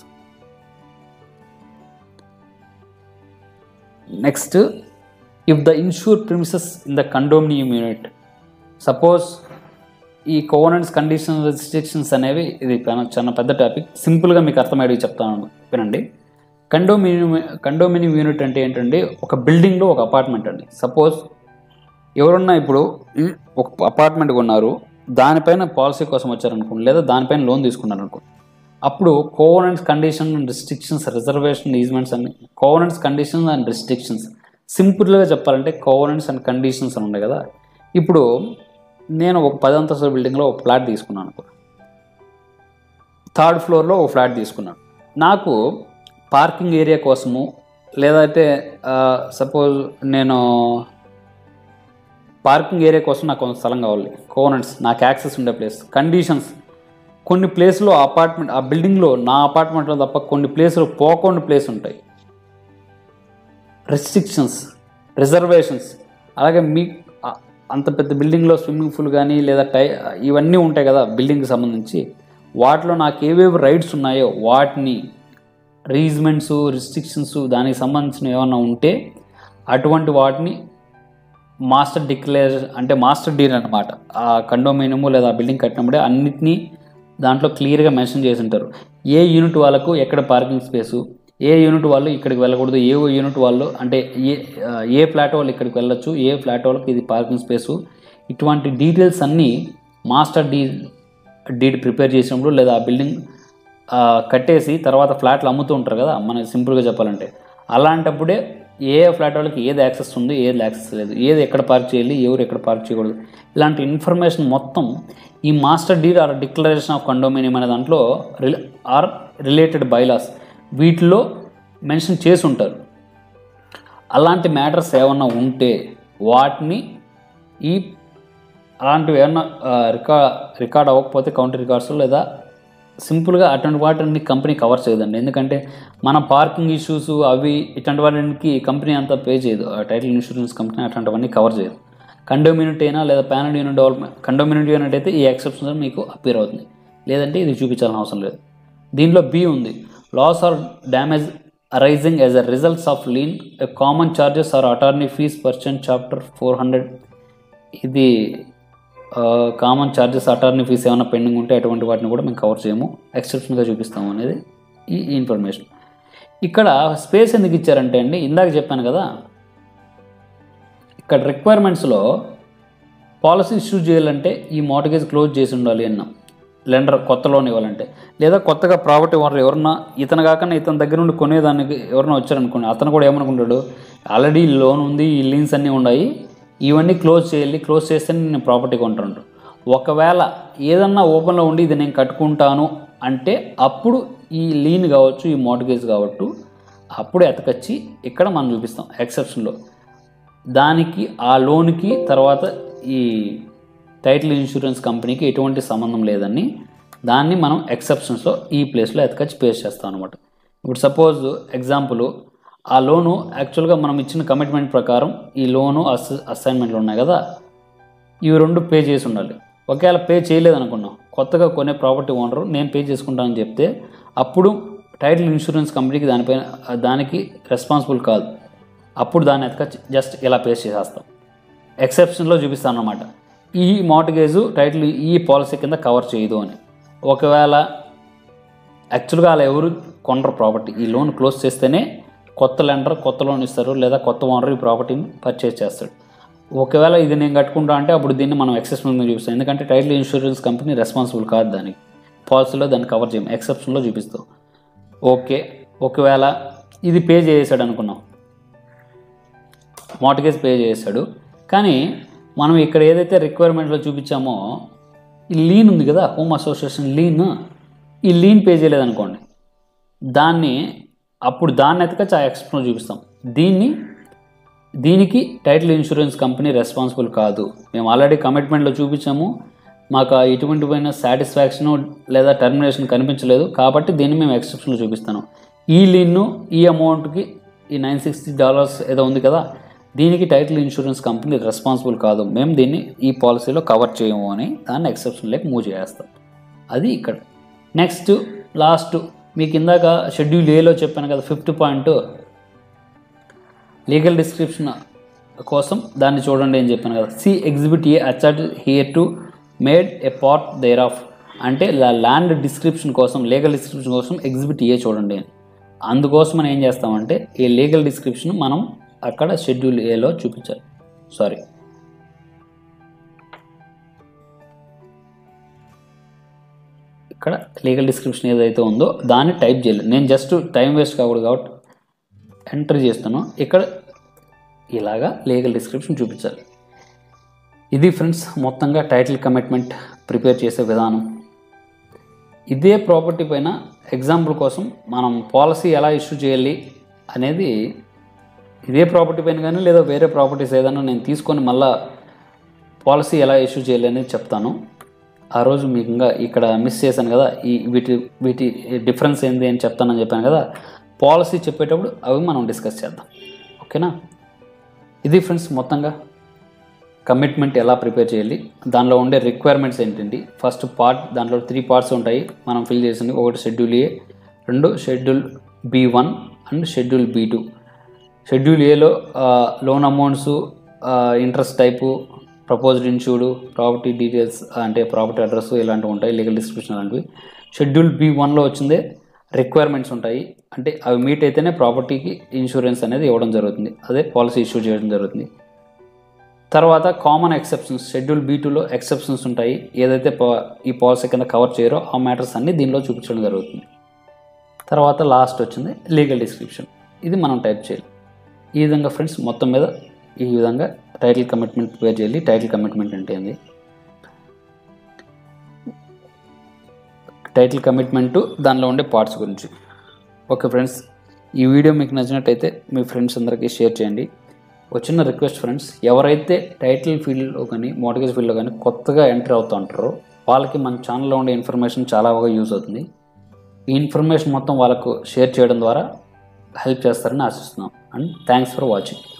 S1: next if the insure premises in the condominium unit suppose ఈ కోవనెంట్స్ కండిషన్ రెస్ట్రిక్షన్స్ అనేవి ఇది పెన- చాలా పెద్ద టాపిక్ సింపుల్గా మీకు అర్థమయ్యేది చెప్తాను వినండి కండోమినియం కండోమినియం యూనిట్ అంటే ఏంటంటే ఒక బిల్డింగ్లో ఒక అపార్ట్మెంట్ అండి సపోజ్ ఎవరున్నా ఇప్పుడు ఉమ్, ఒక అపార్ట్మెంట్ కొన్నారు దానిపైన పాలసీ కోసం వచ్చారనుకోండి లేదా దానిపైన లోన్ తీసుకున్నారు అనుకోండి అప్పుడు covenants condition and restrictions reservation easements and covenants conditions and restrictions సింపుల్గా చెప్పాలంటే కోవనెంట్స్ అండ్ కండిషన్స్ అని ఉన్నాయి కదా ఇప్పుడు నేను ఒక పది అంతస్తుల బిల్డింగ్లో ఒక ఫ్లాట్ తీసుకున్నాను అనుకో థర్డ్ ఫ్లోర్లో ఒక ఫ్లాట్ తీసుకున్నాను నాకు పార్కింగ్ ఏరియా కోసము లేదంటే సపోజ్ నేను పార్కింగ్ ఏరియా కోసం నాకు కొంత స్థలం కావాలి కోనెంట్స్ నాకు యాక్సెస్ ఉండే ప్లేస్ కండిషన్స్ కొన్ని ప్లేస్లో అపార్ట్మెంట్ ఆ బిల్డింగ్లో నా అపార్ట్మెంట్లో తప్ప కొన్ని ప్లేసులు పోకుండా ప్లేస్ ఉంటాయి రెస్ట్రిక్షన్స్ రిజర్వేషన్స్ అలాగే మీ ఆ- అంత పెద్ద బిల్డింగ్లో స్విమ్మింగ్ పూల్ కానీ లేదా టై ఇవన్నీ ఉంటాయి కదా బిల్డింగ్కి సంబంధించి వాటిలో నాకు ఏవేవి రైట్స్ ఉన్నాయో వాటిని రీజ్మెంట్స్ రిస్ట్రిక్షన్స్ దానికి సంబంధించిన ఏమన్నా ఉంటే అటువంటి వాటిని మాస్టర్ డిక్లేర్ అంటే మాస్టర్ డీల్ అనమాట ఆ కండోమినియము లేదా ఆ బిల్డింగ్ కట్టినప్పుడే అన్నిటినీ దాంట్లో క్లియర్గా మెన్షన్ చేసి ఉంటారు ఏ యూనిట్ వాళ్ళకు ఎక్కడ పార్కింగ్ స్పేసు ఏ యూనిట్ వాళ్ళు ఇక్కడికి వెళ్ళకూడదు ఏ యూనిట్ వాళ్ళు అంటే ఏ ఆ, ఏ ఫ్లాట్ వాళ్ళు ఇక్కడికి వెళ్ళొచ్చు ఏ ఫ్లాట్ వాళ్ళకి ఇది పార్కింగ్ స్పేసు ఇటువంటి డీటెయిల్స్ అన్నీ మాస్టర్ డీ డీడ్ ప్రిపేర్ చేసినప్పుడు లేదా ఆ బిల్డింగ్ ఆ, కట్టేసి తర్వాత ఫ్లాట్లు అమ్ముతూ ఉంటారు కదా మన సింపుల్గా చెప్పాలంటే అలాంటప్పుడే ఏ ఫ్లాట్ వాళ్ళకి ఏది యాక్సెస్ ఉంది ఏది యాక్సెస్ లేదు ఏది ఎక్కడ పార్క్ చేయాలి ఎవరు ఎక్కడ పార్క్ చేయకూడదు ఇలాంటి ఇన్ఫర్మేషన్ మొత్తం ఈ master deed or declaration of condominium అనే దాంట్లో రిలే ఆర్ రిలేటెడ్ బైలాస్ వీటిలో మెన్షన్ చేసి ఉంటారు అలాంటి మ్యాటర్స్ ఏమన్నా ఉంటే వాటిని ఈ అలాంటివి ఏమన్నా రికా రికార్డ్ అవ్వకపోతే కౌంటర్ రికార్డ్స్ లేదా సింపుల్గా అటువంటి వాటిని కంపెనీ కవర్ చేయదండి ఎందుకంటే మన పార్కింగ్ ఇష్యూస్ అవి ఇటువంటి వాటికి కంపెనీ అంతా పే చేయదు ఆ టైటిల్ ఇన్సూరెన్స్ కంపెనీ అటువంటివన్నీ కవర్ చేయదు కండోమినిటీ అయినా లేదా panel unit development condominium unit అయితే ఈ ఎక్సెప్షన్ మీకు అపీర్ అవుతుంది లేదంటే ఇది చూపించాల్సిన అవసరం లేదు దీనిలో బి ఉంది loss or damage arising as a results of lien common charges or attorney fees percent chapter four hundred ఇది కామన్ చార్జెస్ అటార్నీ ఫీస్ ఏమైనా పెండింగ్ ఉంటే అటువంటి వాటిని కూడా మేము కవర్ చేయము ఎక్సెప్షన్గా చూపిస్తాము అనేది ఈ ఇన్ఫర్మేషన్ ఇక్కడ స్పేస్ ఎందుకు ఇచ్చారంటే అండి ఇందాక చెప్పాను కదా ఇక్కడ రిక్వైర్మెంట్స్లో పాలసీ ఇష్యూ చేయాలంటే ఈ మోటగేజ్ క్లోజ్ చేసి ఉండాలి అన్నాం లెండర్ కొత్త లోన్ ఇవ్వాలంటే లేదా కొత్తగా ప్రాపర్టీ ఓనర్ ఎవరన్నా ఇతను కాకుండా ఇతని దగ్గర నుండి కొనేదానికి ఎవరన్నా వచ్చారనుకోండి అతను కూడా ఏమనుకుంటాడు ఆల్రెడీ లోన్ ఉంది ఈ లీన్స్ అన్నీ ఉన్నాయి ఇవన్నీ క్లోజ్ చేయాలి క్లోజ్ చేస్తే నేను ప్రాపర్టీ కొంటాను ఒకవేళ ఏదన్నా ఓపెన్లో ఉండి ఇది నేను కట్టుకుంటాను అంటే అప్పుడు ఈ లీన్ కావచ్చు ఈ మోటగేజ్ కావచ్చు అప్పుడు ఎతకొచ్చి ఇక్కడ మనం చూపిస్తాం ఎక్సెప్షన్లో దానికి ఆ లోన్కి తర్వాత ఈ టైటిల్ ఇన్సూరెన్స్ కంపెనీకి ఎటువంటి సంబంధం లేదని దాన్ని మనం ఎక్సెప్షన్స్లో ఈ ప్లేస్లో ఎతకొచ్చి పేస్ చేస్తాం అనమాట ఇప్పుడు సపోజ్ ఎగ్జాంపుల్ ఆ లోను యాక్చువల్గా మనం ఇచ్చిన కమిట్మెంట్ ప్రకారం ఈ లోను అస్ అసైన్మెంట్లు ఉన్నాయి కదా ఇవి రెండు పే చేసి ఉండాలి ఒకవేళ పే చేయలేదు అనుకున్నాం కొత్తగా కొనే ప్రాపర్టీ ఓనరు నేను పే చేసుకుంటానని చెప్తే అప్పుడు టైటిల్ ఇన్సూరెన్స్ కంపెనీకి దానిపైన దానికి రెస్పాన్సిబుల్ కాదు అప్పుడు దాన్ని ఎతక జస్ట్ ఇలా పే చేసేస్తాం ఎక్సెప్షన్లో చూపిస్తాను అనమాట ఈ మార్టిగేజ్ టైటిల్ ఈ పాలసీ కింద కవర్ చేయదు అని ఒకవేళ యాక్చువల్గా అలా ఎవరు కొనరు ప్రాపర్టీ ఈ లోన్ క్లోజ్ చేస్తేనే కొత్త లెండర్ కొత్త లోన్ ఇస్తారు లేదా కొత్త ఓనర్ ఈ ప్రాపర్టీని పర్చేజ్ చేస్తాడు ఒకవేళ ఇది నేను కట్టుకుంటా అంటే అప్పుడు దీన్ని మనం ఎక్సెప్షన్గా చూపిస్తాం ఎందుకంటే టైటిల్ ఇన్సూరెన్స్ కంపెనీ రెస్పాన్సిబుల్ కాదు దానికి పాలసీలో దాన్ని కవర్ చేయం ఎక్సెప్షన్లో చూపిస్తాం ఓకే ఒకవేళ ఇది పే చేసాడు అనుకున్నాం మార్టిగేజ్ పే చేశాడు కానీ మనం ఇక్కడ ఏదైతే రిక్వైర్మెంట్లో చూపించామో ఈ లీన్ ఉంది కదా హోమ్ అసోసియేషన్ లీన్ ఈ లీన్ పే చేయలేదనుకోండి దాన్ని అప్పుడు దాన్ని ఎతకచ్చి ఆ ఎక్స్ప్లో చూపిస్తాం దీన్ని దీనికి టైటిల్ ఇన్సూరెన్స్ కంపెనీ రెస్పాన్సిబుల్ కాదు మేము ఆల్రెడీ కమిట్మెంట్లో చూపించాము మాకు ఆ ఎటువంటివైన సాటిస్ఫాక్షన్ లేదా టర్మినేషన్ కనిపించలేదు కాబట్టి దీన్ని మేము ఎక్సెప్షన్లో చూపిస్తాను ఈ లీన్ను ఈ అమౌంట్కి ఈ నైన్ సిక్స్టీ డాలర్స్ ఏదో ఉంది కదా దీనికి టైటిల్ ఇన్సూరెన్స్ కంపెనీ రెస్పాన్సిబుల్ కాదు మేము దీన్ని ఈ పాలసీలో కవర్ చేయము అని దాన్ని ఎక్సెప్షన్లోకి మూవ్ చేస్తాం అది ఇక్కడ నెక్స్ట్ లాస్ట్ మీకు ఇందాక షెడ్యూల్ ఏలో చెప్పాను కదా ఫిఫ్త్ పాయింట్ లీగల్ డిస్క్రిప్షన్ కోసం దాన్ని చూడండి అని చెప్పాను కదా సి ఎగ్జిబిట్ ఏ అచర్డ్ hereto made a part thereof అంటే ల్యాండ్ డిస్క్రిప్షన్ కోసం లీగల్ డిస్క్రిప్షన్ కోసం ఎగ్జిబిట్ ఏ చూడండి అని అందుకోసం మనం ఏం చేస్తామంటే ఈ లీగల్ డిస్క్రిప్షన్ మనం అక్కడ షెడ్యూల్ ఏలో చూపించాలి సారీ ఇక్కడ లీగల్ డిస్క్రిప్షన్ ఏదైతే ఉందో దాన్ని టైప్ చేయలేదు నేను జస్ట్ టైం వేస్ట్ కాకూడదు కాబట్టి ఎంటర్ చేస్తాను ఇక్కడ ఇలాగా లీగల్ డిస్క్రిప్షన్ చూపించాలి ఇది ఫ్రెండ్స్ మొత్తంగా టైటిల్ కమిట్మెంట్ ప్రిపేర్ చేసే విధానం ఇదే ప్రాపర్టీ పైన ఎగ్జాంపుల్ కోసం మనం పాలసీ ఎలా ఇష్యూ చేయాలి అనేది ఇదే ప్రాపర్టీ పైన కానీ లేదా వేరే ప్రాపర్టీస్ ఏదైనా నేను తీసుకొని మళ్ళా పాలసీ ఎలా ఇష్యూ చేయాలి అనేది చెప్తాను ఆ రోజు మీకు ఇంకా ఇక్కడ మిస్ చేశాను కదా ఈ వీటి వీటి డిఫరెన్స్ ఏంది అని చెప్తానని చెప్పాను కదా పాలసీ చెప్పేటప్పుడు అవి మనం డిస్కస్ చేద్దాం ఓకేనా ఇది ఫ్రెండ్స్ మొత్తంగా కమిట్మెంట్ ఎలా ప్రిపేర్ చేయాలి దానిలో ఉండే రిక్వైర్మెంట్స్ ఏంటండి ఫస్ట్ పార్ట్ దాంట్లో త్రీ పార్ట్స్ ఉంటాయి మనం ఫిల్ చేసింది ఒకటి షెడ్యూల్ ఏ రెండు schedule B one and schedule B two schedule ఏలో loan amounts interest type proposed insured property details అంటే ప్రాపర్టీ అడ్రస్ ఇలాంటివి ఉంటాయి లీగల్ డిస్క్రిప్షన్ అలాంటివి షెడ్యూల్ బి వన్లో వచ్చిందే రిక్వైర్మెంట్స్ ఉంటాయి అంటే అవి మీట్ అయితేనే ప్రాపర్టీకి ఇన్సూరెన్స్ అనేది ఇవ్వడం జరుగుతుంది అదే పాలసీ ఇష్యూ చేయడం జరుగుతుంది తర్వాత కామన్ ఎక్సెప్షన్స్ షెడ్యూల్ బీ టూలో ఎక్సెప్షన్స్ ఉంటాయి ఏదైతే పా- ఈ పాలసీ కింద కవర్ చేయరో ఆ మ్యాటర్స్ అన్నీ దీనిలో చూపించడం జరుగుతుంది తర్వాత లాస్ట్ వచ్చింది లీగల్ డిస్క్రిప్షన్ ఇది మనం టైప్ చేయాలి ఈ విధంగా ఫ్రెండ్స్ మొత్తం మీద ఈ విధంగా టైటిల్ కమిట్మెంట్ ప్రిపేర్ చేయాలి టైటిల్ కమిట్మెంట్ అంటే ఏంది టైటిల్ కమిట్మెంట్ దానిలో ఉండే పార్ట్స్ గురించి ఓకే ఫ్రెండ్స్ ఈ వీడియో మీకు నచ్చినట్టయితే మీ ఫ్రెండ్స్ అందరికీ షేర్ చేయండి ఒక చిన్న రిక్వెస్ట్ ఫ్రెండ్స్ ఎవరైతే టైటిల్ ఫీల్డ్లో కానీ మోటిగేజ్ ఫీల్డ్లో కానీ కొత్తగా ఎంటర్ అవుతూ ఉంటారో వాళ్ళకి మన ఛానల్లో ఉండే ఇన్ఫర్మేషన్ చాలా బాగా యూజ్ అవుతుంది ఈ ఇన్ఫర్మేషన్ మొత్తం వాళ్ళకు షేర్ చేయడం ద్వారా హెల్ప్ చేస్తారని ఆశిస్తున్నాం అండ్ థ్యాంక్స్ ఫర్ వాచింగ్